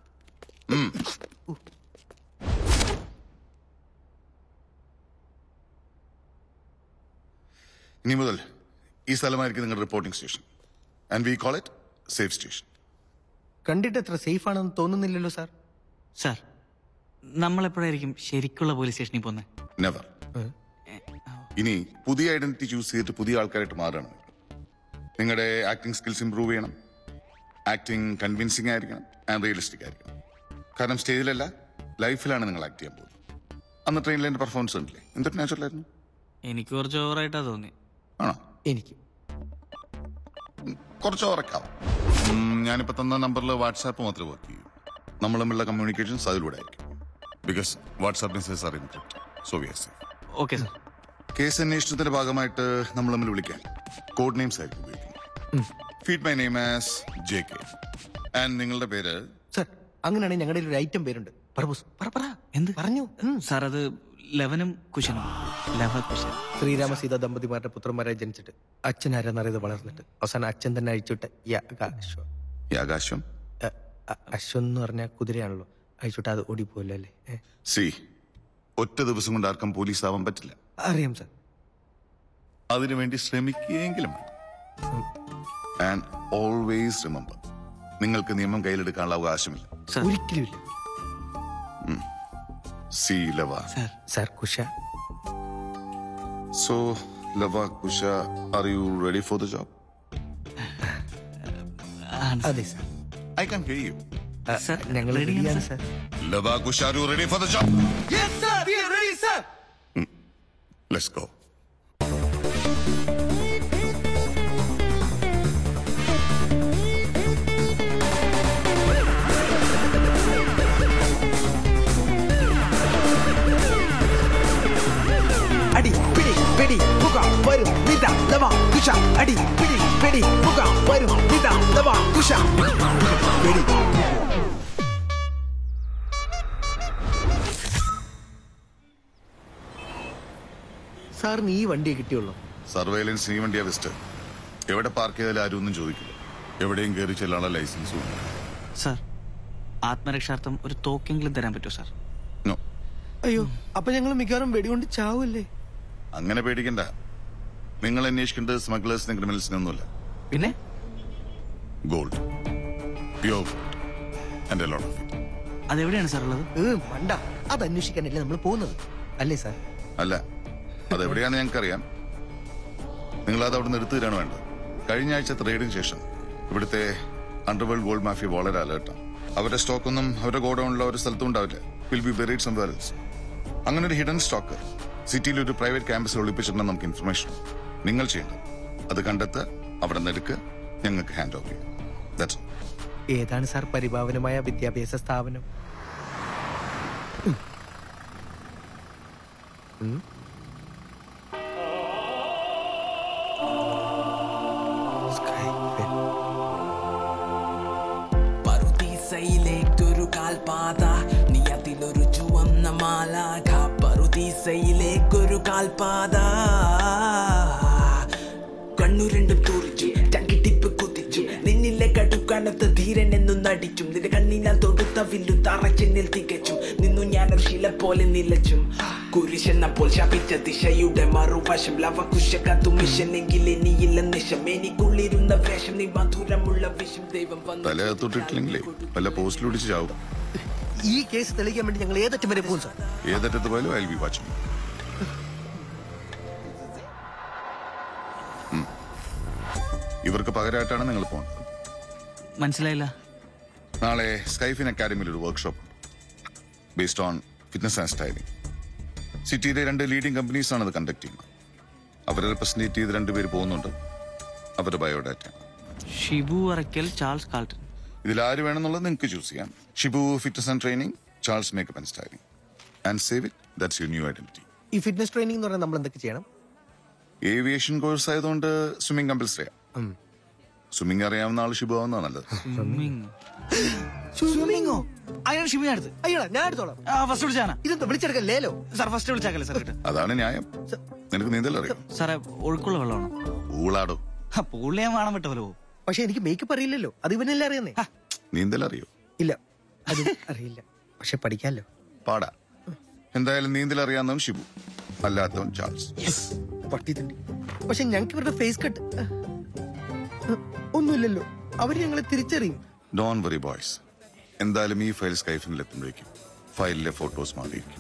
ഇനി മുതൽ ഈ സ്ഥലമായിരിക്കും നിങ്ങളുടെ reporting station and we call it safe station കണ്ടിട്ട് എത്ര സേഫ് ആണെന്ന് തോന്നുന്നില്ലല്ലോ സാർ സാർ നമ്മളെപ്പോഴായിരിക്കും ശരിക്കുള്ള പോലീസ് സ്റ്റേഷനിൽ പോകുന്നത് നെവർ ഇനി പുതിയ ഐഡന്റിറ്റി ചൂസ് ചെയ്തിട്ട് പുതിയ ആൾക്കാരായിട്ട് മാറണം നിങ്ങളുടെ ആക്ടിംഗ് സ്കിൽസ് ഇംപ്രൂവ് ചെയ്യണം ആക്ടിംഗ് കൺവിൻസിംഗ് ആയിരിക്കണം ആൻഡ് റിയലിസ്റ്റിക് ആയിരിക്കണം കാരണം സ്റ്റേജിലല്ല ലൈഫിലാണ് നിങ്ങൾ ആക്ട് ചെയ്യാൻ പോകുന്നത് അന്ന് ട്രെയിനിൽ എന്റെ പെർഫോമൻസ് ഉണ്ടല്ലേ എന്തൊരു നാച്ചുറൽ ആയിരുന്നു എനിക്ക് കുറച്ച് ഓവറായിട്ടാ തോന്നി ആണോ എനിക്ക് കുറച്ച് ഉറക്കാം ഞാനിപ്പോ തന്ന നമ്പറിൽ വാട്സാപ്പ് മാത്രമേ വർക്ക് ചെയ്യൂ നമ്മൾ തമ്മിലുള്ള കമ്മ്യൂണിക്കേഷൻസ് അതിലൂടെ ആയിരിക്കും because WhatsApp message are encrypt so we are safe okay sir case അന്വേഷണത്തിന്റെ ഭാഗമായിട്ട് നമ്മൾ തമ്മിൽ വിളിക്കാൻ കോഡ് നെയിംസ് ആയിരിക്കും ഉപയോഗിക്കുന്നത് feed my name as J K and നിങ്ങളുടെ പേര് സാർ അങ്ങനെയാണെങ്കിൽ ഞങ്ങളുടെ ഒരു ഐറ്റം പേരുണ്ട് പറബൂസ് പറ പറ എന്ത് പറഞ്ഞു സാർ അത് ലവനും കുശനും ലവ കുശൻ ശ്രീരാമ സീത ദമ്പതിമാരുടെ പുത്രന്മാരായി ജനിച്ചിട്ട് അച്ഛൻ ആരാന്നറിയത് വളർന്നിട്ട് അവസാനം അച്ഛൻ തന്നെ അഴിച്ചുവിട്ട് യാഗാശ്വ യാഗാശ്വം അശ്വം എന്ന് പറഞ്ഞാൽ കുതിരയാണല്ലോ അഴിച്ചുവിട്ട് അത് ഓടിപ്പോയല്ലോ അല്ലേ ഏ? സി ഒറ്റ ദിവസം കൊണ്ട് ആർക്കും പോലീസ് ആവാൻ പറ്റില്ല അറിയാം സാർ അതിനുവേണ്ടി ശ്രമിക്കുകയെങ്കിലും ആൻഡ് ഓൾവേസ് റിമെമ്പർ നിങ്ങൾക്ക് നിയമം കയ്യിലെടുക്കാനുള്ള അവകാശമില്ല ഒരിക്കലും ഇല്ല see Lava sir Kusha so Lava Kusha are you ready for the job അതെ sir I can hear you sir ഞങ്ങൾ റെഡിയാണ് sir Lava Kusha are you ready for the job Yes, sir. We are ready, sir. Let's go അടി പിടി പിടി പുക വരും നിത ലവ കുശ അടി പിടി പിടി പുക വരും നിത ലവ കുശ പിടി സാറിന് ഈ വണ്ടിയെ കിട്ടിയുള്ളൂ സർവൈലൻസ് ഈ വണ്ടിയാ വെസ്റ്റ് എവിടെ പാർക്ക് ചെയ്താലും ആരും ഒന്നും ചോദിക്കില്ല എവിടെയും കയറി ചെല്ലാനുള്ള ലൈസൻസും ഉണ്ട് സാർ ആത്മരക്ഷാർത്ഥം ഒരു തോക്കെങ്കിലും തരാൻ പറ്റുമോ സാർ നോ അയ്യോ അപ്പൊ ഞങ്ങൾ മിക്കവാറും വെടികൊണ്ട് ചാവല്ലേ അങ്ങനെ പേടിക്കണ്ട നിങ്ങൾ അന്വേഷിക്കേണ്ടത് സ്മഗ്ലേഴ്സിനും ക്രിമിനൽസിനും ഒന്നുമല്ല പിന്നെ gold pure gold and lot of it അതെവിടെയാണ് സാർ ഉള്ളത് മണ്ട അത് അന്വേഷിക്കാനല്ലേ നമ്മൾ പോകുന്നത് അല്ലേ സാർ അല്ല അതെവിടെയാണെന്ന് ഞങ്ങൾക്കറിയാം നിങ്ങൾ അത് അവിടെ നിന്ന് എടുത്തു തരാണ് വേണ്ടത് കഴിഞ്ഞ ആഴ്ചത്തെ റെയ്ഡിന് ശേഷം ഇവിടുത്തെ അണ്ടർവേൾഡ് ഗോൾഡ് മാഫിയ വളരെ അലേർട്ടാണ് അവരുടെ സ്റ്റോക്ക് ഒന്നും അവരുടെ ഗോഡൌണിലോ ഒരു സ്ഥലത്തും ഉണ്ടാവില്ല will be buried somewhere else അങ്ങനെ ഒരു ഹിഡൻ സ്റ്റോക്ക് സിറ്റിയിൽ ഒരു പ്രൈവറ്റ് ക്യാമ്പസിൽ ഒളിപ്പിച്ചിട്ടുണ്ടെന്ന് നമുക്ക് ഇൻഫർമേഷൻ നിങ്ങൾ ചെയ്യണം അത് കണ്ടെത്തുക അവിടെ നിന്ന് എടുക്കുക ഞങ്ങൾക്ക് ഹാൻഡ് ഓവർ ചെയ്യും ദാറ്റ്സ് ഏതാണ് സാർ പരിഭാവനമായ വിദ്യാഭ്യാസ സ്ഥാപനം ഉം. ഉം. പറുദീസയിലേക്കൊരു കാൽപാത നീ അതിലൊരു ചുവന്ന മാലാഖ പറുദീസയിലേക്കൊരു കാൽപാത കണ്ണു രണ്ടും തുറിച്ചു ചങ്കിട്ടിപ്പ് കുതിച്ചു നിന്നിലെ കടുക്കണത്ത് ധീരൻ എന്നു നടിച്ചും നിന്റെ കണ്ണിനാൽ തൊടുത്ത വില്ലു തറച്ചെന്നിൽ തികച്ചും നിന്നു ഞാനൊരു ശില പോലെ നിലച്ചും കുരിശെന്നപ്പോൾ ശപിച്ച ദിശയുടെ മറുവശം ലവകുശകത്തു മിഷനെങ്കിൽ ഇനിയില്ല നിശം എനിക്കുള്ളിരുന്ന വേഷം നീ മധുരമുള്ള വിഷം ദൈവം വന്നു തല തൊട്ടിട്ടില്ലെങ്കിലേ വല്ല പോസ്റ്റിൽ പിടിച്ച് ചാവും ഈ കേസ് തെളിയിക്കാൻ വേണ്ടി ഞങ്ങൾ ഏതറ്റം വരെ പോകും സാർ ഏതറ്റത്ത് പോയാലും ഐ ബി വാച്ചിങ് ഇവർക്ക് പകരമായിട്ടാണ് നിങ്ങൾ പോകുന്നത് മനസ്സിലായില്ല നാളെ സ്കൈഫിൻ അക്കാദമിയിൽ ഒരു workshop based on fitness and styling സിറ്റിയിലെ രണ്ട് ലീഡിംഗ് കമ്പനീസ് ആണ് അത് കണ്ടക്ട് ചെയ്യുന്നത് അവരെ റെപ്രസെന്റേറ്റ് ചെയ്ത് രണ്ടുപേര് പോകുന്നുണ്ട് അവരുടെ biodata Shibu Arakkal Charles Carlton ഇതിൽ ആര് വേണമെന്നുള്ളത് നിങ്ങൾക്ക് ചൂസ് ചെയ്യാം Shibu fitness and training Charles makeup and styling and save it that's your new identity ഈ ഫിറ്റ്നസ് ട്രെയിനിങ് എന്ന് പറഞ്ഞാൽ നമ്മൾ എന്തൊക്കെ ചെയ്യണം ഏവിയേഷൻ കോഴ്സ് ആയതുകൊണ്ട് സ്വിമ്മിംഗ് കമ്പൽസറി സ്വിമ്മിംഗ് അറിയാവുന്ന ആൾ ഷിബു ആവുന്ന നല്ലത് സ്വിമ്മിങ്ങോ അയാൾ ഷിബു ഞാൻ എടുത്ത് അയ്യടാ ഞാൻ എടുത്തോളാം ഫസ്റ്റ് വിളിച്ചാണ് ഇതെന്താ വിളിച്ചെടുക്കാൻ ലേലോ സാർ ഫസ്റ്റ് വിളിച്ചാക്കല്ലേ സാർ കിട്ടും അതാണ് ന്യായം നിനക്ക് നീന്തൽ അറിയാം സാറേ ഒഴുക്കുള്ള വെള്ളമാണോ ഊളാടോ പൂളി ഞാൻ വേണം വിട്ടല്ലോ പക്ഷെ എനിക്ക് മേക്കപ്പ് അറിയില്ലല്ലോ അത് ഇവനല്ലേ അറിയുന്നേ നീന്തൽ അറിയോ ഇല്ല അത് അറിയില്ല പക്ഷെ പഠിക്കാമല്ലോ പാടാ എന്തായാലും നീന്തൽ അറിയാവുന്നവൻ ഷിബു അല്ലാത്തവൻ ചാൾസ് പട്ടി തണ്ടി പക്ഷെ ഞങ്ങൾക്ക് ഇവരുടെ ഫേസ് കട്ട് ഒന്നുമില്ലല്ലോ അവര് ഞങ്ങളെ തിരിച്ചറിയും ഡോൺ വറി ബോയ്സ് എന്തായാലും ഈ ഫയൽ സ്കൈഫിനിൽ എത്തുമ്പോഴേക്കും ഫയലിലെ ഫോട്ടോസ് മാറിയിരിക്കും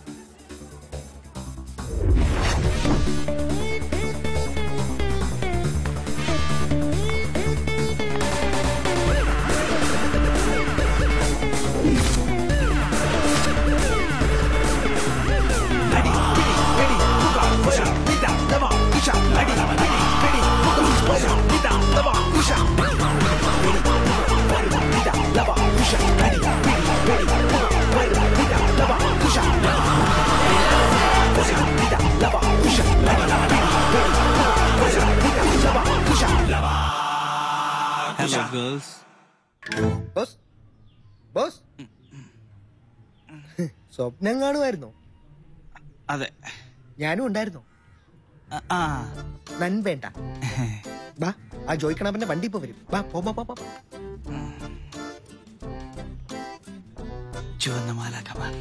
ഹലോ ഗേൾസ് ബോസ് ബോസ് സ്വപ്നം കാണുമായിരുന്നോ അതെ ഞാനും ഉണ്ടായിരുന്നോ ആ നൻ വേണ്ട ബാ ആ ജോയിക്കണപ്പന്റെ വണ്ടി ഇപ്പൊ വരും ബാ പോ, പോ, പോ, പോ. ചുവന്ന മാല കമാൽ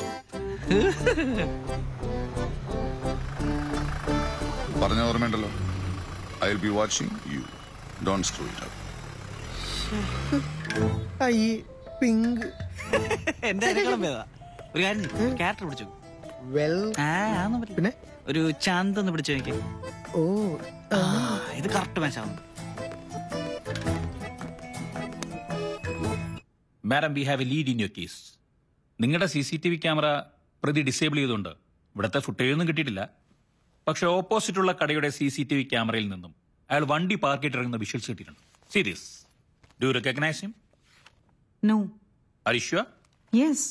പറഞ്ഞ ഓർമ്മയുണ്ടല്ലോ I will be watching you don't screw it up അയ്യേ പിങ്ക് എന്റെ അതിനേക്കാളും ഭേദാ. ഒരു കാര്യം ക്യാരക്ടർ പിടിച്ചു വെൽ പിന്നെ ഒരു ചാന്ത് ഒന്ന് പിടിച്ചു നോക്കി ഓ ഇത് കറക്റ്റ് മാച്ച് ആവുന്നു madam we have a lead in your case നിങ്ങളുടെ C C T V camera പ്രതി ഡിസേബിൾ ചെയ്തുകൊണ്ട് ഇവിടുത്തെ ഫുട്ടേജ് ഒന്നും കിട്ടിയിട്ടില്ല പക്ഷെ ഓപ്പോസിറ്റുള്ള കടയുടെ സി സി ടി വി ക്യാമറയിൽ നിന്നും അയാൾ വണ്ടി പാർക്ക് ചെയ്തിറങ്ങുന്ന വിഷ്വൽസ് കിട്ടിയിട്ടുണ്ട് serious do recognise him No. അരിഷ്വ Yes.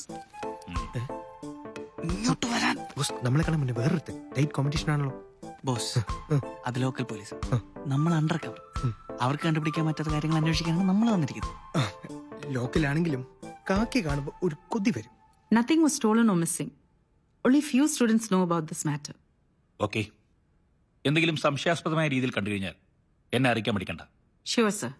ബോസ് നമ്മളെ കാണാൻ മുന്നേ വേറൊരുത്തൻ ലൈറ്റ് കോമ്പറ്റീഷൻ ആണല്ലോ ബോസ് അത് ലോക്കൽ പോലീസ് നമ്മൾ അണ്ടർ കവർ അവർക്ക് കണ്ടുപിടിക്കാൻ പറ്റാത്ത കാര്യങ്ങൾ അന്വേഷിക്കാനാണ് നമ്മൾ വന്നിരിക്കുന്നത് ലോക്കലാണെങ്കിലും കാക്കി കാണുമ്പോ ഒരു കൊതി വരും Nothing was stolen or missing. Only few students know about this matter. Okay എന്തെങ്കിലും സംശയാസ്പദമായ രീതിയിൽ കണ്ടു കഴിഞ്ഞാൽ എന്നെ അറിയിക്കാൻ പഠിക്കണ്ട Sure, sir.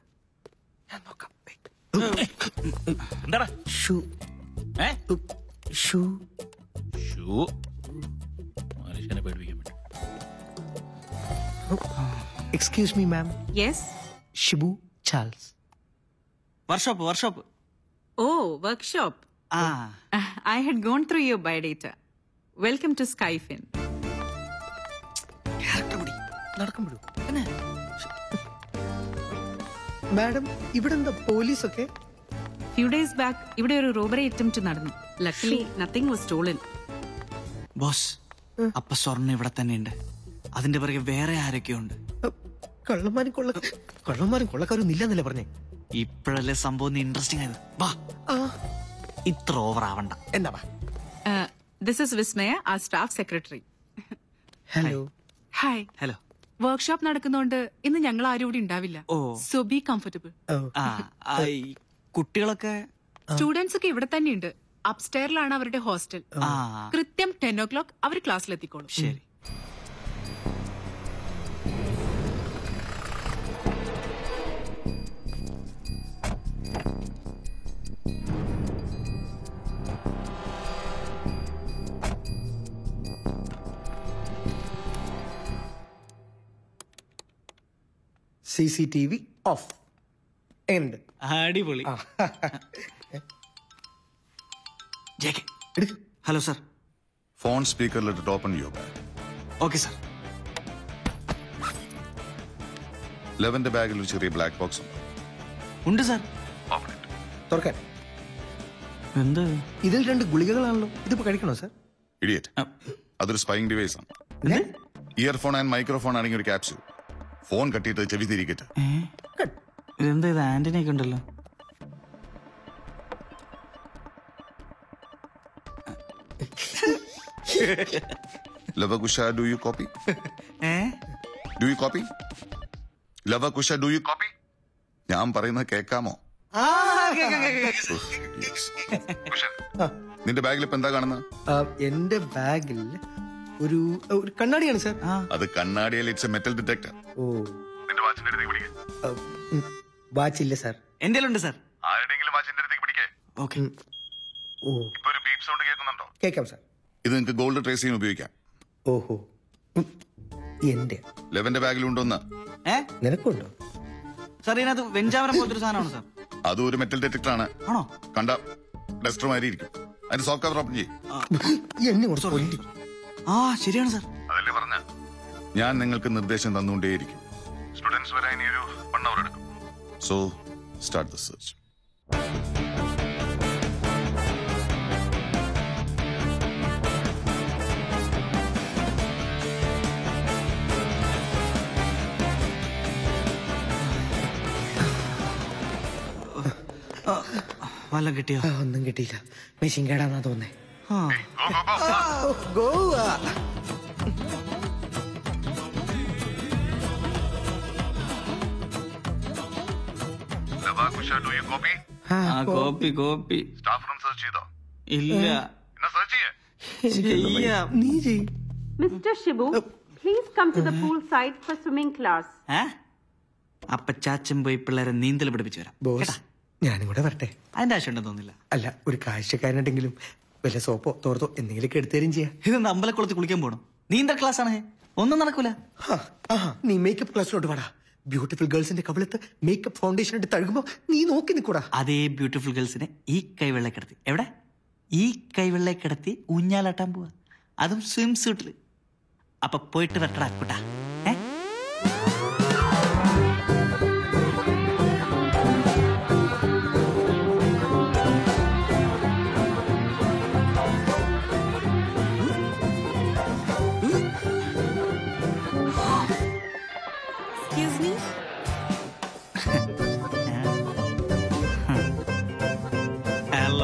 എന്താടാ ഷൂ ഏ ഷൂ ഷൂ മനുഷ്യനെ പേടിപ്പിക്കാൻ വേണ്ടി excuse me ma'am Yes? Shibu Charles workshop workshop Oh, workshop. Ah. I had gone through your biodata. Welcome to Skyfin. നടക്കുമ്പോഴും മാഡം ഇവിടെ എന്താ പോലീസൊക്കെ Few days back, ഇവിടെ ഒരു റോബറി അറ്റംപ്റ്റ് നടന്നു luckily nothing was stolen boss അപ്പൊ സ്വർണ്ണം ഇവിടെ തന്നെ ഉണ്ട് അതിന്റെ പിറകെ വേറെ ആരൊക്കെയോ ഉണ്ട് കള്ളന്മാരും കൊള്ള കള്ളന്മാരും കൊള്ളക്കാരും ഇല്ലെന്നല്ലേ പറഞ്ഞേ ഇപ്പോഴല്ലേ സംഭവം ഇൻട്രസ്റ്റിംഗ് ആയത് വാ ഇത്ര ഓവർ ആവണ്ട എന്താ വാ ദിസ് ഇസ് വിസ്മയ ആ staff secretary hello hi hello workshop നടക്കുന്നോണ്ട് ഇന്ന് ഞങ്ങൾ ആരും ഇവിടെ ഉണ്ടാവില്ല ഓ. സോ ബി കംഫർട്ടബിൾ ആ ആ, ഈ കുട്ടികളൊക്കെ സ്റ്റുഡൻസ് ഒക്കെ ഇവിടെ തന്നെയുണ്ട് അപ്സ്റ്റെയറിലാണ് അവരുടെ ഹോസ്റ്റൽ ആ കൃത്യം ടെൻ ഓ ക്ലോക്ക് അവർ ക്ലാസ്സിലെത്തിക്കോളും ശരി C C T V off and അടിപൊളി ഹലോ സർ ഫോൺ സ്പീക്കറിലിട്ട് open your bag okay sir ലെവന്റെ ബാഗിൽ ഒരു ചെറിയ ബ്ലാക്ക് ബോക്സ് ഉണ്ട് ഉണ്ട് സർ തുറക്കാൻ എന്താ ഇതിൽ രണ്ട് ഗുളികകളാണല്ലോ ഇതിപ്പോ കഴിക്കണോ സാർ ഇഡിയറ്റ് അതൊരു സ്പൈങ് ഡിവൈസ് ആണ് ഇയർഫോൺ ആൻഡ് മൈക്രോഫോൺ ആണെങ്കിൽ ഒരു ക്യാപ്സ്യൂൾ ഫോൺ കട്ടിയിട്ട് ചെവി തിരിക്കട്ടെ ഇതെന്താ ഇത് ആന്റണി ഒക്കെ ഉണ്ടല്ലോ ലവകുശ ഡു യു കോപ്പി ഏ do you copy Lavakusha do you copy ഞാൻ പറയുന്നത് കേൾക്കാമോ നിന്റെ ബാഗിൽ ഇപ്പൊ എന്താ കാണുന്നത് ആ, എന്റെ ബാഗിൽ ഒരു ഒരു കണ്ണാടിയാണ് സാർ അത് കണ്ണാടിയിൽ ഇറ്റ്സ് എ മെറ്റൽ ഡിറ്റക്ടർ ഓ നിന്റെ വാച്ചിന്റെ അടുത്തേക്ക് പിടിക്കുക വാച്ച് ഇല്ല സാർ എന്റെ ഉണ്ട് സാർ ആരുടെങ്കിലും വാച്ചിന്റെ അടുത്തേക്ക് പിടിക്കേ ഓക്കെ ഓ ഇപ്പൊ ഒരു ബീപ് സൗണ്ട് കേൾക്കുന്നുണ്ടോ കേക്കാം സാർ ഇത് നിങ്ങൾക്ക് ഗോൾഡ് ട്രേസ് ചെയ്യാൻ ഉപയോഗിക്കാം ഓഹോ ഉം. എന്റെ ലെവന്റെ ബാഗിലുണ്ടോന്ന് ഏ നിനക്കുണ്ടോ സാർ ഇതിനകത്ത് വെഞ്ചാമരം പോലത്തെ ഒരു സാധനമാണ് സാർ അതും ഒരു മെറ്റൽ ഡിറ്റക്ടർ ആണ് ആണോ കണ്ട ഡസ്റ്റർ മാതിരി ഇരിക്കും അതിന്റെ സോഫ്റ്റ് കവർ ഓപ്പൺ ചെയ്യും എന്നെ കുറച്ച് കൊല്ലി ആ ശരിയാണ് സാർ അതല്ലേ പറഞ്ഞ ഞാൻ നിങ്ങൾക്ക് നിർദ്ദേശം തന്നുകൊണ്ടേയിരിക്കും സ്റ്റുഡൻസ് വരാൻ ഇനി ഒരു വൺ അവർ എടുക്കും സോ സ്റ്റാർട്ട് ദ സെർച്ച് വല്ലം കിട്ടിയോ ആ, ഒന്നും കിട്ടിയില്ല മെഷീൻ കേടാന്നാ തോന്നേ ആ ഗോവ ആ copy copy staff room search ചെയ്തോ ഇല്ല എന്നാ സെർച്ച് ചെയ്യേ ചെയ്യാം നീ ചെയ് Mr. Shibu, please come to the pool side for swimming class. ഏ അപ്പൊ ചാച്ചൻ പോയി പിള്ളേരെ നീന്തൽ പഠിപ്പിച്ചു വരാം ബോസ് ഞാനും കൂടെ വരട്ടെ അതിന്റെ ആവശ്യമുണ്ടെന്ന് തോന്നില്ല അല്ല ഒരു കാഴ്ചക്കാരനുണ്ടെങ്കിലും വല്ല സോപ്പോ തോർത്തോ എന്തെങ്കിലുമൊക്കെ എടുത്തേരും ചെയ്യാം ഇതെന്താ അമ്പലക്കുളത്ത് കുളിക്കാൻ പോകണം നീന്തൽ ക്ലാസ് ആണ് ഒന്നും നടക്കൂല ആഹാ നീ മേക്കപ്പ് ക്ലാസ്സിലോട്ട് വാടാ ബ്യൂട്ടിഫുൾ ഗേൾസിന്റെ കവിളത്ത് മേക്കപ്പ് ഫൗണ്ടേഷൻ ഇട്ട് തഴുകുമ്പോ നീ നോക്കി നിൽക്കൂടാ അതേ ബ്യൂട്ടിഫുൾ ഗേൾസിനെ ഈ കൈവെള്ളെ കിടത്തി എവിടെ ഈ കൈവെള്ളെ കിടത്തി ഊഞ്ഞാലാട്ടാൻ പോവാ അതും സ്വിം സൂട്ടിൽ അപ്പൊ പോയിട്ട് വരട്ടടാ കുട്ടാ ഏ എക്സ്ക്യൂസ് മീ ഹലോ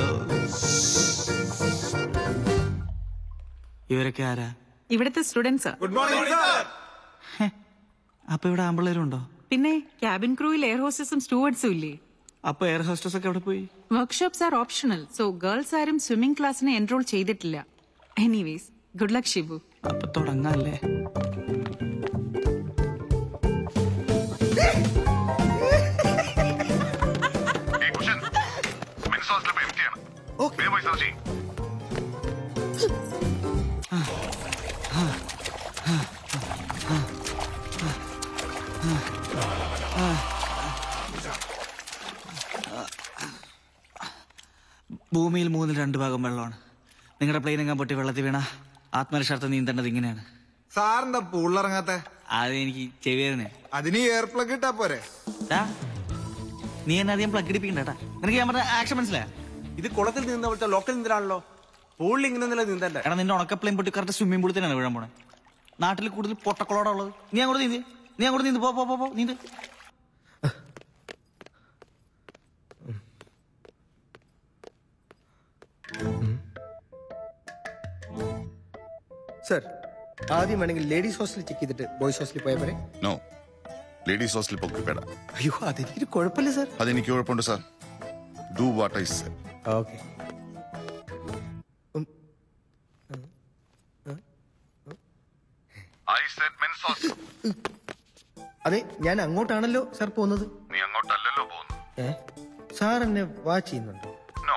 ഇവരൊക്കെ ആരാ ഇവിടുത്തെ സ്റ്റുഡൻസാ ഗുഡ് മോർണിംഗ് അപ്പൊ ഇവിടെ ആമ്പിള്ളേരുണ്ടോ പിന്നെ ക്യാബിൻ ക്രൂയിൽ എയർ ഹോസ്റ്റസും സ്റ്റൂവർഡ്സും ഇല്ലേ അപ്പൊ എയർ ഹോസ്റ്റസ് ഒക്കെ എവിടെ പോയി workshops are optional so girls ആരും സ്വിമ്മിംഗ് ക്ലാസ്സിന് എൻറോൾ ചെയ്തിട്ടില്ല എനിവേസ് ഗുഡ് ലക്ക് ഷിബു അപ്പൊ തുടങ്ങാല്ലേ ഭൂമിയിൽ മൂന്നിൽ രണ്ട് ഭാഗം വെള്ളമാണ് നിങ്ങളുടെ പ്ലെയിൻ എങ്ങാൻ പൊട്ടി വെള്ളത്തിൽ വീണ ആത്മരക്ഷാർത്ഥം നീന്തേണ്ടത് ഇങ്ങനെയാണ് സാറിന്റെ പൂളിറങ്ങാത്ത അത് എനിക്ക് ചെവിയേറിനെ അതിന് എയർ പ്ലഗ് ഇട്ടാ പോരെ നീ എന്നെ അധികം പ്ലഗ് ഇടിപ്പിക്കണ്ടേട്ടാ നിനക്ക് ഞാൻ പറഞ്ഞ ആക്ഷൻ മനസ്സിലായ ഇത് കുളത്തിൽ നീന്താൻ പറ്റാ ലോക്കൽ നീന്തലാണല്ലോ പൂളിൽ ഇങ്ങനെ നീന്തണ്ടേ എടാ നിന്റെ ഉണക്കപ്ലെയിൻ പൊട്ടി കറക്റ്റ് സ്വിമ്മിംഗ് പൂളിൽ തന്നെയാണ് വീഴാൻ പോണേ നാട്ടിൽ കൂടുതൽ പൊട്ടക്കുളോടാ ഉള്ളത് നീ അങ്ങോട്ട് നീന്തി നീ അങ്ങോട്ട് നീന്ത് പോ പോ പോ, പോ നീന്ത് സർ ആദ്യം വേണമെങ്കിൽ ലേഡീസ് ഹോസ്റ്റലിൽ ചെക്ക് ചെയ്തിട്ട് ബോയ്സ് ഹോസ്റ്റലിൽ പോയാൽ പോരെ നോ ലേഡീസ് ഹോസ്റ്റലിൽ പൊക്കിപ്പേടാ അയ്യോ അതെനിക്കൊരു കുഴപ്പമില്ല സർ അതെനിക്ക് കുഴപ്പമുണ്ട് sir do what I say okay I said men's hostel അതെ ഞാൻ അങ്ങോട്ടാണല്ലോ സർ പോകുന്നത് നീ അങ്ങോട്ടല്ലല്ലോ പോകുന്നു ഏ സാർ എന്നെ വാച്ച് ചെയ്യുന്നുണ്ടോ no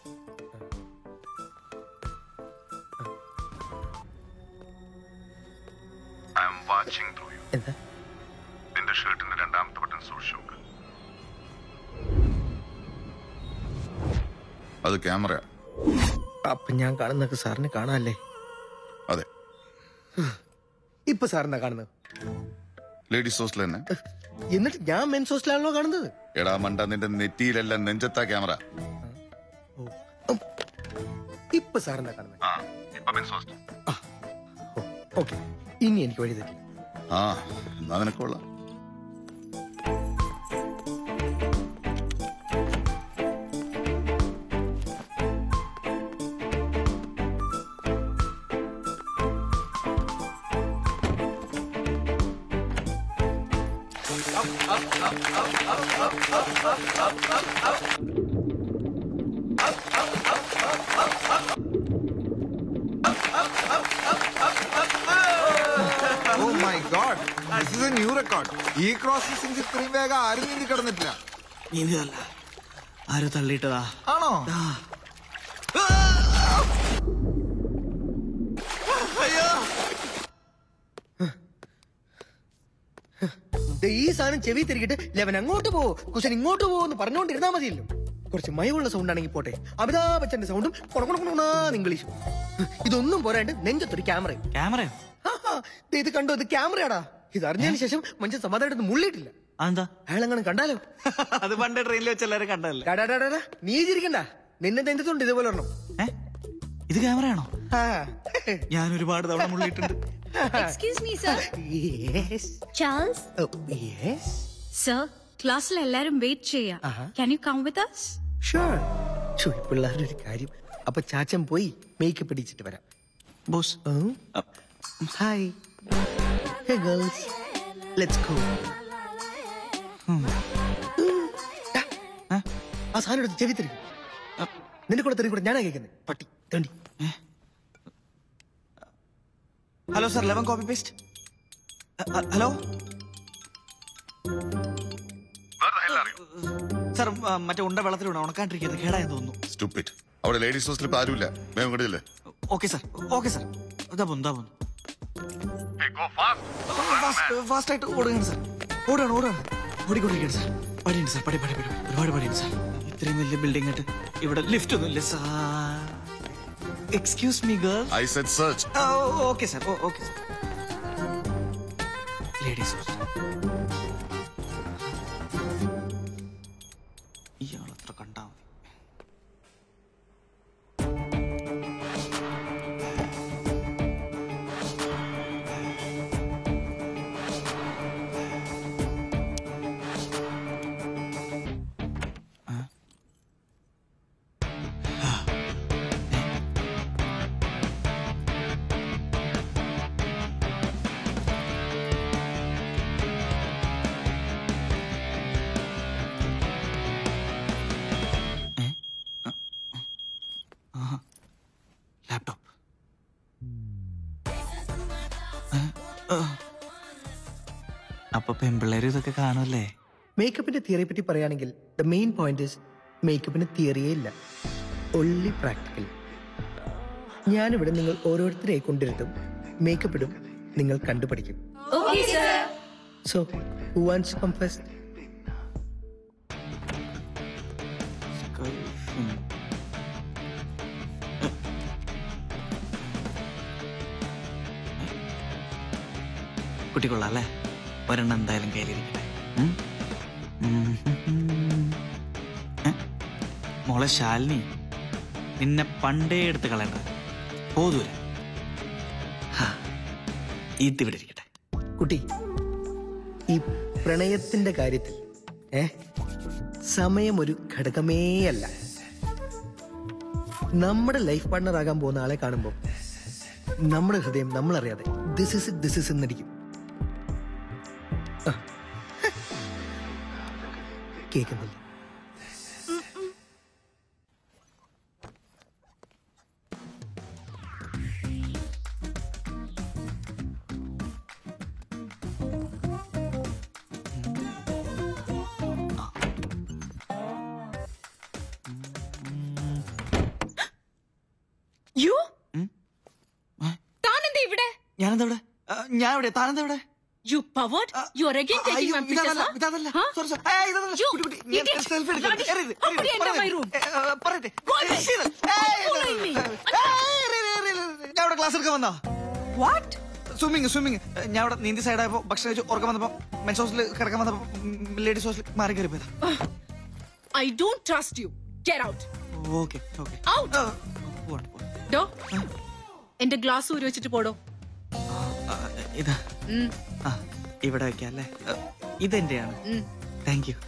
I'm watching through you എന്താ നിന്റെ ഷർട്ടിന്റെ രണ്ടാമത്തെ ബട്ടൺ സൂക്ഷിച്ചു നോക്ക് അത് ക്യാമറ അപ്പൊ ഞാൻ കാണുന്നൊക്കെ സാറിനെ കാണാല്ലേ അതെ ഇപ്പൊ സാറിനാ കാണുന്നത് ലേഡീസ് ഹോസ്റ്റൽ തന്നെ എന്നിട്ട് ഞാൻ മെൻസ് ഹോസ്റ്റലാണല്ലോ കാണുന്നത് എടാ മണ്ട നിന്റെ നെറ്റിയിലല്ല നെഞ്ചത്താ ക്യാമറ ഇപ്പൊ സാറെന്താ കാണുന്നത് ഓക്കെ ഇനി എനിക്ക് വഴി തരില്ല ആ എന്നാ നിനക്കുള്ള oh my god this is a new record ഈ ക്രോസ് ഡിസ്റ്റൻസ് ഇത്രയും വേഗം ആരും നീന്തി കിടന്നിട്ടില്ല നീന്തല്ല ആരോ തള്ളിയിട്ടതാ ആണോ ദേ ഈ സാധനം ചെവി തിരികിട്ട് ലെവൻ അങ്ങോട്ട് പോ കുശൻ ഇങ്ങോട്ട് പോ എന്ന് പറഞ്ഞുകൊണ്ടിരുന്നാ മതിയല്ലോ കുറച്ച് മയമുള്ള സൗണ്ട് ആണെങ്കിൽ പോട്ടെ അമിതാഭ് ബച്ചന്റെ സൗണ്ടും കൊണക്കൊണക്കൊണാന്ന് ഇംഗ്ലീഷും ഇതൊന്നും പോരാണ്ട് നെഞ്ചത്തൊരു ക്യാമറയും ക്യാമറയോ ദേ ഇത് കണ്ടോ ഇത് ക്യാമറയാടാ ഇത് അറിഞ്ഞതിന് ശേഷം മനുഷ്യൻ സമാധാനമായിട്ട് മുള്ളിയിട്ടില്ല അതെന്താ അയാളെങ്ങനെ കണ്ടാലോ അത് പണ്ട് ട്രെയിനിൽ വെച്ച് എല്ലാവരും കണ്ടതല്ലേ ഡാ, ഡാ, ഡാ, ഡാ, ഡാ. നീ ചിരിക്കണ്ട നിന്നെ നെഞ്ചത്തുണ്ട് ഇതേപോലെ ഒരെണ്ണം ഇത് ക്യാമറയാണോ ഞാൻ ഒരുപാട് തവണ മുള്ളിയിട്ടുണ്ട് excuse me sir Charles sir ക്ലാസ്സിൽ എല്ലാരും വെയിറ്റ് ചെയ്യാം can you come with us sure ഷോ പിള്ളേരുടെ ഒരു കാര്യം അപ്പൊ ചാച്ചൻ പോയി മേക്കപ്പ് ഇടിച്ചിട്ട് വരാം boss hi hey girls let's go ആ സാധനം എടുത്ത് ചെവി തിരിക്കും നിന്റെ കൂടെ തെറി കൂടെ ഞാനാ കേൾക്കുന്നത് പട്ടി തണ്ടി ഹലോ സർ ലെവൻ കോപ്പി പേസ്റ്റ് ഹലോ സർ മറ്റേ ഉണ്ട വെള്ളത്തിലൂടെ ഉണക്കാണ്ടിരിക്കുന്നത് കേടായെന്ന് തോന്നുന്നു സ്റ്റുപ്പിറ്റ് അവിടെ ലേഡീസ് ഹോസ്റ്റലിൽ ഇപ്പൊ ആരുമില്ല വേഗം കണ്ടില്ലേ ഓക്കെ സർ ഓക്കെ സർ ഇതാ പോന്നു ഇതാ പോന്നു ഫാസ്റ്റ് ആയിട്ട് ഓടുകയാണ് സർ ഓടുകയാണ് ഓടുകയാണ് ഓടിക്കൊണ്ടിരിക്കുകയാണ് സർ പടിയുണ്ട് സർ പടി പടി പടി ഒരുപാട് പടിയുണ്ട് സർ ഇത്രയും വലിയ ബിൽഡിംഗ് ആയിട്ട് ഇവിടെ ലിഫ്റ്റ് ഒന്നും ഇല്ല sir excuse me girl I said search okay sir okay sir ladies ഇയാളത്ര കണ്ടാ മതി ലാപ്ടോപ്പ് അപ്പൊ പെമ്പിള്ളേരും ഇതൊക്കെ കാണുമല്ലേ മേക്കപ്പിന്റെ തിയറിയെ പറ്റി പറയുകയാണെങ്കിൽ ദ മെയിൻ പോയിന്റ് ഇസ് മേക്കപ്പിന് തിയറിയേ ഇല്ല ഒള്ളി പ്രാക്ടിക്കൽ ഞാനിവിടെ നിങ്ങൾ ഓരോരുത്തരെ കൊണ്ടിരുത്തും മേക്കപ്പ് ഇടും നിങ്ങൾ കണ്ടുപഠിക്കും okay sir so who wants come first കുട്ടി കൊള്ളാം അല്ലേ ഒരെണ്ണം എന്തായാലും കയ്യിലിരിക്കട്ടെ ഉം? ഉം, ഉം, ഉം. ഏ? മോളെ ശാലിനി നിന്നെ പണ്ടേ എടുത്ത് കളയണ്ട പോതൂരെ ഇതിവിടെ ഇരിക്കട്ടെ കുട്ടി ഈ പ്രണയത്തിന്റെ കാര്യത്തിൽ ഏ സമയം ഒരു ഘടകമേ അല്ല നമ്മുടെ ലൈഫ് പാർട്ട്ണർ ആകാൻ പോകുന്ന ആളെ കാണുമ്പോൾ നമ്മുടെ ഹൃദയം നമ്മളറിയാതെ ദിസ് ഇസ് ദിസ് ഇസ് എന്നടിക്കും ആ. കേൾക്കുന്നില്ല യു താനെന്താ ഇവിടെ ഞാനെന്താ ഇവിടെ ആ, ഞാൻ ഇവിടെ താനെന്താ ഇവിടെ you powered you are again taking അയ്യോ, മൈ പിക്ചേഴ്സ് ഇതതല്ല, ഇതതല്ല. Sorry, sorry. ഏയ്, ഇതതല്ല. കുട്ടി, കുട്ടി, ഞാൻ selfie എടുക്കാം. എറിയരുത്, എറിയരുത്, Nobody enter my പറയരുത്. room. ഏ, ഏ, പറയട്ടെ. ശീല. ഏയ്, ഞാൻ ഇവിടെ ക്ലാസ് എടുക്കാൻ വന്നാ വാട്ട് സ്വിമ്മിങ് സ്വിമ്മിങ് ഞാൻ ഇവിടെ നീന്തി സൈഡായപ്പോ ഭക്ഷണം കഴിച്ച് ഉറക്കം വന്നപ്പോ മെൻസ് ഹോസ്റ്റലിൽ കിടക്കാൻ വന്നപ്പോ ലേഡീസ് ഹോസ്റ്റലിൽ മാറി കയറി പോയതാ I don't trust you get out oh okay okay ഡോ എന്റെ ഗ്ലാസ് ഊരി വെച്ചിട്ട് പോടോ ഇതാ ഉം, ആ ഇവിടെ വെക്കാം അല്ലേ ആ, ഇതെന്റെയാണ് ഉം. താങ്ക് യു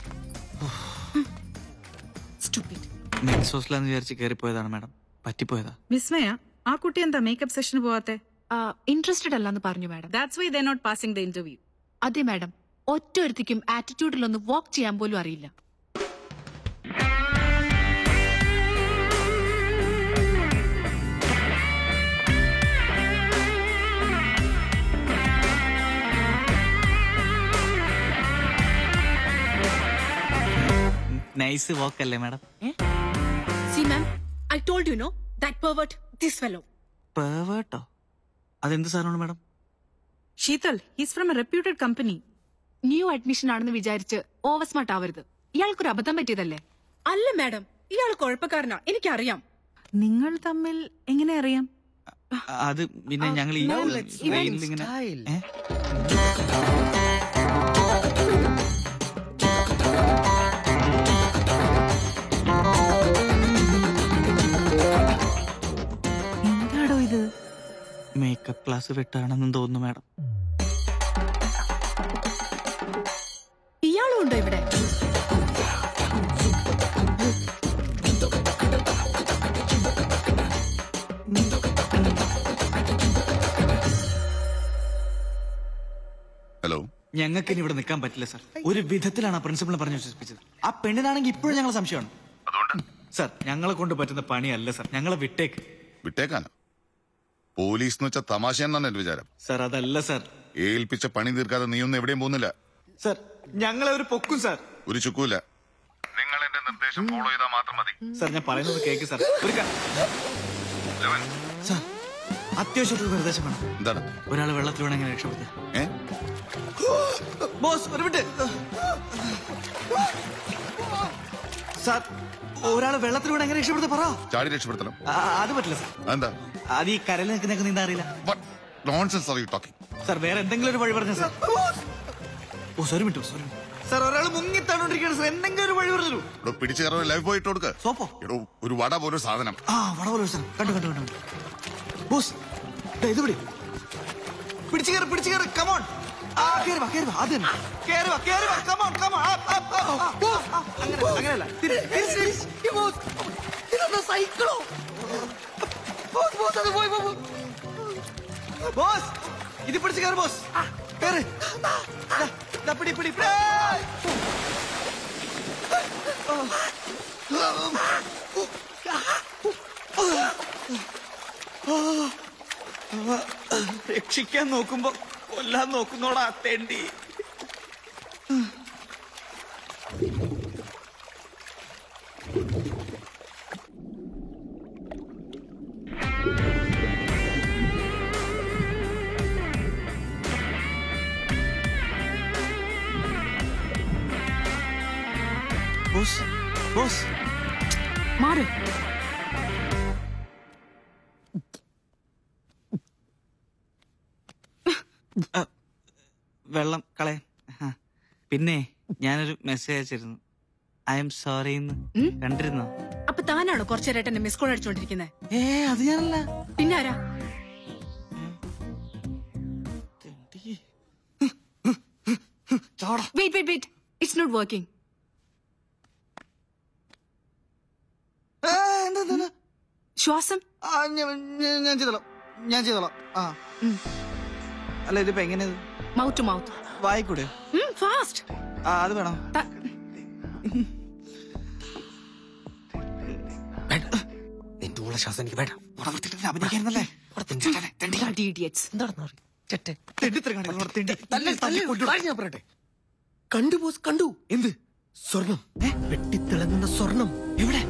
മെൻസ് ഹോസ്റ്റലാന്ന് വിചാരിച്ച് കയറിപ്പോയതാണ് മാഡം പറ്റിപ്പോയതാ വിസ്മയ ആ കുട്ടി എന്താ മേക്കപ്പ് സെഷന് പോവാത്തെ ഇൻട്രസ്റ്റഡ് അല്ലെന്ന് പറഞ്ഞു madam that's why they not passing the interview അതെ മാഡം ഒറ്റ ഒരുത്തിക്കും ആറ്റിറ്റ്യൂഡിലൊന്ന് വാക്ക് ചെയ്യാൻ പോലും അറിയില്ല നൈസ് വാക്ക് അല്ലേ madam see ma'am I told you no that pervert this fellow പേവേട്ടോ അതെന്ത് സാധനമാണ് madam Sheetal he's from a reputed company new admission ആണെന്ന് വിചാരിച്ച് ഓവർ സ്മാർട്ട് ആവരുത് ഇയാൾക്കൊരു അബദ്ധം പറ്റിയതല്ലേ അല്ല മാഡം ഇയാൾ കുഴപ്പക്കാരനാ എനിക്കറിയാം നിങ്ങൾ തമ്മിൽ എങ്ങനെ അറിയാം അത് പിന്നെ ഞങ്ങൾ ഈ now let's ട്രെയിനിൽ learn ഇങ്ങനെ style. ഏ? എന്താടോ ഇത് മേക്കപ്പ് ക്ലാസ് വിട്ടാണെന്ന് തോന്നുന്നു മാഡം ഇയാളും ഉണ്ടോ ഇവിടെ ഹലോ ഞങ്ങൾക്ക് ഇനി ഇവിടെ നിൽക്കാൻ പറ്റില്ല സാർ ഒരു വിധത്തിലാണ് ആ പ്രിൻസിപ്പൾ പറഞ്ഞു വിശ്വസിപ്പിച്ചത് ആ പെണ്ണിനാണെങ്കിൽ ഇപ്പോഴും ഞങ്ങൾ സംശയമാണ് സാർ ഞങ്ങളെ കൊണ്ട് പറ്റുന്ന പണിയല്ല സാർ ഞങ്ങളെ വിട്ടേക്ക് വിട്ടേക്കാനോ പോലീസ് എന്ന് വെച്ചാൽ തമാശ എന്നാണ് എന്റെ വിചാരം സാർ അതല്ല സാർ ഏൽപ്പിച്ച പണി തീർക്കാതെ നീയൊന്നും എവിടെയും പോകുന്നില്ല സാർ ഞങ്ങളെ ഒരു പൊക്കും സാർ ഒരു ചുക്കൂല നിങ്ങൾ എന്റെ നിർദ്ദേശം ഫോളോ ചെയ്താൽ മാത്രം മതി സാർ ഞാൻ പറയുന്നത് കേക്ക് സാർ ഒരു ക- സാർ അത്യാവശ്യമായിട്ടൊരു നിർദ്ദേശം വേണം എന്താണ് ഒരാൾ വെള്ളത്തിൽ വേണം എങ്ങനെ രക്ഷപ്പെടുത്തുക ഏ ബോസ് ഒരു മിനിറ്റ് സാർ ഒരാൾ വെള്ളത്തിൽ വീണ് എങ്ങനെ രക്ഷപ്പെടുത്ത പറ ചാടി രക്ഷപ്പെടുത്തണം ആ, അത് പറ്റില്ല സാർ എന്താ അത് ഈ കരയിൽ നിൽക്കുന്ന നീന്താ അറിയില്ല nonsense are you talking sir വേറെ എന്തെങ്കിലും ഒരു വഴി പറഞ്ഞു sir oh sorry minute sorry sir ഒരാൾ മുങ്ങി തന്നോണ്ടിരിക്കുകയാണ് സാർ എന്തെങ്കിലും ഒരു വഴി പറഞ്ഞു ഇവിടെ പിടിച്ചു കയറി ലൈഫ് പോയിട്ട് കൊടുക്ക സോപ്പോ എടോ ഒരു വട പോലൊരു സാധനം ആ വട പോലെ ഒരു സാധനം കണ്ടു കണ്ടു കണ്ടു ബോസ് ദേ ഇത് പിടി പിടിച്ചു കയറി പിടിച്ചു കയറി കമോൺ ആ കേറി വാ കേറി വാ അത് തന്നെ കേറി വാ കേറി വാ കമോൺ കമോൺ അങ്ങനെ അങ്ങനെയല്ല തിരി- തിരിച്ച് തിരിച്ച്. ഇതെന്താ സൈക്കിളോ ബോസ് ബോസ് അത് പോയി പോ, പോ. ബോസ് ഇത് പിടിച്ച് കയറി ബോസ് കേറ് ദാ, ദാ പിടി പിടി പിടി. രക്ഷിക്കാൻ നോക്കുമ്പോ കൊല്ലാൻ നോക്കുന്നോടാ തെണ്ടി ബോസ് ബോസ് മാറ് വെള്ളം കളയാൻ ആ. പിന്നെ ഞാനൊരു മെസ്സേജ് അയച്ചിരുന്നു ഐ എം സോറി എന്ന് കണ്ടിരുന്നോ അപ്പൊ താനാണോ കുറച്ചേരായിട്ട് എന്നെ മിസ് കോൾ അടിച്ചോണ്ടിരിക്കുന്നത് ഏ അത് ഞാനല്ല പിന്നെ ആരാ wait wait wait it's not working ശ്വാസം ആ, ഞാൻ ഞാൻ- ഞാൻ ചെയ്തോളാം ഞാൻ ചെയ്തോളാം ആ അല്ല ഇതിപ്പോ എങ്ങനെ മൗത്ത് ടു മൗത്ത് വായിക്കൂടെ ഫാസ്റ്റ് ആ അത് വേണം നിന്റെ ഉള്ള ശ്വാസം എനിക്ക് വേണ്ട അഭിനയിക്കായിരുന്നല്ലേ ഞാൻ പറയട്ടെ കണ്ടു ബോസ് കണ്ടു എന്ത് സ്വർണം വെട്ടിത്തിളങ്ങുന്ന സ്വർണം എവിടെ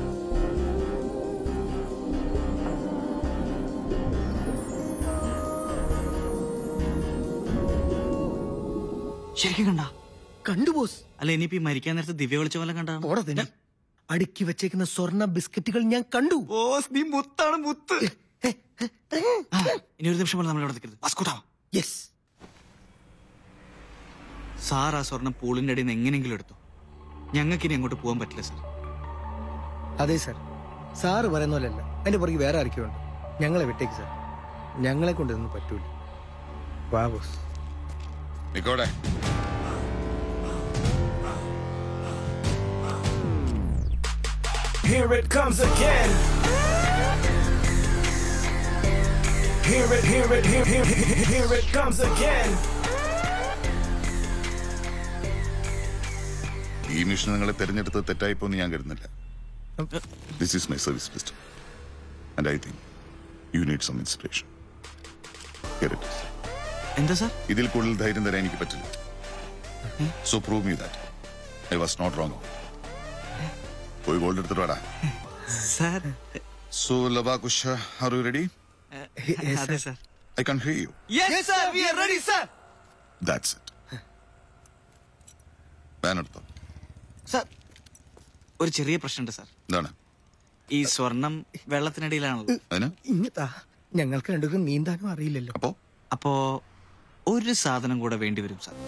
ശരിക്കും കണ്ട കണ്ടു ബോസ് അല്ല ഇനിയിപ്പോ ഈ മരിക്കാൻ നേരത്ത് ദിവ്യ വിളിച്ച പോലെ കണ്ടാ ഓടെ തന്നെ അടുക്കി വെച്ചേക്കുന്ന സ്വർണ്ണ ബിസ്ക്കറ്റുകൾ ഞാൻ കണ്ടു ബോസ് നീ മുത്താണ് മുത്ത് ഇനി ഒരു നിമിഷം പോലെ നമ്മൾ ഇവിടെ നിൽക്കരുത് അസ്കൂട്ടാ യെസ് സാർ ആ സ്വർണം പൂളിന്റെ അടിയിൽ നിന്ന് എങ്ങനെയെങ്കിലും എടുത്തു ഞങ്ങൾക്ക് ഇനി അങ്ങോട്ട് പോകാൻ പറ്റില്ല സാർ അതെ സാർ സാറ് പറയുന്ന പോലെയല്ല അതിന്റെ പുറകെ വേറെ ആരൊക്കെയുണ്ട് ഞങ്ങളെ വിട്ടേക്ക് സാർ ഞങ്ങളെ കൊണ്ട് ഇതൊന്നും പറ്റൂല വാ ബോസ് നിക്കോടെ Here it comes again. Here it, here it, here, here, here, here it comes again. ഈ മിഷൻ നിങ്ങളെ തെരഞ്ഞെടുത്തത് തെറ്റായിപ്പോന്ന് ഞാൻ കരുതുന്നില്ല this is my service list and I think you need some inspiration എന്താ സാർ ഇതിൽ കൂടുതൽ ധൈര്യം തരാൻ എനിക്ക് പറ്റില്ല so prove me that I was not wrong പോയി ഗോൾഡ് എടുത്തിട്ട് വാടാ സാർ സോ ലബാ കുഷ ആർ യു റെഡി അതെ sir I can hear you Yes, sir. We are ready, sir. That's it ബാൻ എടുത്തോ സാർ ഒരു ചെറിയ പ്രശ്നമുണ്ട് സാർ എന്താണ് ഈ സ്വർണം വെള്ളത്തിനടിയിലാണല്ലോ അതിന് ഇങ്ങത്താ ഞങ്ങൾക്ക് രണ്ടുപേരും നീന്താനും അറിയില്ലല്ലോ അപ്പോ അപ്പോ ഒരു സാധനം കൂടെ വേണ്ടി വരും സാർ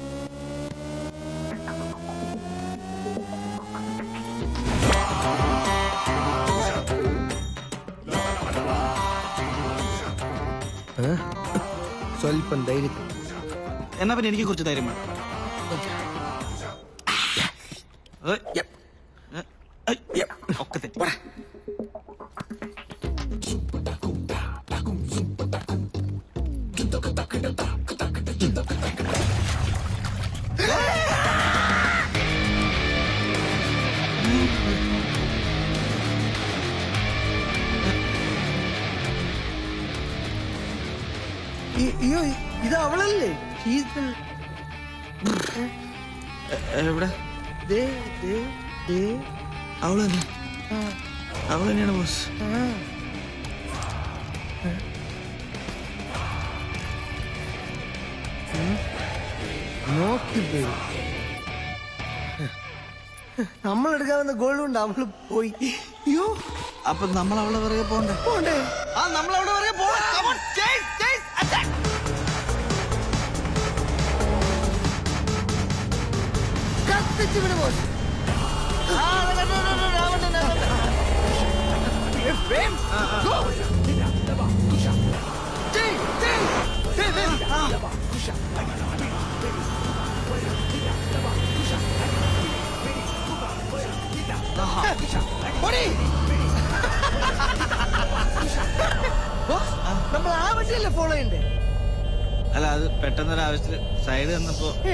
ഏ? സ്വല്പം ധൈര്യത്തിൽ എന്നാ പിന്നെ എനിക്ക് കുറച്ച് ധൈര്യം വേണം ഏ, യപ്പ്. ഏ, ഏ, യപ്പ്. ഒക്കെ തെറ്റി ഈ- അയ്യോ ഇത് അവളല്ലേ ശീതൾ എവിടെ ദേ ദേ ദേ അവള് തന്നെ അവള് തന്നെയാണ് ബോസ് നോക്കി പോയി നമ്മൾ എടുക്കാവുന്ന ഗോൾഡ് കൊണ്ട് അവള് പോയി അയ്യോ അപ്പൊ നമ്മൾ അവളെ പിറകെ പോണ്ടേ പോണ്ടേ ആ നമ്മൾ അവിടെ വരെ പോണം Come on, chase, chase, attack. കത്തിച്ച് വിട് ബോസ് ആ, അതെ, അതെ, അതെ, അതെ, അവിടെ തന്നെ, അവിടെ തന്നെ. Eh, Fame, go. Chase, chase. Chase, chase. ആ. ഓടി. ബോസ് നമ്മൾ ആ വണ്ടിയല്ലേ ഫോളോ ചെയ്യണ്ടേ അല്ല അത് പെട്ടെന്നൊരു ആവശ്യത്തിൽ സൈഡ് വന്നപ്പോ ഏ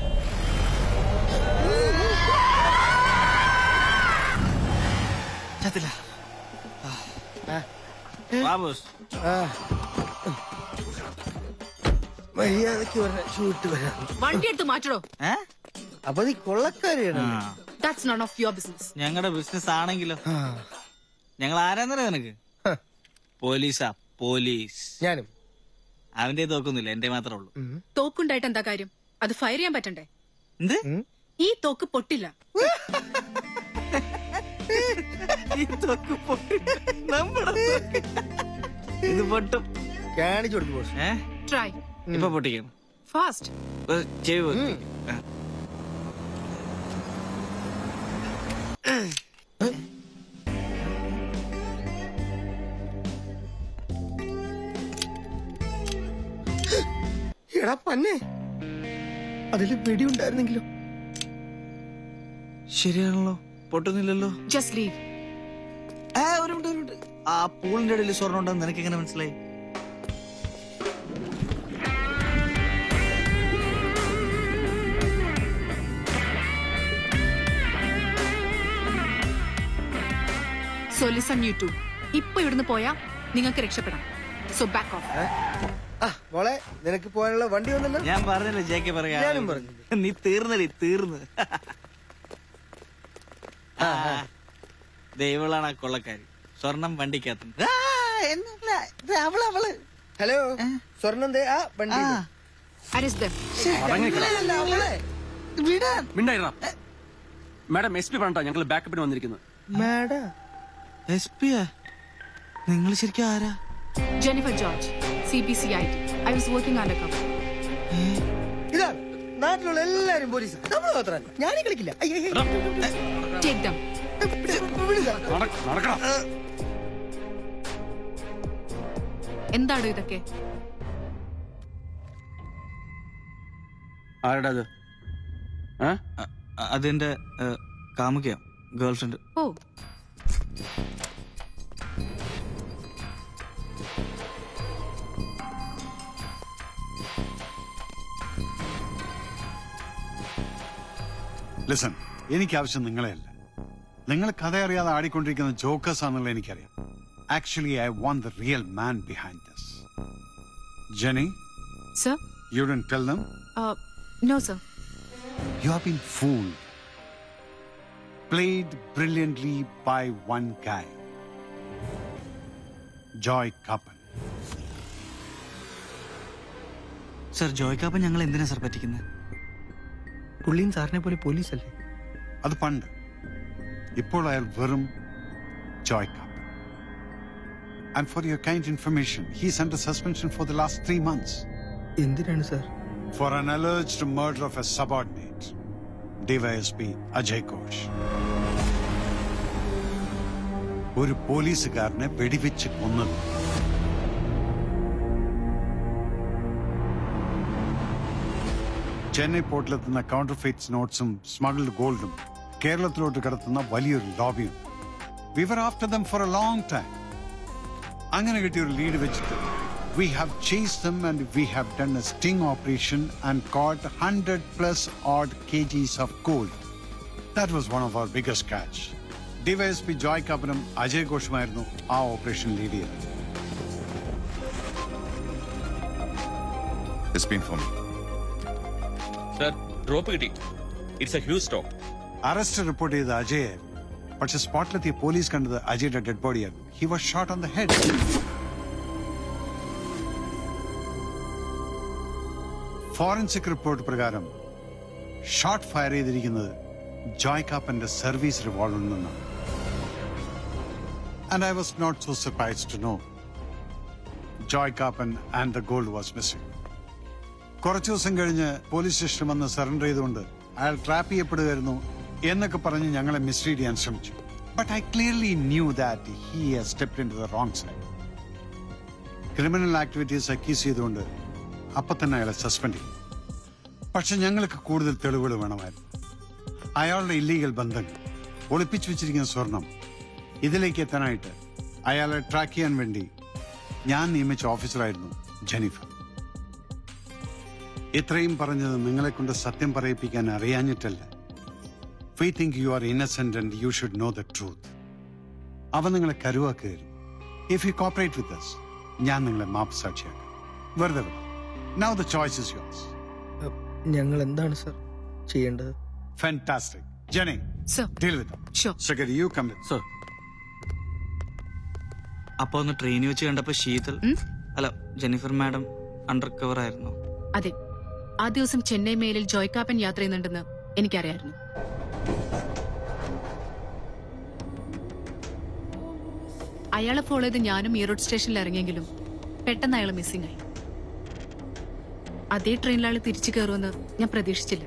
ചത്തില്ല വാ ബോസ് ആ. മര്യാദക്ക് പറഞ്ഞ ഷൂട്ട് വരാം വണ്ടി എടുത്ത് മാറ്റടോ അപ്പൊ നീ കൊള്ളക്കാരിയാണ് that's none of your business ഞങ്ങളുടെ ബിസിനസ് ആണെങ്കിലോ ഞങ്ങൾ ആരാന്നറിയോ നിനക്ക് പോലീസാ പോലീസ് ഞാനും അവന്റെ തോക്കൊന്നുമില്ല എന്റെ മാത്രമേ ഉള്ളൂ തോക്കുണ്ടായിട്ട് എന്താ കാര്യം അത് ഫയർ ചെയ്യാൻ പറ്റണ്ടേ എന്ത് ഈ തോക്ക് പൊട്ടില്ല ഇത് പൊട്ടും കാണിച്ചു കൊടുക്കും ബോസ് ഏ ട്രൈ ഇപ്പൊ പൊട്ടിക്കണം ഫാസ്റ്റ് ഏ, ചെവി പൊത്തി. ആ. എടാ പന്നെ അതിൽ വെടി ഉണ്ടായിരുന്നെങ്കിലോ ശരിയാണല്ലോ പൊട്ടുന്നില്ലല്ലോ ജസ്റ്റ് ലീവ് ആ ഒരു മിനിറ്റ് ഒരു മിനിറ്റ് ആ പൂളിന്റെ ഇടയിൽ സ്വർണ്ണം ഉണ്ടെന്ന് നിനക്ക് എങ്ങനെ മനസ്സിലായി സോ ലിസൺ യു ടു ഇപ്പൊ ഇവിടുന്ന് പോയാ നിങ്ങൾക്ക് രക്ഷപ്പെടാം സോ ബാക്ക് ഓഫ് ആ മോളെ നിനക്ക് പോകാനുള്ള വണ്ടി വന്നല്ലോ ഞാൻ പറഞ്ഞില്ല ജേക്കെ പറയാ ഞാനും പറഞ്ഞു. നീ തീർന്നടി തീർന്ന് ദൈവളാണ് ആ കൊള്ളക്കാരി സ്വർണം വണ്ടിക്കകത്തുണ്ട് അവള് അവള് ഹലോ സ്വർണ്ണം ദേ ആ വണ്ടി അരിസ് ദം മിണ്ടായിരാ മാഡം എസ് പി പറഞ്ഞോ ഞങ്ങൾ ബാക്കപ്പിന് വന്നിരിക്കുന്നത് മാഡം എസ് പിയാ നിങ്ങൾ ശരിക്കും ആരാ Jennifer George C B C I T I was working undercover ഇതാ നാട്ടിലുള്ള എല്ലാരും പോലീസ് നമ്മൾ മാത്രം ഞാനീ കളിക്കില്ല അയ്യേ ടേക്ക് ദം നടക്കണം എന്താടോ ഇതൊക്കെ ആരുടെ അത് അതെന്റെ കാമുകയാ ഗേൾഫ്രണ്ട് ഓ ലിസൺ എനിക്ക് ആവശ്യം നിങ്ങളെയല്ല നിങ്ങൾ കഥ അറിയാതെ ആടിക്കൊണ്ടിരിക്കുന്ന ജോക്കേഴ്സ് ആണെന്നുള്ള എനിക്കറിയാം actually I want the real man behind this Jenny sir you don't tell them no sir You have been fooled. Played brilliantly by one guy. Joy Kapan. Sir ജോയ്ക്കാപ്പൻ ഞങ്ങൾ എന്തിനാ സർ പറ്റിക്കുന്നത് പുള്ളിയും സാറിനെ പോലെ പോലീസല്ലേ അത് പണ്ട് ഇപ്പോൾ അയാൾ വെറും Joy Kappan and for your kind information he's under suspension for the last three months എന്തിനാണ് sir for an alleged murder of a subordinate, DYSP Ajay Ghosh. ഒരു പോലീസുകാരനെ വെടിവെച്ച് കൊന്നത് ചെന്നൈ പോർട്ടിലെത്തുന്ന കൗണ്ടർ ഫെയ്റ്റ്സ് നോട്ട്സും സ്മഗിൾഡ് ഗോൾഡും കേരളത്തിലോട്ട് കടത്തുന്ന വലിയൊരു ലോബിയും we were after them for a long time അങ്ങനെ കിട്ടിയ ഒരു ലീഡ് വെച്ചിട്ട് we have chased them and we have done a sting operation and caught 100 plus odd kgs of gold. That was one of our biggest catch. DYSP Joy കപ്പനും അജയ് ഘോഷുമായിരുന്നു ആ ഓപ്പറേഷൻ ലീഡ് ചെയ്തത് It's been for me. Sir drop കിട്ടി it's a huge stock arrest report ചെയ്ത അജയ് പക്ഷെ സ്പോട്ടിലെത്തിയ പോലീസ് കണ്ടത് അജയുടെ ഡെഡ് ബോഡിയായിരുന്നു he was shot on the head forensic report പ്രകാരം ഷോട്ട് ഫയർ ചെയ്തിരിക്കുന്നത് ജോയ് കാപ്പന്റെ സർവീസ് റിവോൾവറിൽ നിന്നാണ് and I was not so surprise to know Joy Kappan and the gold was missing കുറച്ചു ദിവസം കഴിഞ്ഞ് പോലീസ് സ്റ്റേഷനിൽ വന്ന് സറണ്ടർ ചെയ്തുകൊണ്ട് അയാൾ ട്രാപ്പ് ചെയ്യപ്പെടുകയായിരുന്നു എന്നൊക്കെ പറഞ്ഞ് ഞങ്ങളെ മിസ്ലീഡ് ചെയ്യാൻ ശ്രമിച്ചു but I clearly knew that he stepped in to the wrong side criminal activities accuse ചെയ്തുകൊണ്ട് അപ്പൊ തന്നെ അയാളെ സസ്പെൻഡ് ചെയ്തു പക്ഷെ ഞങ്ങൾക്ക് കൂടുതൽ തെളിവുകൾ വേണമായിരുന്നു അയാളുടെ ഇല്ലീഗൽ ബന്ധങ്ങൾ ഒളിപ്പിച്ചു വെച്ചിരിക്കുന്ന സ്വർണം ഇതിലേക്ക് എത്താനായിട്ട് അയാളെ ട്രാക്ക് ചെയ്യാൻ വേണ്ടി ഞാൻ നിയമിച്ച ഓഫീസറായിരുന്നു ജെനിഫർ ഇത്രയും പറഞ്ഞത് നിങ്ങളെ കൊണ്ട് സത്യം പറയിപ്പിക്കാൻ അറിയാഞ്ഞിട്ടല്ല we think you are innocent and you should know the truth അവ നിങ്ങളെ കരുവാക്കുകയായിരുന്നു if you cooperate with us ഞാൻ നിങ്ങളെ മാപ്പ് സാക്ഷിയാക്കാം വെറുതെ now the choice is yours ഞങ്ങൾ എന്താണ് സർ ചെയ്യേണ്ടത് fantastic Jenny deal with secretary you come with sir അപ്പൊ ഒന്ന് ട്രെയിനിൽ വെച്ച് കണ്ടപ്പോ ശീതൽ അല്ല ജെനിഫർ മാഡം അണ്ടർ കവർ ആയിരുന്നു അതെ ആ ദിവസം ചെന്നൈ മെയിലിൽ ജോയ്ക്കാപ്പൻ യാത്ര ചെയ്യുന്നുണ്ടെന്ന് എനിക്കറിയായിരുന്നു അയാളെ ഫോളോ ചെയ്ത് ഞാനും ഈറോഡ് സ്റ്റേഷനിൽ ഇറങ്ങിയെങ്കിലും പെട്ടെന്ന് അയാൾ മിസ്സിംഗ് ആയി അതേ ട്രെയിനിൽ അയാൾ തിരിച്ചു കയറുമെന്ന് ഞാൻ പ്രതീക്ഷിച്ചില്ല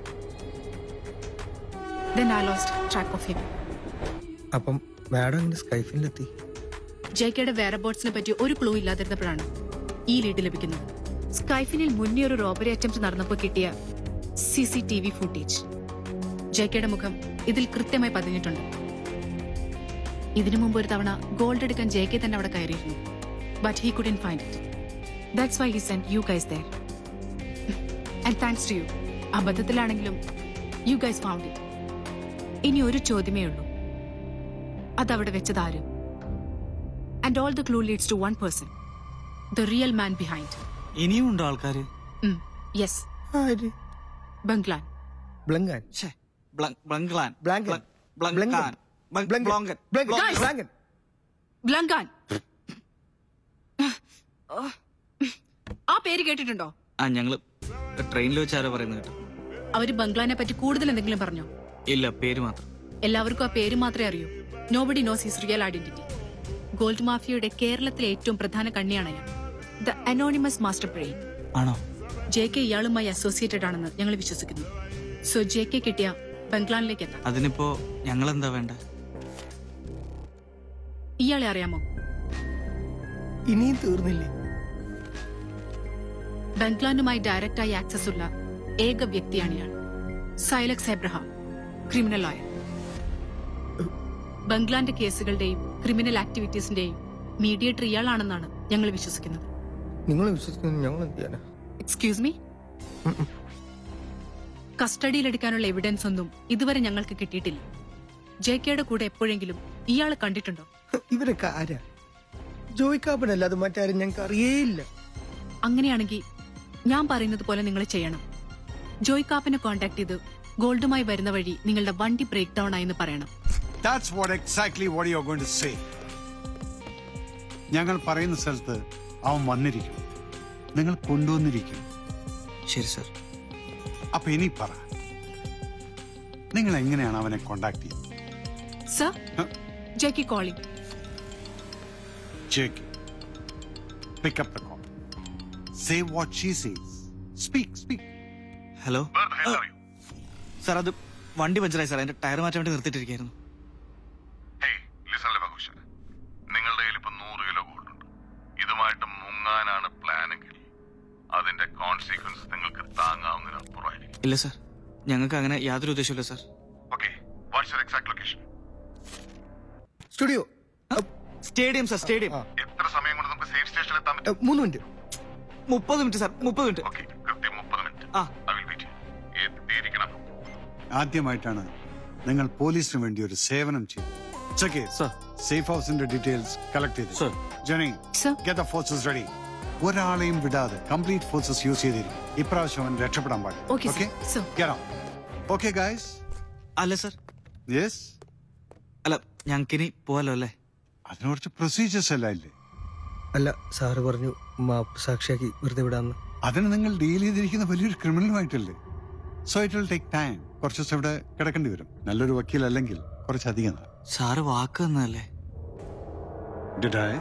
then I lost track of him അപ്പം മാഡം എങ്ങനെ സ്കൈഫിലെത്തി ജെയ്ക്കയുടെ വേറെ ബോട്ട്സിനെ പറ്റി ഒരു ക്ലൂ ഇല്ലാതിരുന്നപ്പോഴാണ് ഈ ലീഡ് ലഭിക്കുന്നത് സ്കൈഫിനിൽ മുന്നേ ഒരു റോബറി അറ്റംപ്റ്റ് നടന്നപ്പോൾ കിട്ടിയ C C T V footage ജെയ്ക്കയുടെ മുഖം ഇതിൽ കൃത്യമായി പതിഞ്ഞിട്ടുണ്ട് ഇതിനു മുമ്പ് ഒരു തവണ ഗോൾഡ് എടുക്കാൻ ജെയ്ക്കെ തന്നെ അവിടെ കയറിയിരുന്നു but he couldn't find it that's why he send you guys there and thanks to you അബദ്ധത്തിലാണെങ്കിലും യു ഗൈസ് ഫൗണ്ട് ഇറ്റ് ഇനി ഒരു ചോദ്യമേ ഉള്ളൂ അതവിടെ വെച്ചത് ആരും and all the clue leads to one person the real man behind ഇനിയും ഉണ്ടോ ആൾക്കാര് യെസ് ബംഗ്ലാൻ ബ്ലങ്കാൻ ബ്ലങ്ക്ലാൻ ബ്ലാങ്കൻ ബ്ലങ്കാൻ ബ്ലോങ്കൻ ബ്ലാങ്കൻ ബ്ലങ്കാൻ ആ പേര് കേട്ടിട്ടുണ്ടോ ആ ഞങ്ങള് ട്രെയിനിൽ വെച്ച് ആരോ പറയുന്നത് കേട്ടോ അവര് ബംഗ്ലാനെ പറ്റി കൂടുതൽ എന്തെങ്കിലും പറഞ്ഞോ ഇല്ല പേര് മാത്രം എല്ലാവർക്കും ആ പേര് മാത്രമേ അറിയൂ nobody knows his real identity gold മാഫിയയുടെ കേരളത്തിലെ ഏറ്റവും പ്രധാന കണ്ണിയാണ് അയാൾ ദ അനോണിമസ് മാസ്റ്റർ ബ്രെയിൻ ആണോ ജെ കെ ഇയാളുമായി അസോസിയേറ്റഡ് ആണെന്ന് ഞങ്ങൾ വിശ്വസിക്കുന്നു സോ ജെ കെ കിട്ടിയ ബംഗ്ലാനിലേക്ക് എത്താം അതിനിപ്പോ ഞങ്ങൾ എന്താ വേണ്ട ഇയാളെ അറിയാമോ ഇനിയും തീർന്നില്ലേ ബംഗ്ലാനുമായി ഡയറക്റ്റായി ആക്സസ് ഉള്ള ഏക വ്യക്തിയാണ് ഇയാൾ സൈലക്സ് എബ്രഹാം ക്രിമിനൽ ലോയർ ബംഗ്ലാന്റെ കേസുകളുടെയും ക്രിമിനൽ ആക്ടിവിറ്റീസിന്റെയും മീഡിയേറ്റർ ഇയാളാണെന്നാണ് ഞങ്ങൾ വിശ്വസിക്കുന്നത് നിങ്ങൾ വിശ്വസിക്കുന്നത് ഞങ്ങൾ എന്ത് ചെയ്യാനാ എക്സ്ക്യൂസ് മീ കസ്റ്റഡിയിലെടുക്കാനുള്ള എവിഡൻസ് ഒന്നും ഇതുവരെ ഞങ്ങൾക്ക് കിട്ടിയിട്ടില്ല ജെ കെയുടെ കൂടെ എപ്പോഴെങ്കിലും ഇയാളെ കണ്ടിട്ടുണ്ടോ ഇവരൊക്കെ ആരാ ജോയിക്കാപ്പനല്ലാതെ മറ്റാരും ഞങ്ങൾക്ക് അറിയേയില്ല അങ്ങനെയാണെങ്കിൽ ഞാൻ പറയുന്നത് പോലെ നിങ്ങൾ ചെയ്യണം ജോയ് കാപ്പനെ കോൺടാക്ട് ചെയ്ത് ഗോൾഡുമായി വരുന്ന വഴി നിങ്ങളുടെ വണ്ടി ബ്രേക്ക് ഡൗൺ ആയെന്ന് പറയണം That's what exactly what you're going to say. ഞങ്ങൾ പറയുന്ന സ്ഥലത്ത് അവൻ വന്നിരിക്കും നിങ്ങൾ കൊണ്ടുവന്നിരിക്കും ശരി സർ അപ്പൊ ഇനി പറ നിങ്ങൾ എങ്ങനെയാണ് അവനെ കോണ്ടാക്ട് ചെയ്യുന്നത് സർ ജെക്കി calling Jake, pick up the call. Say what she says. Speak, speak. Hello sir അത് വണ്ടി പഞ്ചറായി സാർ അതിന്റെ ടയർ മാറ്റാൻ വേണ്ടി നിർത്തിയിട്ടിരിക്കുന്നു ലിസൺ ലബാഘോഷൻ നിങ്ങളുടെ കയ്യിൽ ഇപ്പൊ നൂറ് കിലോ ഗോൾഡ് ഉണ്ട് ഇതുമായിട്ട് മുങ്ങാനാണ് പ്ലാനെങ്കിൽ അതിന്റെ കോൺസിക്വൻസ് നിങ്ങൾക്ക് താങ്ങാവുന്നതിനപ്പുറമായിരിക്കും ഇല്ല സാർ ഞങ്ങൾക്ക് അങ്ങനെ യാതൊരു ഉദ്ദേശമില്ല sir okay what's your exact location studio stadium sir stadium എത്ര സമയം കൊണ്ട് നമുക്ക് സേഫ് സ്റ്റേഷനിൽ എത്താൻ പറ്റും മൂന്ന് മിനിറ്റ് മുപ്പത് മിനിറ്റ് സാർ മുപ്പത് മിനിറ്റ് കൃത്യം മുപ്പത് മിനിറ്റ് ആ ഐ വിൽ വെയിറ്റ് എത്തിയിരിക്കണം ആദ്യമായിട്ടാണ് നിങ്ങൾ പോലീസിന് വേണ്ടി ഒരു സേവനം ചെയ്തത് ചെക്ക് സേഫ് ഹൗസിന്റെ ഡീറ്റെയിൽസ് കളക്ട് ചെയ്ത് ജനി ഗെറ്റ് ഫോഴ്സസ് റെഡി ഒരാളെയും വിടാതെ കംപ്ലീറ്റ് ഫോഴ്സസ് യൂസ് ചെയ്തിരിക്കും ഇപ്രാവശ്യം അവൻ രക്ഷപ്പെടാൻ പാടില്ല Okay, sir. Sir. Okay guys അല്ല സർ യെസ് അല്ല ഞങ്ങൾക്കിനി പോവാലോ അല്ലേ അതിന് കുറച്ച് പ്രൊസീജിയേഴ്സ് എല്ലാം ഇല്ലേ അല്ല സാറ് പറഞ്ഞു മാപ്പ് സാക്ഷിയാക്കി വെറുതെ വിടാന്ന് അതിന് നിങ്ങൾ ഡീൽ ചെയ്തിരിക്കുന്ന വലിയൊരു ക്രിമിനലുമായിട്ടല്ലേ so it will take time കുറച്ച് ദിവസം ഇവിടെ കിടക്കേണ്ടി വരും നല്ലൊരു വക്കീൽ അല്ലെങ്കിൽ കുറച്ചധികം നാൾ. സാറ് വാക്ക് തന്നതല്ലേ Did I?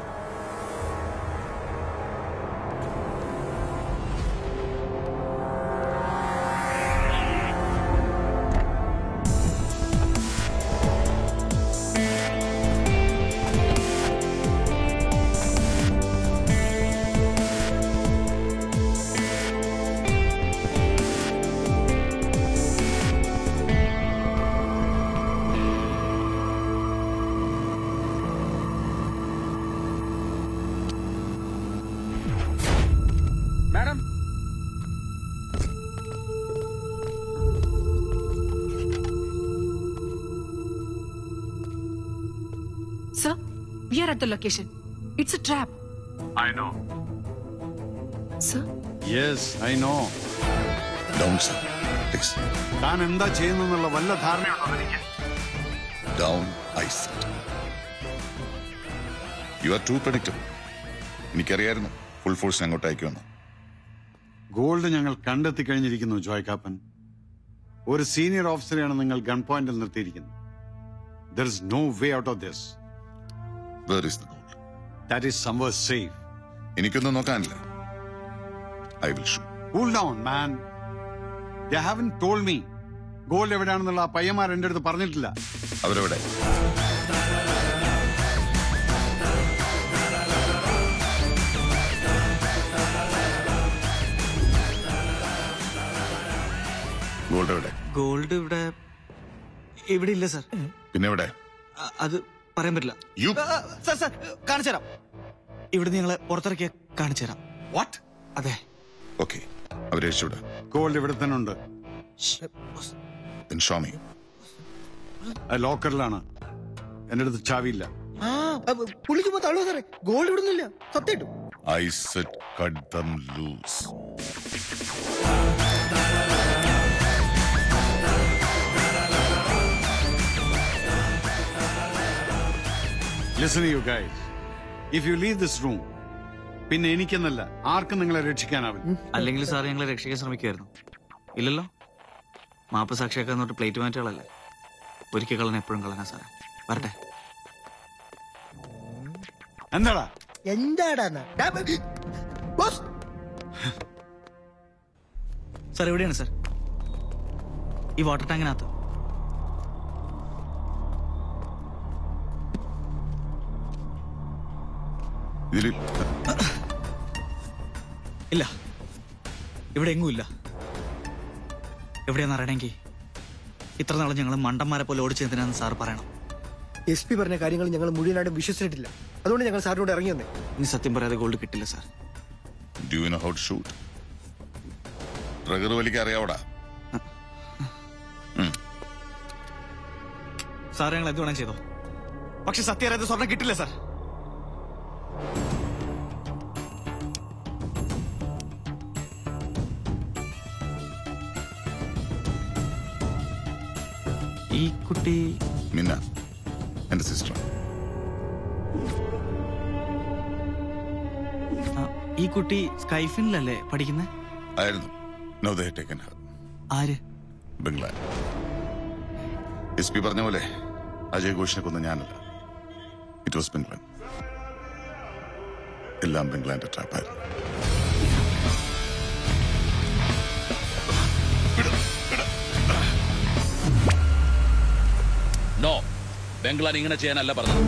Madam sir we are at the location it's a trap I know. Sir Yes, I know. Down sir please താൻ എന്താ ചെയ്യുന്നുള്ള വല്ല ധാരണയുണ്ടോ എനിക്ക് down I said you are too predictable എനിക്കറിയായിരുന്നു ഫുൾ ഫോഴ്സ് അങ്ങോട്ട് അയക്കുമെന്ന് ഗോൾഡ് ഞങ്ങൾ കണ്ടെത്തി കഴിഞ്ഞിരിക്കുന്നു ജോയ് കാപ്പൻ ഒരു സീനിയർ ഓഫീസറെയാണ് നിങ്ങൾ ഗൺ പോയിന്റിൽ നിർത്തിയിരിക്കുന്നത് there is no way out of this where is the gold that is somewhere safe എനിക്കൊന്നും നോക്കാനില്ല I will shoot cool down man they haven't told me gold എവിടെയാണെന്നുള്ള ആ പയ്യന്മാർ എന്റെ അടുത്ത് പറഞ്ഞിട്ടില്ല അവരെവിടെ ഗോൾഡ് എവിടെ ഗോൾഡ് ഇവിടെ ഇവിടെ ഇല്ല സാർ പിന്നെ എവിടെ അ- അത് പറയാൻ പറ്റില്ല യു സാർ സാർ കാണിച്ചു തരാം ഇവിടെ നിങ്ങളെ പുറത്തിറക്കിയ കാണിച്ചു തരാം വാട്ട് അതെ ഓക്കെ അവരെ അഴിച്ചുവിട് ഗോൾഡ് ഇവിടെ തന്നെ ഉണ്ട് Then show me. അത് ലോക്കറിലാണ് എന്റെ അടുത്ത് ചാവിയില്ല ആ അപ്പൊ പുള്ളിക്ക് പോ തള്ളു സാറേ ഗോൾഡ് വിടുന്നില്ല സത്യമായിട്ടും I said cut them loose. Listen you guys if you leave this room പിന്നെ എനിക്കെന്നല്ല ആർക്കും നിങ്ങളെ രക്ഷിക്കാനാവില്ല അല്ലെങ്കിൽ സാർ ഞങ്ങളെ രക്ഷിക്കാൻ ശ്രമിക്കുമായിരുന്നു ഇല്ലല്ലോ മാപ്പ് സാക്ഷിയാക്കാൻ തൊട്ട് പ്ലേറ്റ് മാറ്റുകളല്ലേ ഒരിക്കൽ കളൻ എപ്പോഴും കളനാ സാറേ വരട്ടെ എന്താടാ എന്താടാ ബോസ് സാർ എവിടെയാണ് സാർ ഈ വാട്ടർ ടാങ്കിനകത്ത് ഇതിൽ ഇല്ല ഇവിടെ എങ്ങും ഇല്ല എവിടെയാന്ന് അറിയണമെങ്കിൽ ഇത്ര നാളും ഞങ്ങൾ മണ്ടന്മാരെ പോലെ ഓടിച്ചെന്തിനാന്ന് സാർ പറയണം എസ് പി പറഞ്ഞ കാര്യങ്ങൾ ഞങ്ങൾ മുഴുവനായിട്ടും വിശ്വസിച്ചിട്ടില്ല അതുകൊണ്ട് ഞങ്ങൾ സാറിനോട് ഇറങ്ങി വന്നേ ഇനി സത്യം പറയാതെ ഗോൾഡ് കിട്ടില്ല sir do you know how to shoot trigger വലിക്ക് അറിയാവടാ സാർ ഞങ്ങൾ എന്ത് വേണം ചെയ്തോ പക്ഷെ സത്യം അറിയാതെ സ്വർണ്ണം കിട്ടില്ല സാർ ഈ കുട്ടി മിന്ന എന്റെ സിസ്റ്റർ ആ, ഈ കുട്ടി സ്കൈഫിനിലല്ലേ പഠിക്കുന്നത് ആയിരുന്നു നോ ദേ ടേക്കൻ ഹർ ആര് ബംഗ്ലാൻ എസ് പി പറഞ്ഞ പോലെ അജയ് ഘോഷിനെ കൊന്ന ഞാനല്ല ഇറ്റ് വാസ് ബംഗ്ലാൻ എല്ലാം ബംഗ്ലാന്റെ ട്രാപ്പായിരുന്നു നോ ബംഗ്ലാൻ ഇങ്ങനെ ചെയ്യാനല്ല പറഞ്ഞത്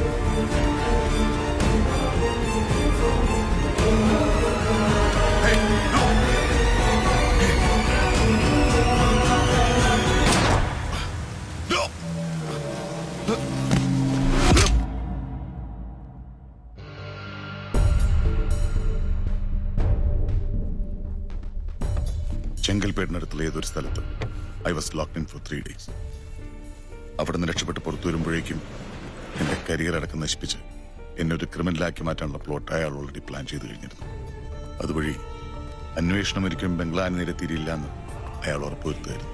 ചെങ്കൽപ്പേട്ടിനടുത്തുള്ള ഏതൊരു സ്ഥലത്ത് I was locked in for three days അവിടെ നിന്ന് രക്ഷപ്പെട്ട് പുറത്തു വരുമ്പോഴേക്കും എന്റെ കരിയർ അടക്കം നശിപ്പിച്ച് എന്നെ ഒരു ക്രിമിനലാക്കി മാറ്റാനുള്ള പ്ലോട്ട് അയാൾ ഓൾറെഡി പ്ലാൻ ചെയ്തു കഴിഞ്ഞിരുന്നു അതുവഴി അന്വേഷണം ഒരിക്കലും ബംഗ്ലാന് നിരത്തിയില്ല എന്ന് അയാൾ ഉറപ്പുവരുത്തുമായിരുന്നു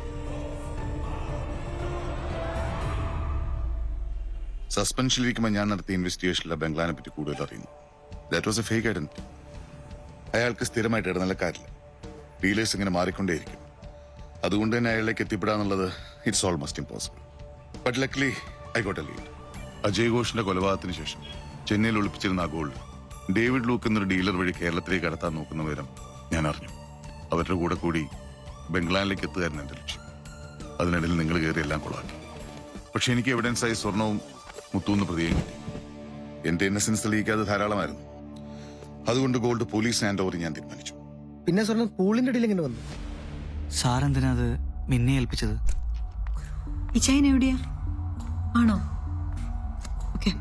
സസ്പെൻഷനിലിരിക്കുമ്പോൾ ഞാൻ നടത്തിയ ഇൻവെസ്റ്റിഗേഷനിലെ ബംഗ്ലാനെ പറ്റി കൂടുതൽ അറിയുന്നു that was a fake identity അയാൾക്ക് സ്ഥിരമായിട്ട് ഇടനിലക്കാരില്ല ഡീലേഴ്സ് ഇങ്ങനെ മാറിക്കൊണ്ടേയിരിക്കും അതുകൊണ്ട് തന്നെ അയാളിലേക്ക് എത്തിപ്പെടാന്നുള്ളത് it's almost impossible but luckily I got a lead Ajay ഘോഷിന്റെ കൊലപാതകത്തിന് ശേഷം ചെന്നൈയിൽ ഒളിപ്പിച്ചിരുന്ന ആ ഗോൾഡ് ഡേവിഡ് ലൂക്ക് എന്നൊരു ഡീലർ വഴി കേരളത്തിലേക്ക് കടത്താൻ നോക്കുന്ന വിവരം ഞാൻ അറിഞ്ഞു അവരുടെ കൂടെ കൂടി ബംഗ്ലാനിലേക്ക് എത്തുകയായിരുന്നു എന്റെ ലക്ഷ്യം അതിനിടയിൽ നിങ്ങൾ കയറി എല്ലാം കൊളാക്കി പക്ഷെ എനിക്ക് എവിഡൻസായി സ്വർണവും മുത്തൂന്ന് പ്രതിയും കിട്ടി എന്റെ ഇന്നസെൻസ് തെളിയിക്കാതെ ധാരാളമായിരുന്നു അതുകൊണ്ട് ഗോൾഡ് പോലീസിന് ഹാൻഡ് ഓവർ ഞാൻ തീരുമാനിച്ചു പിന്നെ സ്വർണ്ണം പൂളിന്റെ ഇടയിൽ ഇങ്ങനെ വന്നു സാർ എന്തിനാ അത് മിന്നെ ഏൽപ്പിച്ചത് ഇച്ചായൻ എവിടെയാ ആണോ ഓക്കെ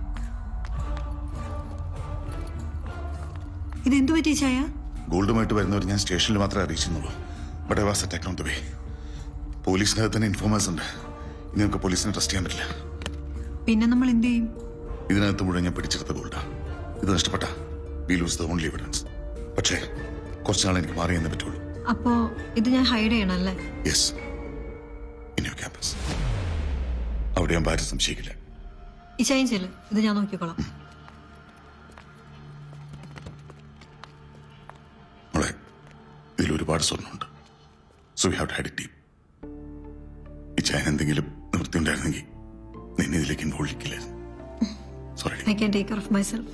ഇതെന്തു പറ്റി ഇച്ചായ ഗോൾഡുമായിട്ട് വരുന്നവർ ഞാൻ സ്റ്റേഷനിൽ മാത്രമേ അറിയിച്ചിരുന്നുള്ളൂ but I was at account way പോലീസിനകത്ത് തന്നെ ഇൻഫോമേഴ്സ് ഉണ്ട് ഇനി നമുക്ക് പോലീസിനെ ട്രസ്റ്റ് ചെയ്യാൻ പറ്റില്ല പിന്നെ നമ്മൾ എന്ത് ചെയ്യും ഇതിനകത്ത് മുഴുവൻ ഞാൻ പിടിച്ചെടുത്ത ഗോൾഡാ ഇത് നഷ്ടപ്പെട്ട we lose the only evidence പക്ഷേ കുറച്ചുനാൾ എനിക്ക് മാറി എന്നേ പറ്റുള്ളൂ അപ്പോ ഇത് ഞാൻ ഹൈഡ് ചെയ്യണം അല്ലേ യെസ് ഇൻ യുവർ ക്യാമ്പസ് അവിടെ ഞാൻ ഭാര്യ സംശയിക്കില്ല ഇച്ചായൻ ചെല്ല് ഇത് ഞാൻ നോക്കിക്കോളാം മോളെ ഇതിൽ ഒരുപാട് സ്വർണ്ണമുണ്ട് so we have to hide it deep ഈ ചൈന എന്തെങ്കിലും നിവൃത്തി ഉണ്ടായിരുന്നെങ്കിൽ നിന്നെ ഇതിലേക്ക് ഇൻവോൾവ് ചെയ്യില്ലായിരുന്നു sorry I can take care of myself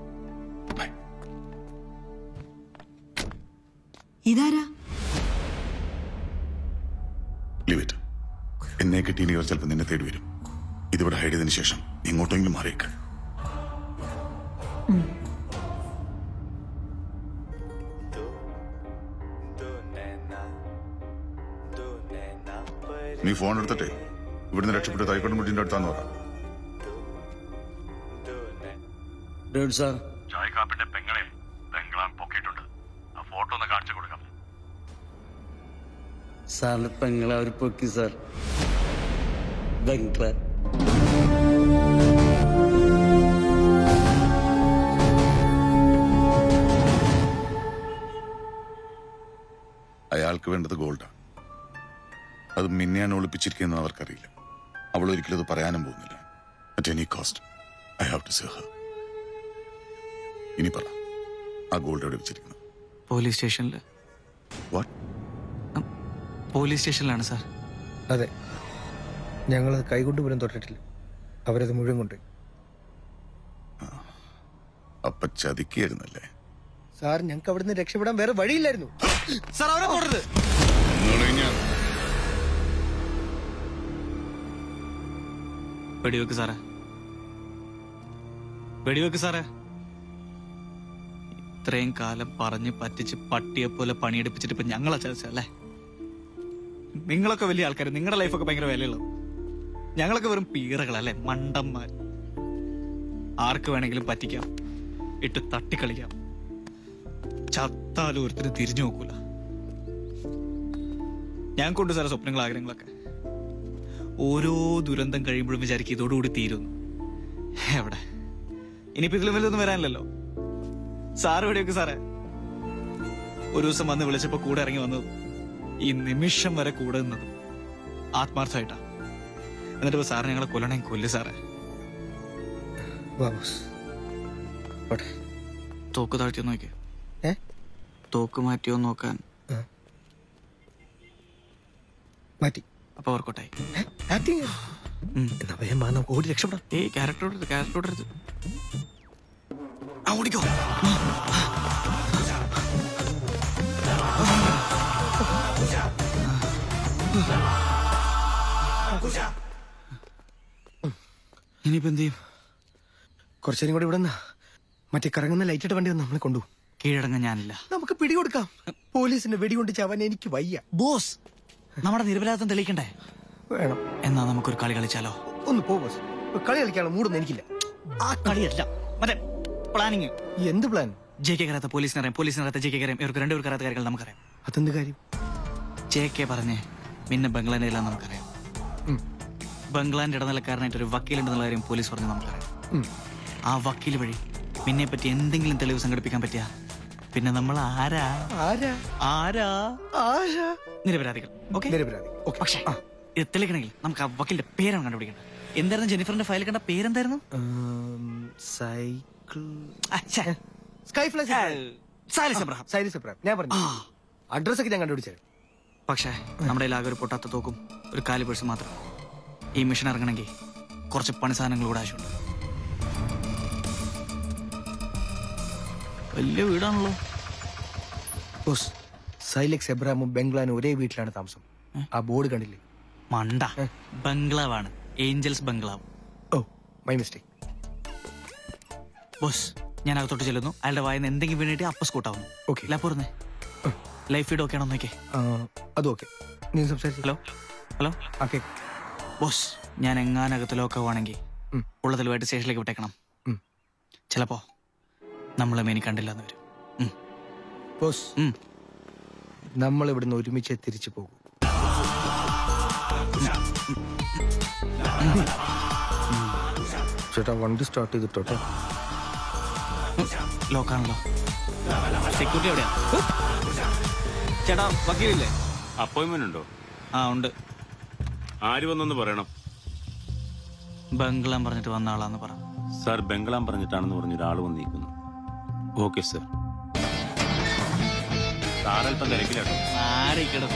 ഇതാരാ ലീവ് ഇറ്റ് എന്നെ കിട്ടിയ ഇവർ ചിലപ്പോൾ നിന്നെ തേടി വരും ഇതിവിടെ ഹൈഡ് ചെയ്തതിനു ശേഷം നീ എങ്ങോട്ടെങ്കിലും മാറിയേക്ക് നീ ഫോൺ എടുത്തിട്ടേ ഇവിടുന്ന് രക്ഷപ്പെട്ട് തൈക്കോട്ട് മുട്ടിന്റെ അടുത്താന്ന് പറ സാർ ചായക്കാപ്പിന്റെ പെങ്ങളെ ബംഗ്ലാൻ പൊക്കിയിട്ടുണ്ട് ആ ഫോട്ടോ ഒന്ന് കാണിച്ചു കൊടുക്കാം സാറിന്റെ പെങ്ങളെ അവർ പൊക്കി സാർ ബംഗ്ലാ അയാൾക്ക് വേണ്ടത് ഗോൾഡാണ് അത് മിന്നെയാണ് ഒളിപ്പിച്ചിരിക്കുന്നത് അവർക്കറിയില്ല അവൾ ഒരിക്കലും അത് പറയാനും പോകുന്നില്ല at any cost I have to save her ഇനി പറ ആ ഗോൾഡ് എവിടെ വെച്ചിരിക്കുന്നത് പോലീസ് സ്റ്റേഷനിൽ വാട്ട് പോലീസ് സ്റ്റേഷനിലാണ് സാർ അതെ ഞങ്ങളത് കൈകൊണ്ട് പോലും തൊട്ടിട്ടില്ല അവരത് മുഴുവൻ കൊണ്ട് അപ്പൊ ചതിക്കായിരുന്നല്ലേ സാർ ഞങ്ങൾക്ക് അവിടുന്ന് രക്ഷപ്പെടാൻ വേറെ വഴിയില്ലായിരുന്നു സാർ അവരെ പോടരുത് വെടിവെക്ക് സാറേ വെടിവെക്ക് സാറേ ഇത്രയും കാലം പറഞ്ഞ് പറ്റിച്ച് പട്ടിയെ പോലെ പണിയെടുപ്പിച്ചിട്ട് ഇപ്പൊ ഞങ്ങളാ ചതിച്ചല്ലേ നിങ്ങളൊക്കെ വലിയ ആൾക്കാർ നിങ്ങളുടെ ലൈഫൊക്കെ ഭയങ്കര വിലയുള്ളത് ഞങ്ങളൊക്കെ വെറും പീറകളല്ലേ മണ്ടന്മാർ ആർക്ക് വേണമെങ്കിലും പറ്റിക്കാം ഇട്ട് തട്ടിക്കളിക്കാം ചത്താലും ഒരുത്തിന് തിരിഞ്ഞു നോക്കൂല ഞാൻ കൊണ്ട് സാറേ സ്വപ്നങ്ങൾ ആഗ്രഹങ്ങളൊക്കെ ഓരോ ദുരന്തം കഴിയുമ്പോഴും വിചാരിക്കും ഇതോടുകൂടി തീരുന്നു എവിടെ ഇനിയിപ്പോ ഇതിലും വലുതൊന്നും വരാനില്ലല്ലോ സാറ് എവിടെയൊക്കെ സാറേ ഒരു ദിവസം വന്ന് വിളിച്ചപ്പോ കൂടെ ഇറങ്ങി വന്നത് ഈ നിമിഷം വരെ കൂടെ നിന്നത് ആത്മാർത്ഥമായിട്ടാ എന്നിട്ട് ഇപ്പൊ സാറ് ഞങ്ങളെ കൊല്ലണേ കൊല്ല് സാറേ തോക്ക് താഴ്ത്തിയോ നോക്കിയോ ഏ? തോക്ക് മാറ്റിയോ നോക്കാൻ മാറ്റി അപ്പൊ വർക്കൗട്ടായി ആക്ടിങ് എന്നാ വേഗം വാ, നമുക്ക് ഓടി രക്ഷപ്പെടാം ഏയ് ക്യാരക്ടറോട് ക്യാരക്ടറോട് ആ ഓടിക്കോ ഇനിയിപ്പോ എന്ത് ചെയ്യും കുറച്ചേരും കൂടി ഇവിടെ നിന്നാ മറ്റേ കറങ്ങുന്ന ലൈറ്റിട്ട് വണ്ടി വന്ന് നമ്മളെ കൊണ്ടു കീഴടങ്ങാൻ ഞാനില്ല നമുക്ക് പിടികൊടുക്കാം പോലീസിന്റെ വെടികൊണ്ട് ചവൻ എനിക്ക് വയ്യ ബോസ് നമ്മുടെ നിരപരാധം തെളിയിക്കണ്ടേ വേണം എന്നാ നമുക്കൊരു കളി കളിച്ചാലോ ഒന്ന് പോ ബോസ് ഇപ്പൊ കളി കളിക്കാനുള്ള മൂടൊന്നും എനിക്കില്ല ആ കളിയല്ല മറ്റേ പ്ലാനിങ് എന്ത് പ്ലാൻ ജെ കെ കരാത്ത പോലീസിനറിയാം പോലീസിനറിയാത്ത ജെ കെ കറിയാം ഇവർക്ക് രണ്ടുപേർക്ക് അറിയാത്ത കാര്യങ്ങൾ നമുക്കറിയാം അതെന്ത് കാര്യം ജെ കെ പറഞ്ഞ് പിന്നെ ബംഗ്ലാന്റെ എല്ലാം നമുക്കറിയാം ഉം. ബംഗ്ലാന്റെ ഇടനിലക്കാരനായിട്ട് ഒരു വക്കീലുണ്ടെന്നുള്ള കാര്യം പോലീസ് പറഞ്ഞ് നമുക്കറിയാം ഉം. ആ വക്കീൽ വഴി നിന്നെ പറ്റി എന്തെങ്കിലും തെളിവ് സംഘടിപ്പിക്കാൻ പറ്റിയ പിന്നെ നമ്മൾ ആരാ ആരാ ആരാ ആരാ നിരപരാധികൾ ഓക്കെ നിരപരാധി പക്ഷേ ഇത് തെളിയിക്കണമെങ്കിൽ നമുക്ക് ആ വക്കീലിന്റെ പേരാണ് കണ്ടുപിടിക്കേണ്ടത് എന്തായിരുന്നു ജെനിഫറിന്റെ ഫയൽ കണ്ട പേരെന്തായിരുന്നു സൈക്കിൾ ആ, ഛെ. സ്കൈ ഫ്ലൈ സാലിസ് എബ്രഹാം സൈലിസ് എബ്രഹാം ഞാൻ പറഞ്ഞു അഡ്രസ് ഒക്കെ ഞാൻ കണ്ടുപിടിച്ചത് പക്ഷേ നമ്മുടെ കയ്യിൽ ആകെ ഒരു പൊട്ടാത്ത തോക്കും ഒരു കാലി പേഴ്സ് മാത്രം ഈ മിഷൻ ഇറങ്ങണമെങ്കിൽ കുറച്ച് പണി സാധനങ്ങൾ കൂടെ ആവശ്യമുണ്ട് വലിയ വീടാണല്ലോ ബോസ് സൈലക്സ് എബ്രാമും ബംഗ്ലാനും ഒരേ വീട്ടിലാണ് താമസം ആ ബോർഡ് കണ്ടില്ലേ മണ്ട ബംഗ്ലാവാണ് ഏഞ്ചൽസ് ബംഗ്ലാവ് ഓ മൈ മിസ്റ്റേക്ക് ബോസ് ഞാൻ അകത്തോട്ട് ചെല്ലുന്നു അയാളുടെ വായന എന്തെങ്കിലും വേണ്ടിയിട്ട് അപ്പ സ്കൂട്ടാവുന്നു ഓക്കെ ലപ്പൂർന്ന് ലൈഫ് ഫീഡ് ഓക്കെ ആണോ നോക്കേ അതും ഓക്കെ നീ സംസാരിച്ചു ഹലോ ഹലോ ഓക്കെ ബോസ് ഞാൻ എങ്ങാനകത്ത് ലോക്കാവാണെങ്കിൽ ഉള്ള തെളിവായിട്ട് സ്റ്റേഷനിലേക്ക് വിട്ടേക്കണം ഉം. ചിലപ്പോ നമ്മളെ മേനി കണ്ടില്ല എന്ന് വരും ബോസ് നമ്മൾ ഇവിടുന്ന് ഒരുമിച്ച് തിരിച്ചു പോകും ചേട്ടാ വണ്ടി സ്റ്റാർട്ട് ചെയ്തിട്ടോട്ടെ ലോക്കാണല്ലോ സെക്യൂരിറ്റി എവിടെയാ ചേട്ടാ വക്കീലില്ലേ അപ്പോയിന്റ്മെന്റ് ഉണ്ടോ ആ ഉണ്ട് ആര് വന്നെന്ന് പറയണം ബംഗ്ലാം പറഞ്ഞിട്ട് വന്ന ആളാന്ന് പറ സാർ ബംഗ്ലാം പറഞ്ഞിട്ടാണെന്ന് പറഞ്ഞ് ഒരാൾ വന്നിരിക്കുന്നു ഓക്കെ സാർ സാർ അല്പം തിരക്കിലാട്ടോ ആരിക്കടം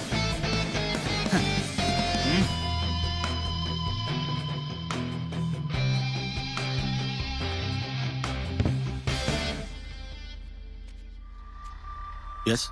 യെസ്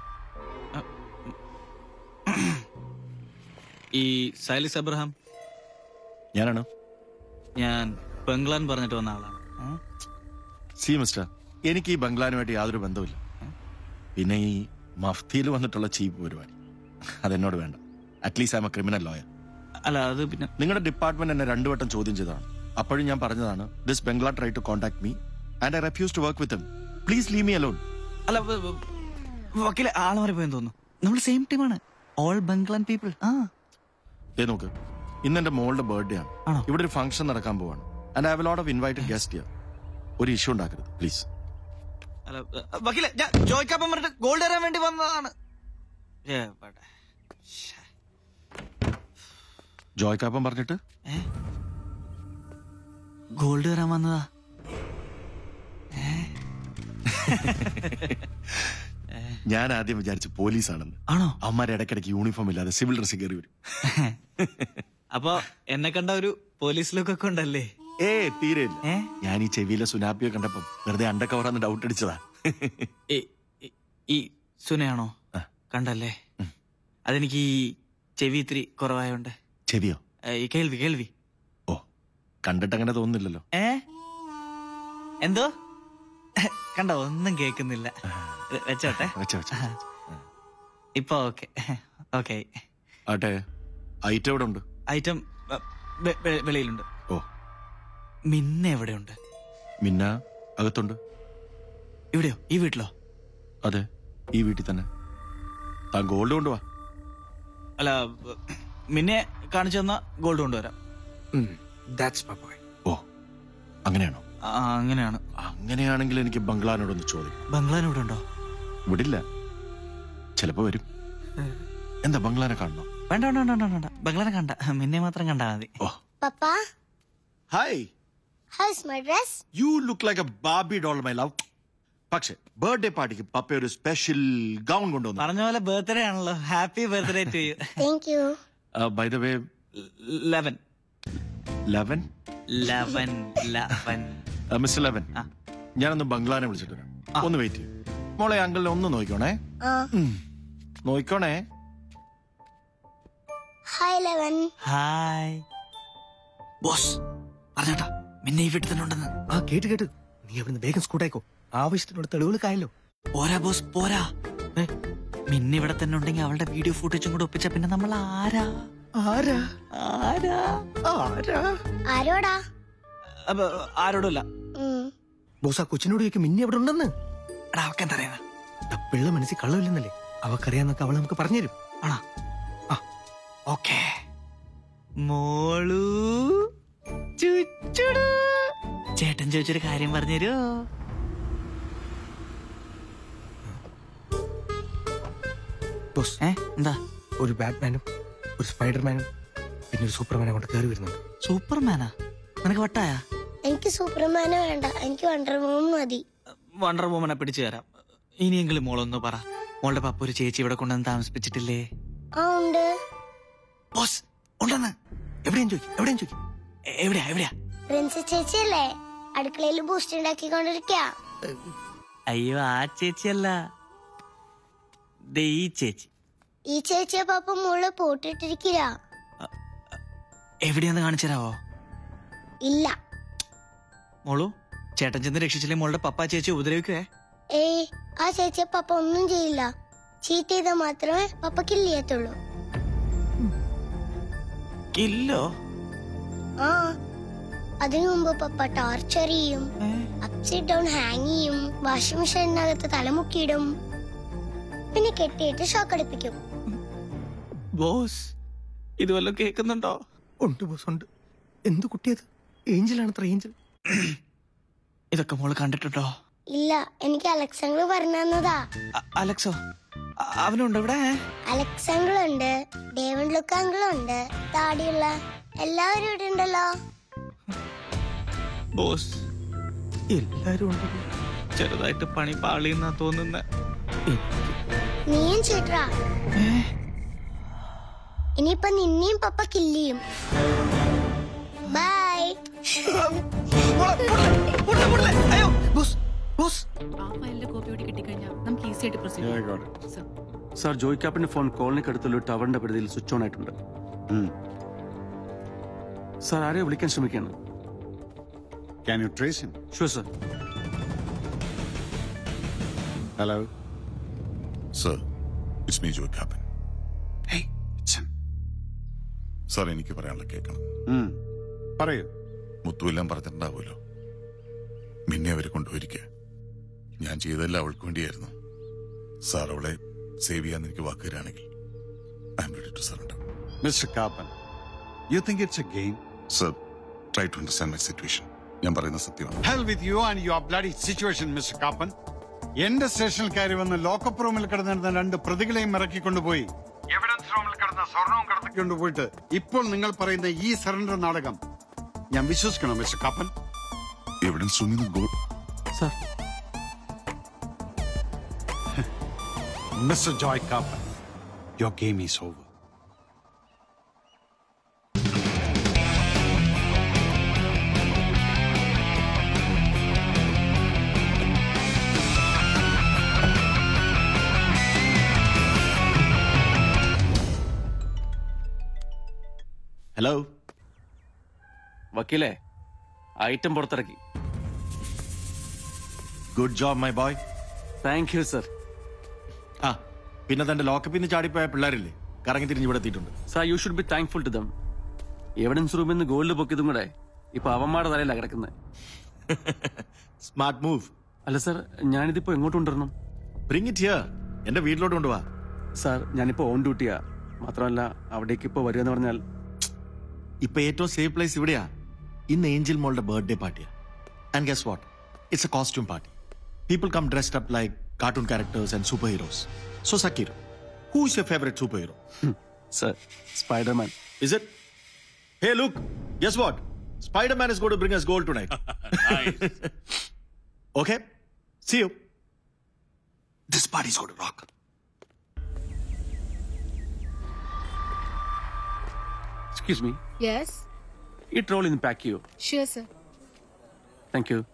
ഈ സൈലിസ് അബ്രഹാം ഞാനാണ് ഞാൻ ബംഗ്ലാൻ പറഞ്ഞിട്ട് വന്ന ആളാണ് ഉം. സി മിസ്റ്റർ എനിക്ക് ഈ ബംഗ്ലാനുമായിട്ട് യാതൊരു ബന്ധവുമില്ല പിന്നെ ഈ മഫ്തിയിൽ വന്നിട്ടുള്ള ചീപ്പ് പരിപാടി അതെന്നോട് വേണ്ട at least I'm a criminal lawyer അല്ല അത് പിന്നെ നിങ്ങളുടെ ഡിപ്പാർട്ട്മെന്റ് എന്നെ രണ്ടു വട്ടം ചോദ്യം ചെയ്തതാണ് അപ്പോഴും ഞാൻ പറഞ്ഞതാണ് ദിസ് ബംഗ്ലാ try to contact me and I refuse to work with please leave me alone അല്ല വ- വ- വക്കീലെ ആള് മാറിപ്പോയെന്ന് തോന്നുന്നു നമ്മൾ സെയിം ടീമാണ് ഓൾ ബംഗ്ലാൻ പീപ്പിൾ ആ ദേ നോക്ക് ഇന്ന് എന്റെ മോളുടെ ബർത്ത്ഡേ ആണ് ആണോ? ഇവിടെ ഒരു ഫംഗ്ഷൻ നടക്കാൻ പോവാണ് and I have lot of invited guest here ഒരു ഇഷ്യൂ ഉണ്ടാക്കരുത് പ്ലീസ് അല്ല വ- വക്കീലെ ഞാൻ ജോയ്ക്കാപ്പം പറഞ്ഞിട്ട് ഗോൾഡ് തരാൻ വേണ്ടി വന്നതാണ് എവിടെ? ജോയ് കാപ്പം പറഞ്ഞിട്ട് ഗോൾഡ് തരാൻ വന്നതാ ഞാൻ ആദ്യം വിചാരിച്ചു പോലീസാണെന്ന് ആണോ അവന്മാരെ ഇടയ്ക്കിടയ്ക്ക് യൂണിഫോം ഇല്ലാതെ സിവിൽ ഡ്രസ് കയറി വരും അപ്പൊ എന്നെ കണ്ട ഒരു പോലീസ് ലുക്ക് ഒക്കെ ഉണ്ടല്ലേ ഏ തീരെ ഇല്ല ഞാൻ ഈ ചെവിയിലെ സുനാപ്പിയെ കണ്ടപ്പം വെറുതെ അണ്ടക്കവറാന്ന് ഡൗട്ട് അടിച്ചതാ ഈ- ഈ- ഈ സുനയാണോ കണ്ടല്ലേ അതെനിക്ക് ഈ ചെവി ഇത്തിരി കുറവായോണ്ട് ചെവിയോ ഏ, ഈ കേൾവി കേൾവി കണ്ടിട്ട് അങ്ങനെ തോന്നുന്നില്ലല്ലോ ഏ എന്തോ കണ്ടോ ഒന്നും കേൾക്കുന്നില്ല വെ- വെച്ചോട്ടെ വെച്ചോ, വെച്ചോ. ഇപ്പൊ ഓക്കെ ഓക്കെ ആട്ടെ ഐറ്റം എവിടെ ഉണ്ട് ഐറ്റം വെ- വെ- വെ- വെളിയിലുണ്ട് ഓ മിന്ന എവിടെയുണ്ട് മിന്ന അകത്തുണ്ട് ഇവിടെയോ ഈ വീട്ടിലോ അതെ ഈ വീട്ടിൽ തന്നെ താൻ ഗോൾഡ് കൊണ്ടുവാ അല്ല മിന്നെ കാണിച്ചു തന്ന ഗോൾഡ് കൊണ്ടുവരാം ഓ അങ്ങനെയാണോ ആ, അങ്ങനെയാണ് അങ്ങനെയാണെങ്കിൽ എനിക്ക് ബംഗ്ലാനോടൊന്ന് ചോദിക്കും ബംഗ്ലാൻ ഇവിടെ ഉണ്ടോ വിടില്ല ചിലപ്പോ വരും എന്താ ബംഗ്ലാനെ കാണണം വേണ്ട വേണ്ട വേണ്ട വേണ്ട, വേണ്ട ബംഗ്ലാനെ കണ്ട മിന്നെ മാത്രം കണ്ടാ മതി Papa, hi how's my dress? You look like a baby doll my love പക്ഷേ ബർത്ത്ഡേ പാർട്ടിക്ക് പപ്പ ഒരു സ്പെഷ്യൽ ഗൗൺ കൊണ്ടുവന്നു പറഞ്ഞ പോലെ ബർത്ത്ഡേ ആണല്ലോ happy birthday to you Thank you. By the way Eleven Eleven Eleven Eleven mister Eleven ഞാനൊന്ന് ബംഗ്ലാനെ വിളിച്ചിട്ട് വരാം ഒന്ന് വെയിറ്റ് ചെയ്യും മോളെ അങ്കിളിനെ ഒന്ന് നോക്കിക്കോണേ ഉം. നോക്കിക്കോണേ Hi, Eleven. ഹായ് ബോസ് പറഞ്ഞേട്ടാ മിന്നെ ഈ വീട്ടിൽ തന്നെ ഉണ്ടെന്ന് ആ കേട്ട് കേട്ട് നീ അവിടുന്ന് വേഗം സ്കൂട്ടായിക്കോ ആവശ്യത്തിനുള്ള തെളിവുകൾ കായല്ലോ പോരാ ബോസ് പോരാ മിന്നെ ഇവിടെ തന്നെ ഉണ്ടെങ്കിൽ അവളുടെ വീഡിയോ ഫുട്ടേജും കൂടെ ഒപ്പിച്ച പിന്നെ നമ്മൾ ആരാ ആരാ ആരാ ആരാ ആരോടാ അപ്പൊ ആരോടുമില്ല ഉം. ബോസ് ആ കൊച്ചിനോട് ചോദിക്കും മിന്നി അവിടെ ഉണ്ടെന്ന് എടാ അവക്ക് എന്താ അറിയാ ആ പിള്ള മനസ്സിൽ കള്ളമില്ലെന്നല്ലേ അവക്കറിയാന്നൊക്കെ അവൾ നമുക്ക് പറഞ്ഞുതരും ആണോ ഓക്കേ മോളു ചുച്ചുടു ചേട്ടൻ ചോദിച്ചൊരു കാര്യം പറഞ്ഞുതരുമോ ബോസ് ഏ എന്താ ഒരു ബാറ്റ്മാനും ഒരു സ്പൈഡർമാനും പിന്നെ ഒരു സൂപ്പർമാനെ കൊണ്ട് കയറി വരുന്നുണ്ട് സൂപ്പർമാനാ നിനക്ക് വട്ടായ എനിക്ക് സൂപ്പർമാനെ വേണ്ട എനിക്ക് വണ്ടർ വുമൺ മതി വണ്ടർ വുമനെ പിടിച്ചു തരാം ഇനിയെങ്കിലും മോളൊന്ന് പറ മോളുടെ പപ്പ ഒരു ചേച്ചി ഇവിടെ കൊണ്ടുവന്ന് താമസിപ്പിച്ചിട്ടില്ലേ ആ ഉണ്ട് ബോസ് ഉണ്ടെന്ന് എവിടെയും ചോദിക്കും എവിടെയും ചോദിക്കും എ- എവിടെയാ എവിടെയാ പ്രിൻസസ് ചേച്ചിയല്ലേ അടുക്കളയിൽ ബൂസ്റ്റ് ഉണ്ടാക്കിക്കൊണ്ടിരിക്കുക അയ്യോ ആ ചേച്ചിയല്ല ദേ ഈ ചേച്ചി ഈ ചേച്ചിയെ പാപ്പ മുകളിൽ പോട്ടിട്ടിരിക്കുക എവിടെയാന്ന് കാണിച്ചു തരാവോ ഇല്ല മോളു ചേട്ടൻ ചെന്ന് രക്ഷിച്ചില്ലേ മോളുടെ പപ്പ ചേച്ചി ഉപദ്രവിക്കുവേ ഏയ് ആ ചേച്ചിയെ പപ്പ ഒന്നും ചെയ്യില്ല ചീറ്റ് ചെയ്താൽ മാത്രമേ പപ്പ കില്ല് ചെയ്യത്തുള്ളൂ ഇല്ലോ ആ അതിനു മുമ്പ് പപ്പ ടോർച്ചർ ചെയ്യും അപ്സൈഡ് ഡൗൺ ഹാങ് ചെയ്യും വാഷിംഗ് മെഷീനകത്ത് തലമുക്കിയിടും പിന്നെ കെട്ടിയിട്ട് ഷോക്ക് അടിപ്പിക്കും ബോസ് ഇത് വല്ലതും കേൾക്കുന്നുണ്ടോ ഉണ്ട് ബോസ് ഉണ്ട് എന്ത് കുട്ടിയത് ഏഞ്ചലാണ് അത്ര ഏഞ്ചൽ ഇതൊക്കെ മോള് കണ്ടിട്ടുണ്ടോ ഇല്ല എനിക്ക് അലക്സാണ്ടർ പറഞ്ഞു തന്നതാ അ- അലക്സോ അ- അവനുണ്ടോ ഇവിടെ അലക്സാണ്ടർ ഉണ്ട് ഡേവൻ ലുക്കാങ്കിൾ ഉണ്ട് താടിയുള്ള എല്ലാവരും ഇവിടെ ഉണ്ടല്ലോ ബോസ് എല്ലാരും ഉണ്ട് ചെറുതായിട്ട് പണി പാളിയെന്നാ തോന്നുന്നത് നീയും ചേട്ടാ ഇനിയിപ്പൊ നിന്നെയും പപ്പ കില്ല് ചെയ്യും ബൈ ആ ഫയലിന്റെ കോപ്പി കൂടി കിട്ടിക്കഴിഞ്ഞാൽ നമുക്ക് ഈസി ആയിട്ട് പ്രൊസീഡ് Yeah, I got ചെയ്യാം സർ സാർ ജോയ് ക്യാപ്പിന്റെ ഫോൺ കോളനിക്കടുത്തുള്ള ഒരു ടവറിന്റെ പരിധിയിൽ സ്വിച്ച് ഓൺ ആയിട്ടുണ്ട് സാർ ആരെയോ വിളിക്കാൻ ശ്രമിക്കുകയാണ് Can you trace him? Sure sir Hello? Sir it's me Joy Kappan sir എനിക്ക് പറയാനുള്ള കേൾക്കണം പറയൂ മുത്തുവെല്ലാം പറഞ്ഞിട്ടുണ്ടാവുമല്ലോ മിന്നെ അവരെ കൊണ്ടുപോയിരിക്കുക ഞാൻ ചെയ്തതെല്ലാം അവൾക്ക് വേണ്ടിയായിരുന്നു സാർ അവളെ സേവ് ചെയ്യാൻ എനിക്ക് വാക്ക് തരാണെങ്കിൽ I'm ready to surrender Mr. Kapan, you think it's a game? Sir try to understand my situation ഞാൻ പറയുന്ന സത്യമാണ് Hell with you and your bloody situation, Mr. Kapan. എന്റെ സ്റ്റേഷനിൽ കയറി വന്ന് ലോക്കപ്പ് റൂമിൽ കിടന്നിരുന്ന രണ്ട് പ്രതികളെയും ഇറക്കിക്കൊണ്ടുപോയി എവിഡൻസ് റൂമിൽ കിടന്ന സ്വർണവും കടത്തിക്കൊണ്ടുപോയിട്ട് ഇപ്പോൾ നിങ്ങൾ പറയുന്ന ഈ സറണ്ടർ നാടകം ഞാൻ വിശ്വസിക്കണോ മിസ്റ്റർ കാപ്പൻ എവിഡൻസ് റൂമിൽ നിന്ന് gold sir mister Joy Kappan your game is over hello വക്കീലേ ഐറ്റം പുറത്തിറക്കി good job my boy thank you sir ആ പിന്നെ തന്റെ ലോക്കപ്പിൽ നിന്ന് ചാടിപ്പോയ പിള്ളേരില്ലേ കറങ്ങി തിരിഞ്ഞ് ഇവിടെ എത്തിയിട്ടുണ്ട് sir you should be thankful to them evidence റൂമിൽ നിന്ന് ഗോൾഡ് പൊക്കിയതും കൂടെ ഇപ്പൊ അവന്മാരുടെ തലയിലാണ് കിടക്കുന്നത് സ്മാർട്ട് മൂവ് അല്ല സാർ ഞാനിതിപ്പോ എങ്ങോട്ട് കൊണ്ടുവരണം ബ്രിങ് ഇറ്റ് ഹിയർ എന്റെ വീട്ടിലോട്ട് കൊണ്ടുപോവാ സാർ ഞാനിപ്പോ ഓൺ ഡ്യൂട്ടിയാ മാത്രമല്ല അവിടേക്ക് ഇപ്പോ വരിക എന്ന് പറഞ്ഞാൽ ഇപ്പൊ ഏറ്റവും സേഫ് പ്ലേസ് ഇവിടെയാ ഇന്ന് ഏഞ്ചൽ മോളുടെ ബർത്ത്ഡേ പാർട്ടിയാ and guess what it's a costume party people come dressed up like cartoon characters and super heroes so Zakir who is your favourite super hero sir Spiderman is it hey look guess what Spiderman is got to bring us gold tonight okay see you this party is going to rock excuse me yes ഈ ട്രോൾ ഇന്ന് പാക്ക് ചെയ്യൂ ഷുവർ സർ താങ്ക് യു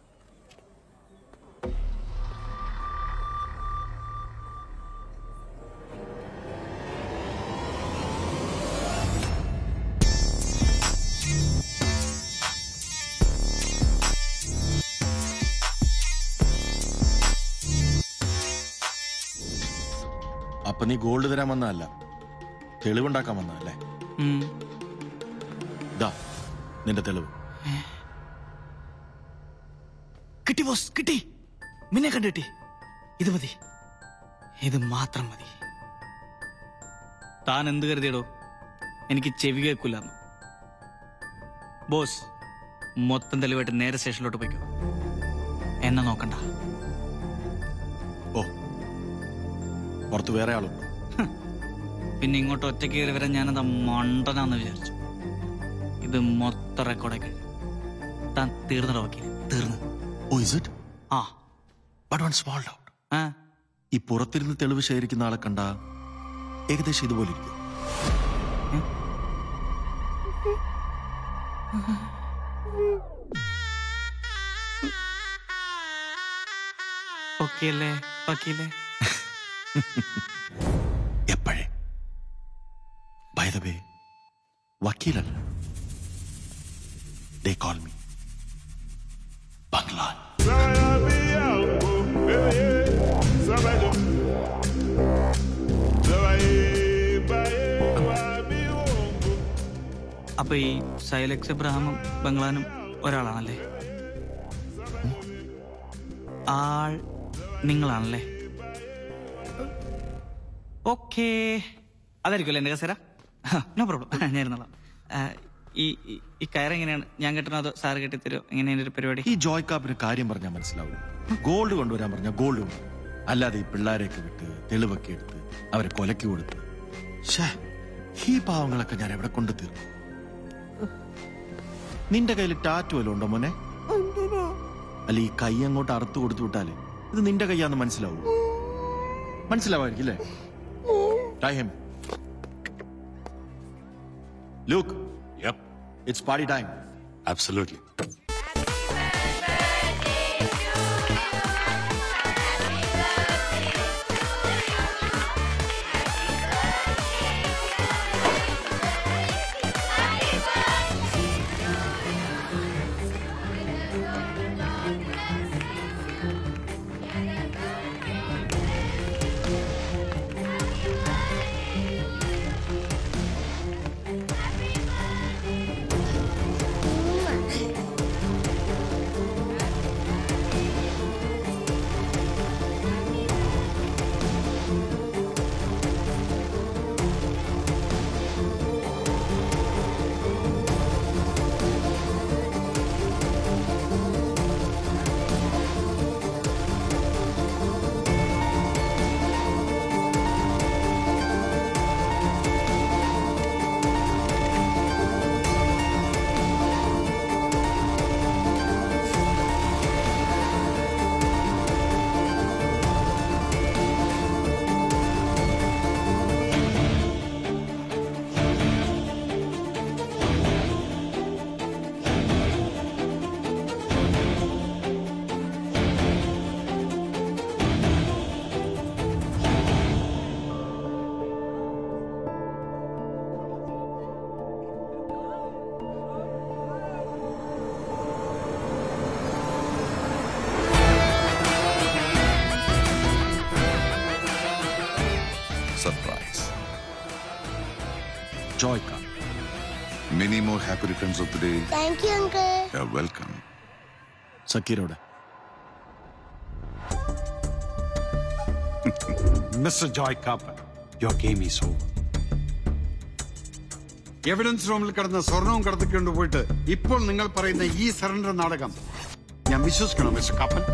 അപ്പൊ നീ ഗോൾഡ് തരാൻ വന്നതല്ല തെളിവുണ്ടാക്കാൻ വന്നതല്ലേ ഇതാ നിന്റെ തെളിവ് കിട്ടി ബോസ് കിട്ടി മിന്നെ കണ്ടു കിട്ടി ഇത് മതി ഇത് മാത്രം മതി താൻ എന്ത് കരുതിയടോ എനിക്ക് ചെവി കേൾക്കില്ലെന്ന് ബോസ് മൊത്തം തെളിവായിട്ട് നേരെ സ്റ്റേഷനിലോട്ട് പോയിക്കോ എന്നെ നോക്കണ്ട ഓ പുറത്ത് വേറെ ആളുണ്ടോ പിന്നെ ഇങ്ങോട്ട് ഒറ്റയ്ക്ക് കയറി വരാൻ ഞാനെന്താ മണ്ടനാന്ന് വിചാരിച്ചു ഇത് മൊത്തം റെക്കോർഡായി കഴിഞ്ഞു താൻ തീർന്നടോ വക്കീൽ തീർന്നു ഓ ഇസ് ഇറ്റ് ആ ബട്ട് വൺ സ്മോൾ ഡൗട്ട് ഈ പുറത്തിരുന്ന് തെളിവ് ശേഖരിക്കുന്ന ആളെ കണ്ട ഏകദേശം ഇതുപോലെ ഇരിക്കും ഓക്കെ അല്ലേ വക്കീലേ എപ്പോഴേ ബൈ ദ വേ വക്കീലല്ല ദേ കോൾ മീ ബംഗ്ലാൻ അപ്പൊ ഈ സൈലക്സ് എബ്രഹാമും ബംഗ്ലാനും ഒരാളാണല്ലേ ആൾ നിങ്ങളാണല്ലേ ഓക്കേ അതായിരിക്കുമല്ലേ എന്റെ കസേര നോ പ്രോബ്ലം ഞാൻ ഇരുന്നോളാം ആ, ഈ ഈ- ഈ കയർ എങ്ങനെയാണ് ഞാൻ കെട്ടണോ അതോ സാറ് കെട്ടിത്തരോ എങ്ങനെയാണ് ഒരു പരിപാടി ഈ ജോയ് കാപ്പിന് കാര്യം പറഞ്ഞാൽ മനസ്സിലാവും ഗോൾഡ് കൊണ്ടുവരാൻ പറഞ്ഞ ഗോൾഡ് കൊണ്ടുവരും അല്ലാതെ ഈ പിള്ളേരെയൊക്കെ വിട്ട് തെളിവൊക്കെ എടുത്ത് അവരെ കൊലക്കി കൊടുത്ത് ശ്ശേ, ഈ പാവങ്ങളൊക്കെ ഞാൻ എവിടെ കൊണ്ടു തീർക്കും നിന്റെ കയ്യിൽ ടാറ്റു വല്ലതും ഉണ്ടോ മോനെ അല്ല ഈ കൈ അങ്ങോട്ട് അറുത്തു കൊടുത്തു വിട്ടാലേ ഇത് നിന്റെ കൈയാന്ന് മനസ്സിലാവൂ മനസ്സിലാവായിരിക്കും അല്ലേ time look it's party time Absolutely. Joy Kappan many more happy returns of the day thank you uncle welcome സക്കീറോടെ mister Joy Kappan your game is over evidence റൂമിൽ കിടന്ന സ്വർണവും കടത്തിക്കൊണ്ട് പോയിട്ട് ഇപ്പോൾ നിങ്ങൾ പറയുന്ന ഈ സറണ്ടർ നാടകം ഞാൻ വിശ്വസിക്കണോ മിസ്റ്റർ കാപ്പൻ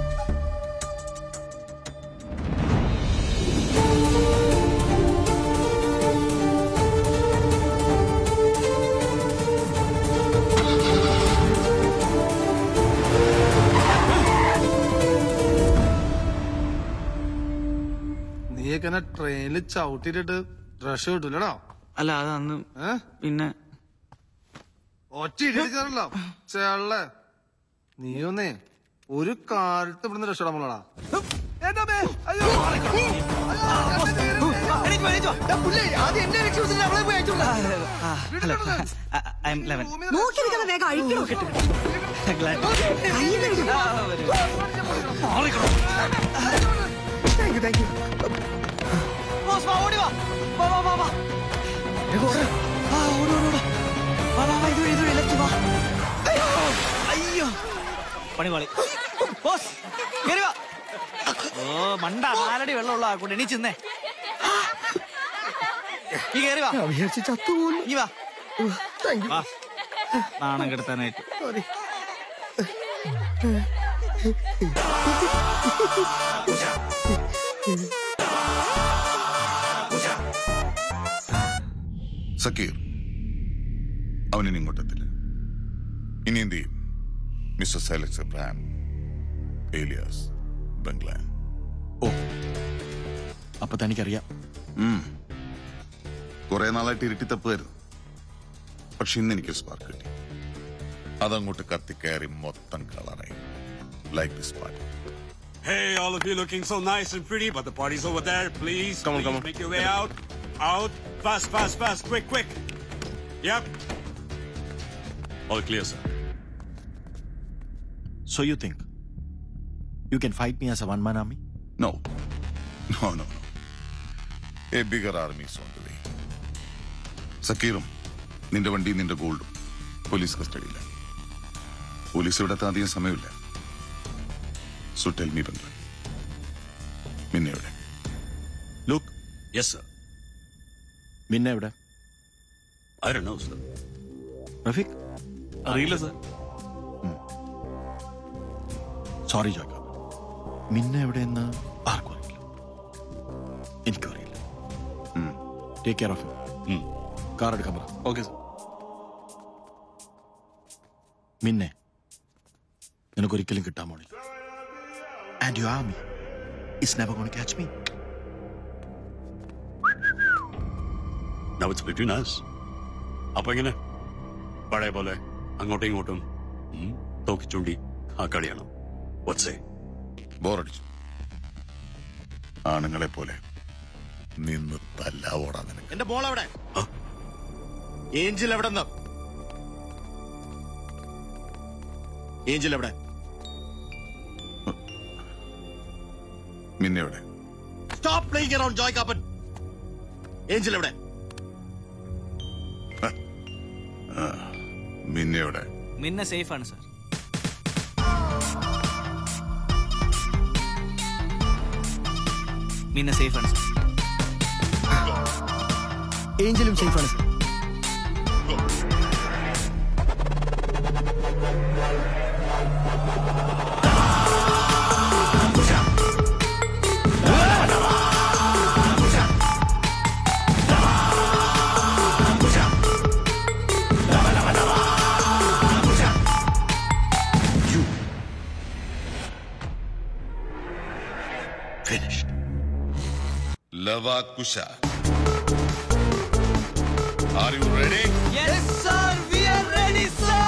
നീയൊക്കെ എന്നെ ട്രെയിനിൽ ചവിട്ടിട്ട് ഡ്രസ് കിട്ടൂലടാ അല്ല അത് അന്ന് പിന്നെ ഒറ്റ ഇടിച്ചാണല്ലോ ചേള്ള നീ ഒന്നേ ഒരു കാലത്ത് ഇവിടുന്ന് രക്ഷപ്പെടാൻ പോലടാ ഐ എം ലെവൻ നോക്കി നിൽക്കുന്ന വേഗം അഴിക്കണോ thank you thank you boss വാ ഓടി വാ വാ വാ വാ വാ വേഗം ഓട്. ആ ഓട് ഓട് ഓട് വാ വാ വാ ഇതുവഴി ഇതുവഴി ലെഫ്റ്റ് വാ അയ്യോ അയ്യോ പണി പാളി ബോസ് കേറി വാ ഓ മണ്ട നാലടി വെള്ളമുള്ള കൊണ്ട് എണീച്ചെന്നേ നീ കേറി വാ വിചാരിച്ച് ചത്തുപോകുന്നു നീ വാ താങ്ക് യു വാ നാണം കെടുത്താനായിട്ട് സോറി സക്കീർ അവനിനി ഇങ്ങോട്ടെത്തില്ല ഇനി എന്ത് ചെയ്യും mister Silas Abraham alias Banglan ഓ അപ്പൊ തനിക്കറിയാം കുറെ നാളായിട്ട് ഇരുട്ടി തപ്പുമായിരുന്നു പക്ഷെ ഇന്ന് എനിക്ക് സ്പാർക്ക് കിട്ടി അതങ്ങോട്ട് കത്തിക്കയറി മൊത്തം കളറായി like this party Hey, all of you looking so nice and pretty, but the party's over there. Please, come on, come on. Make your way out. Out. Fast, fast, fast. Quick, quick. Yep. All clear, sir. So you think you can fight me as a one-man army? No. No, no, no. A bigger army is on the way. സക്കീറും നിന്റെ വണ്ടി നിന്റെ ഗോൾഡും പോലീസ് കസ്റ്റഡിയില്ല പോലീസ് ഇവിടെ എത്താൻ അധികം സമയമില്ല സോ ടെൽ മീ ബംഗ്ലാൻ മിന്നയുടെ Look. Yes, sir. മിന്ന എവിടെ I don't know, sir. Rafeeq അറിയില്ല സർ സോറി ജോക്ക മിന്ന എവിടെയെന്ന് ആർക്കും അറിയില്ല എനിക്കും അറിയില്ല take care of you car എടുക്കാൻ പറ ഓക്കെ സർ മിന്നെ നിനക്കൊരിക്കലും കിട്ടാൻ പോണില്ല and you army is never gonna catch me Now it's between us. അപ്പൊ എങ്ങനെ പഴയ പോലെ അങ്ങോട്ടും ഇങ്ങോട്ടും ഉം, തോക്കിച്ചുണ്ടി ആ കളിയാണ് ഒച്ചേ ബോറടിച്ചു ആണുങ്ങളെ പോലെ നിന്ന് തല്ല ഓടാൻ നിനക്ക് എന്റെ ബോൾ എവിടെ ഏഞ്ചൽ എവിടെ ഏഞ്ചൽ എവിടെ മിന്നയുടെ stop playing around Joy Kappan Angel എവിടെ മിന്നയുടെ മിന്ന സേഫ് ആണ് സർ മിന്ന സേഫ് ആണ് സർ ഏഞ്ചലും സേഫാണ് sir Finished. Lavakusha. Are you ready? Yes, sir. We are ready, sir.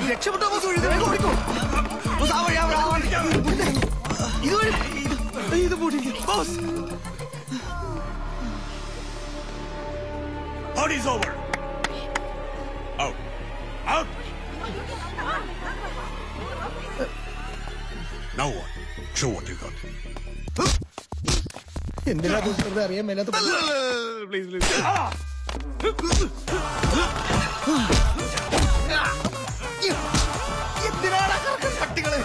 രക്ഷപ്പെട്ടോ ബോസ് ഇത് വേഗം ഓടിക്കോ ബോസ് ആ വഴി ആ വഴി, ആ വഴി ഇതുവഴി ഇത് ഇത് പൂട്ടി boss Party's over. Out. Out. Now what? Show what you got. എന്തിനാ ബോസ് വെറുതെ അറിയാൻ മേലാത്ത പ്ലീസ് പ്ലീസ് എന്തിനാണ് കറക്കം കട്ടികള്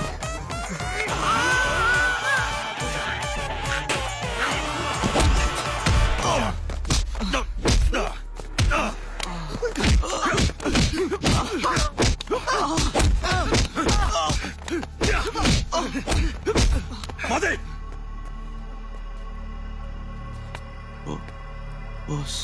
മതി ബോസ്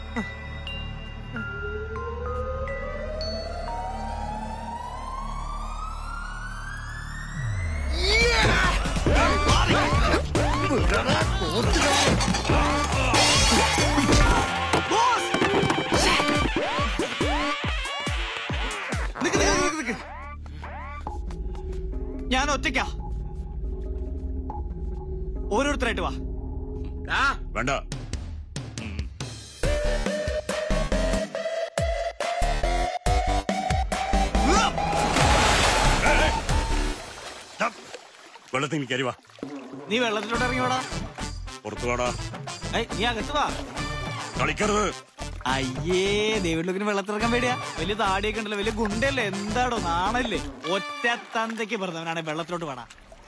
ഞാൻ ഒറ്റയ്ക്കാ ഓരോരുത്തരായിട്ട് വാ വേണ്ട വെള്ളത്തിൽ കയറി വാ നീ വെള്ളത്തിലോട്ട് ഇറങ്ങി വാടാ പുറത്തു വാടാ ഏയ് നീ അകത്ത് വാ കളിക്കരുത് അയ്യേ ദേവിലുക്കിന് വെള്ളത്തിറക്കാൻ പേടിയാ വലിയ താടിയൊക്കെ ഉണ്ടല്ലോ വലിയ ഗുണ്ടല്ലേ എന്താടോ നാണല്ലേ ഒറ്റ തന്തയ്ക്ക് പറഞ്ഞവനാണ് വെള്ളത്തിലോട്ട് വേടാ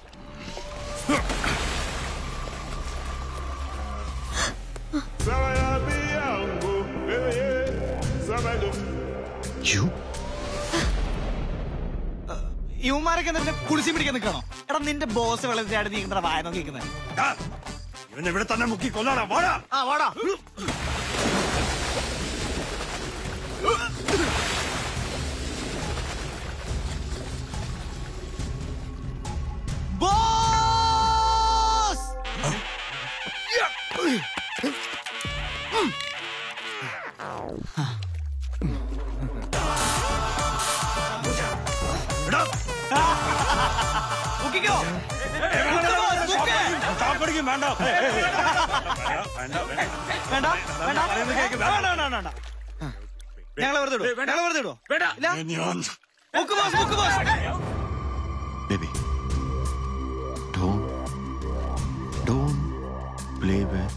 ഇവന്മാരൊക്കെ എന്നിട്ട് കുളിച്ചു പിടിക്കാൻ നിൽക്കണോ എടാ നിന്റെ ബോസ് വെള്ളത്തിൽ ചാടി നീ വായ നോക്കി നിൽക്കുന്നത് ഇവൻ ഇവിടെ തന്നെ മുക്കി കൊല്ലാടാ വാടാ ആ വാടാ ബോസ് മുക്കിക്കോ ചാപ്പടിക്കും വേണ്ട വേണ്ട വേണ്ട വേണ്ട വേണ്ട വേണ്ട വേണ്ട ഞങ്ങളെ വെറുതെ ഇടുവോ? ഞങ്ങളെ വെറുതെ ഇടുവോ? ഇല്ല? മുക്ക് ബോസ്, മുക്ക് boss. Baby, don't, don't play with.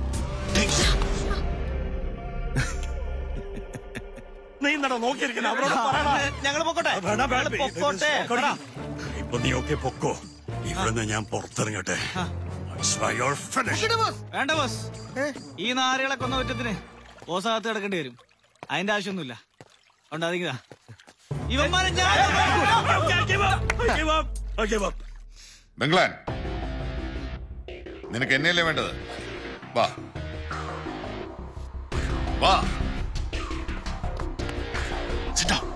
നീ എന്താണോ നോക്കിയിരിക്കുന്നത് അവരോട് പറയടാ. ഞങ്ങള് പൊക്കോട്ടെ വേണ്ട, വേണ്ട, ഞങ്ങള് പൊക്കോട്ടെ ഇത് പറ. ഇപ്പൊ നീ ഒക്കെ പൊക്കോ ഇവിടുന്ന് ഞാൻ പുറത്തിറങ്ങട്ടെ That's why you're finished. വേണ്ട ബോസ് ഈ നാരകളെ കൊന്ന കുറ്റത്തിന് ബോസ് അകത്ത് കിടക്കേണ്ടി വരും അതിന്റെ ആവശ്യമൊന്നുമില്ല ഉണ്ടാതിങ്ങ ഇവന്മാരെ ബംഗ്ലാൻ നിനക്ക് എന്നെയല്ലേ വേണ്ടത് വാ വാ Sit down.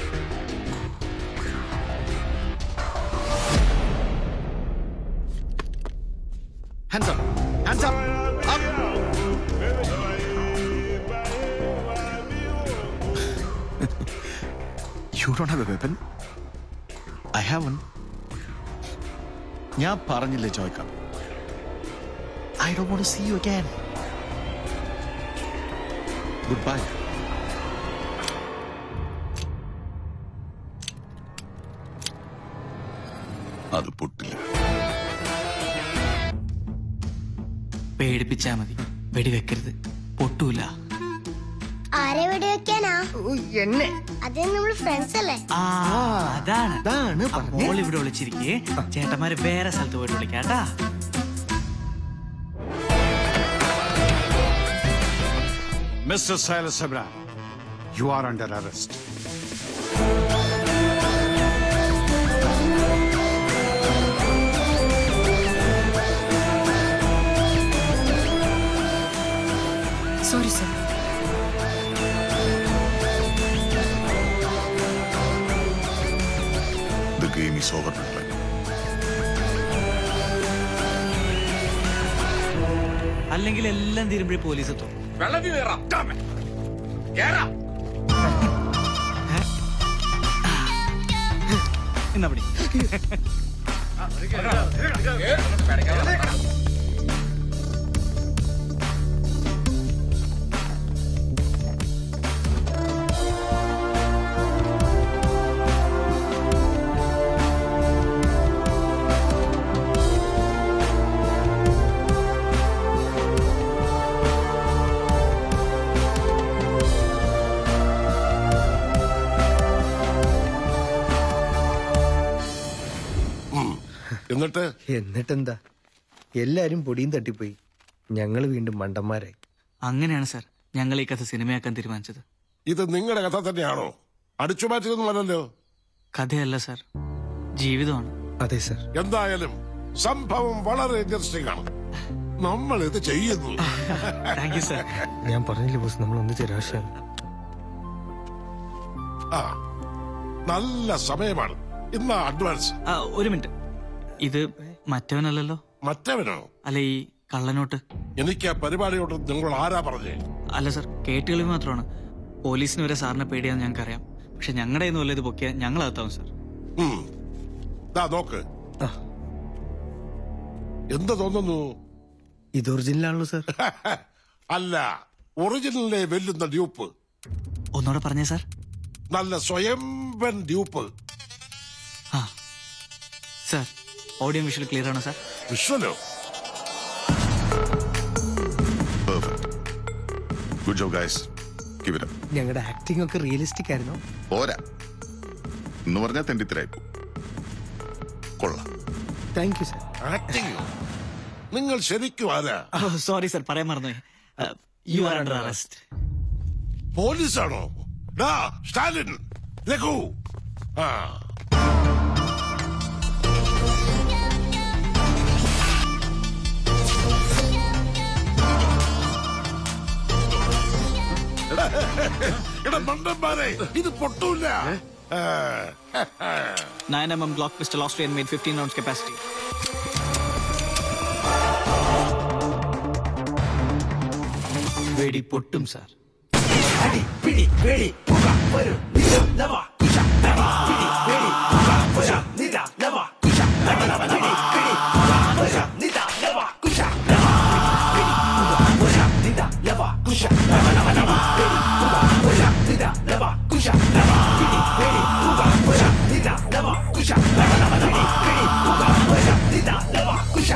Hands up, hands up, up. You don't have a weapon? I have one. ഞാൻ പറഞ്ഞില്ലേ ചോയ്ക്കാം I do won't see you again good bye അത് പൊട്ടില്ല പേടിപ്പിച്ചാ മതി വെടിവെക്കരുത് പൊട്ടൂല ആരെ വെടി വെക്കാനാ എന്നെ അത് നമ്മൾ ഫ്രണ്ട്സ് അല്ലേ ആ അതാണ് അപ്പോൾ ഇവിടെ വിളിച്ചിരിക്കേ ചേട്ടന്മാര് വേറെ സ്ഥലത്ത് പോയിട്ട് വിളിക്കാട്ടാ Mr. Silas Abraham, you are under arrest. Sorry sir The game is over, Banglan. അല്ലെങ്കിൽ എല്ലാം തീരുമ്പോഴേ പോലീസ് എത്തും വെള്ളത്തിൽ കയറാം കേറാം എന്നാ പിടി എന്നിട്ട് എന്നിട്ടെന്താ എല്ലാരും പൊടിയും തട്ടിപ്പോയി ഞങ്ങൾ വീണ്ടും മണ്ടന്മാരായി അങ്ങനെയാണ് സാർ ഞങ്ങൾ ഈ കഥ സിനിമയാക്കാൻ തീരുമാനിച്ചത് ഇത് നിങ്ങളുടെ കഥ തന്നെയാണോ അടിച്ചു മാറ്റിയതൊന്നുമല്ലല്ലോ കഥയല്ല സാർ ജീവിതമാണ് അതെ സാർ എന്തായാലും സംഭവം വളരെ ഇൻട്രസ്റ്റിംഗ് ആണ് നമ്മൾ ഇത് ചെയ്യുന്നു താങ്ക് യു സാർ ഞാൻ പറഞ്ഞില്ലേ ബോസ് നമ്മൾ ഒന്നിച്ച് രാശിയാണ് ആ നല്ല സമയമാണ് ഇന്ന് അഡ്വാൻസ് ആ, ഒരു മിനിറ്റ് ഇത് മറ്റവനല്ലല്ലോ മറ്റവനോ അല്ല ഈ കള്ളനോട്ട് എനിക്ക് ആ പരിപാടിയോട് നിങ്ങൾ ആരാ പറഞ്ഞേ അല്ല സാർ കേട്ടുകളി മാത്രമാണ് പോലീസിന് വരെ സാറിനെ പേടിയാന്ന് ഞങ്ങൾക്കറിയാം പക്ഷെ ഞങ്ങളുടെ കയ്യിൽ നിന്ന് വല്ല ഇത് പൊക്കിയാൽ ഞങ്ങളകത്താവും സാർ ഉം. ദാ നോക്ക് എന്ത് തോന്നുന്നു ഇത് ഒറിജിനലാണല്ലോ സാർ അല്ല ഒറിജിനലിനെ വെല്ലുന്ന ഡ്യൂപ്പ് ഒന്നുകൂടെ പറഞ്ഞേ സാർ നല്ല സ്വയംവൻ ഡ്യൂപ്പ് ആ സാർ ഓഡിയോ വിഷ്വൽ ക്ലിയർ ആണോ സാർ വിഷ്വലോ ഗുഡ് ജോബ് ഗൈസ് കിവിരം ഞങ്ങളുടെ ആക്ടിംഗ് ഒക്കെ റിയലിസ്റ്റിക് ആയിരുന്നു പോരാ എന്ന് പറഞ്ഞാൽ തെണ്ടിത്തരായി പോകും കൊള്ളാം താങ്ക് യു സാർ ആക്ടിംഗ് നിങ്ങൾ ശരിക്കും ആരാ സോറി സാർ പറയാൻ മറന്നുപോയി യു ആർ അണ്ടർ അറസ്റ്റ് പോലീസാണോ ഡാ സ്റ്റാലിൻ രഘു ആ എടാ മണ്ടന്മാരെ ഇത് പൊട്ടൂല ആ, nine M M Glock pistol Austrian made fifteen rounds capacity വെടി പൊട്ടും സാർ പിടി വെടി പുക വരും നില ലവ കുശ നവ പിടി വെടി പുക വരും നില ലവ കുശ നവ നവ പിടി പിടി പുക വരും നില ലവ കുശ നവ പിടി പുക വരും നില ലവ കുശ നവ നവ നവ പിടി പുക വരും നില ലവ കുശ നവ പിടി വെടി പുക വരും നില ലവ കുശ നവ നവ നവ പിടി പുക വരും നില ലവ കുശ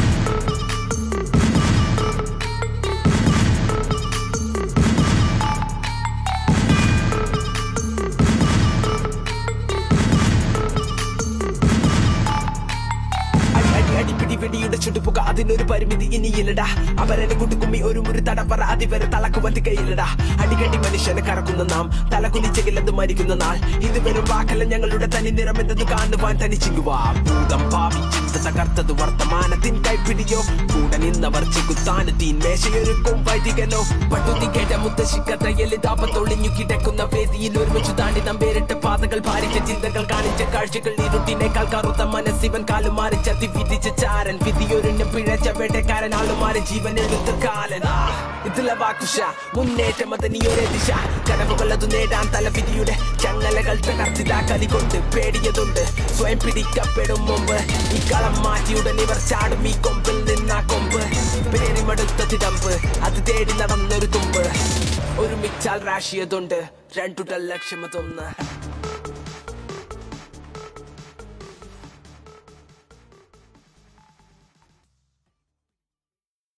അടി അടി അടി പിടി വെടിയുടെ ചുട്ടുപുക അതിനൊരു പരിമിതി ഇനിയില്ലടാ അവരനെ കുട്ടുകുമ്മി ഒരു മുറി തടപ്പറ അതിവരെ തലക്ക് വത്തി കയ്യിലടാ അടികടി മനുഷ്യനെ കറക്കുന്ന നാം തല കുനിച്ചെങ്കിലത് മരിക്കുന്ന നാൾ ഇത് വെറും വാക്കല്ല ഞങ്ങളുടെ തനി നിറം എന്തെന്ന് കാണുവാൻ തനിച്ചിങ്ങുവാ ഭൂതം ഭാവി ചിന്ത തകർത്തത് വർത്തമാനത്തിൻ കൈപ്പിടിയോ കൂടെ നിന്നവർ ചെകുത്താന് തീൻ മേശയൊരുക്കും വൈദികനോ പട്ടുതി കേട്ട മുത്തശ്ശിക്കഥയിൽ താപത്തൊളിഞ്ഞു കിടക്കുന്ന വേദിയിൽ ഒരുമിച്ച് താണ്ടി നാം വേറിട്ട പാതകൾ ഭാരിച്ച ചിന്തകൾ കാണിച്ച കാഴ്ചകൾ ഇരുട്ടിനേക്കാൾ കറുത്ത മനസ്സിവൻ കാലു മാറി ചത്തി വിധിച്ച ചാരൻ വിധിയൊരിഞ്ഞ പിഴച്ച വേട്ടക്കാരൻ ആളുമാറി ജീവൻ എടുത്ത കാലൻ ആ, ഇതിലെ വാക്കുശ മുന്നേറ്റം അത് നീയൊരേ ദിശ കടവുകൾ അത് നേടാൻ തലവിധിയുടെ ചങ്ങലകൾ തകർത്തിതാ കലി കൊണ്ട് പേടിയതുണ്ട് സ്വയം പിടിക്കപ്പെടും മുമ്പ് ഈ കളം മാറ്റിയുടൻ ഇവർ ചാടും ഈ കൊമ്പിൽ നിന്നാ കൊമ്പ് പേരിമടുത്ത തിടമ്പ് അത് തേടി നടന്നൊരു തുമ്പ് ഒരുമിച്ചാൽ രാശിയതുണ്ട് രണ്ടുടൽ ലക്ഷ്യമതൊന്ന്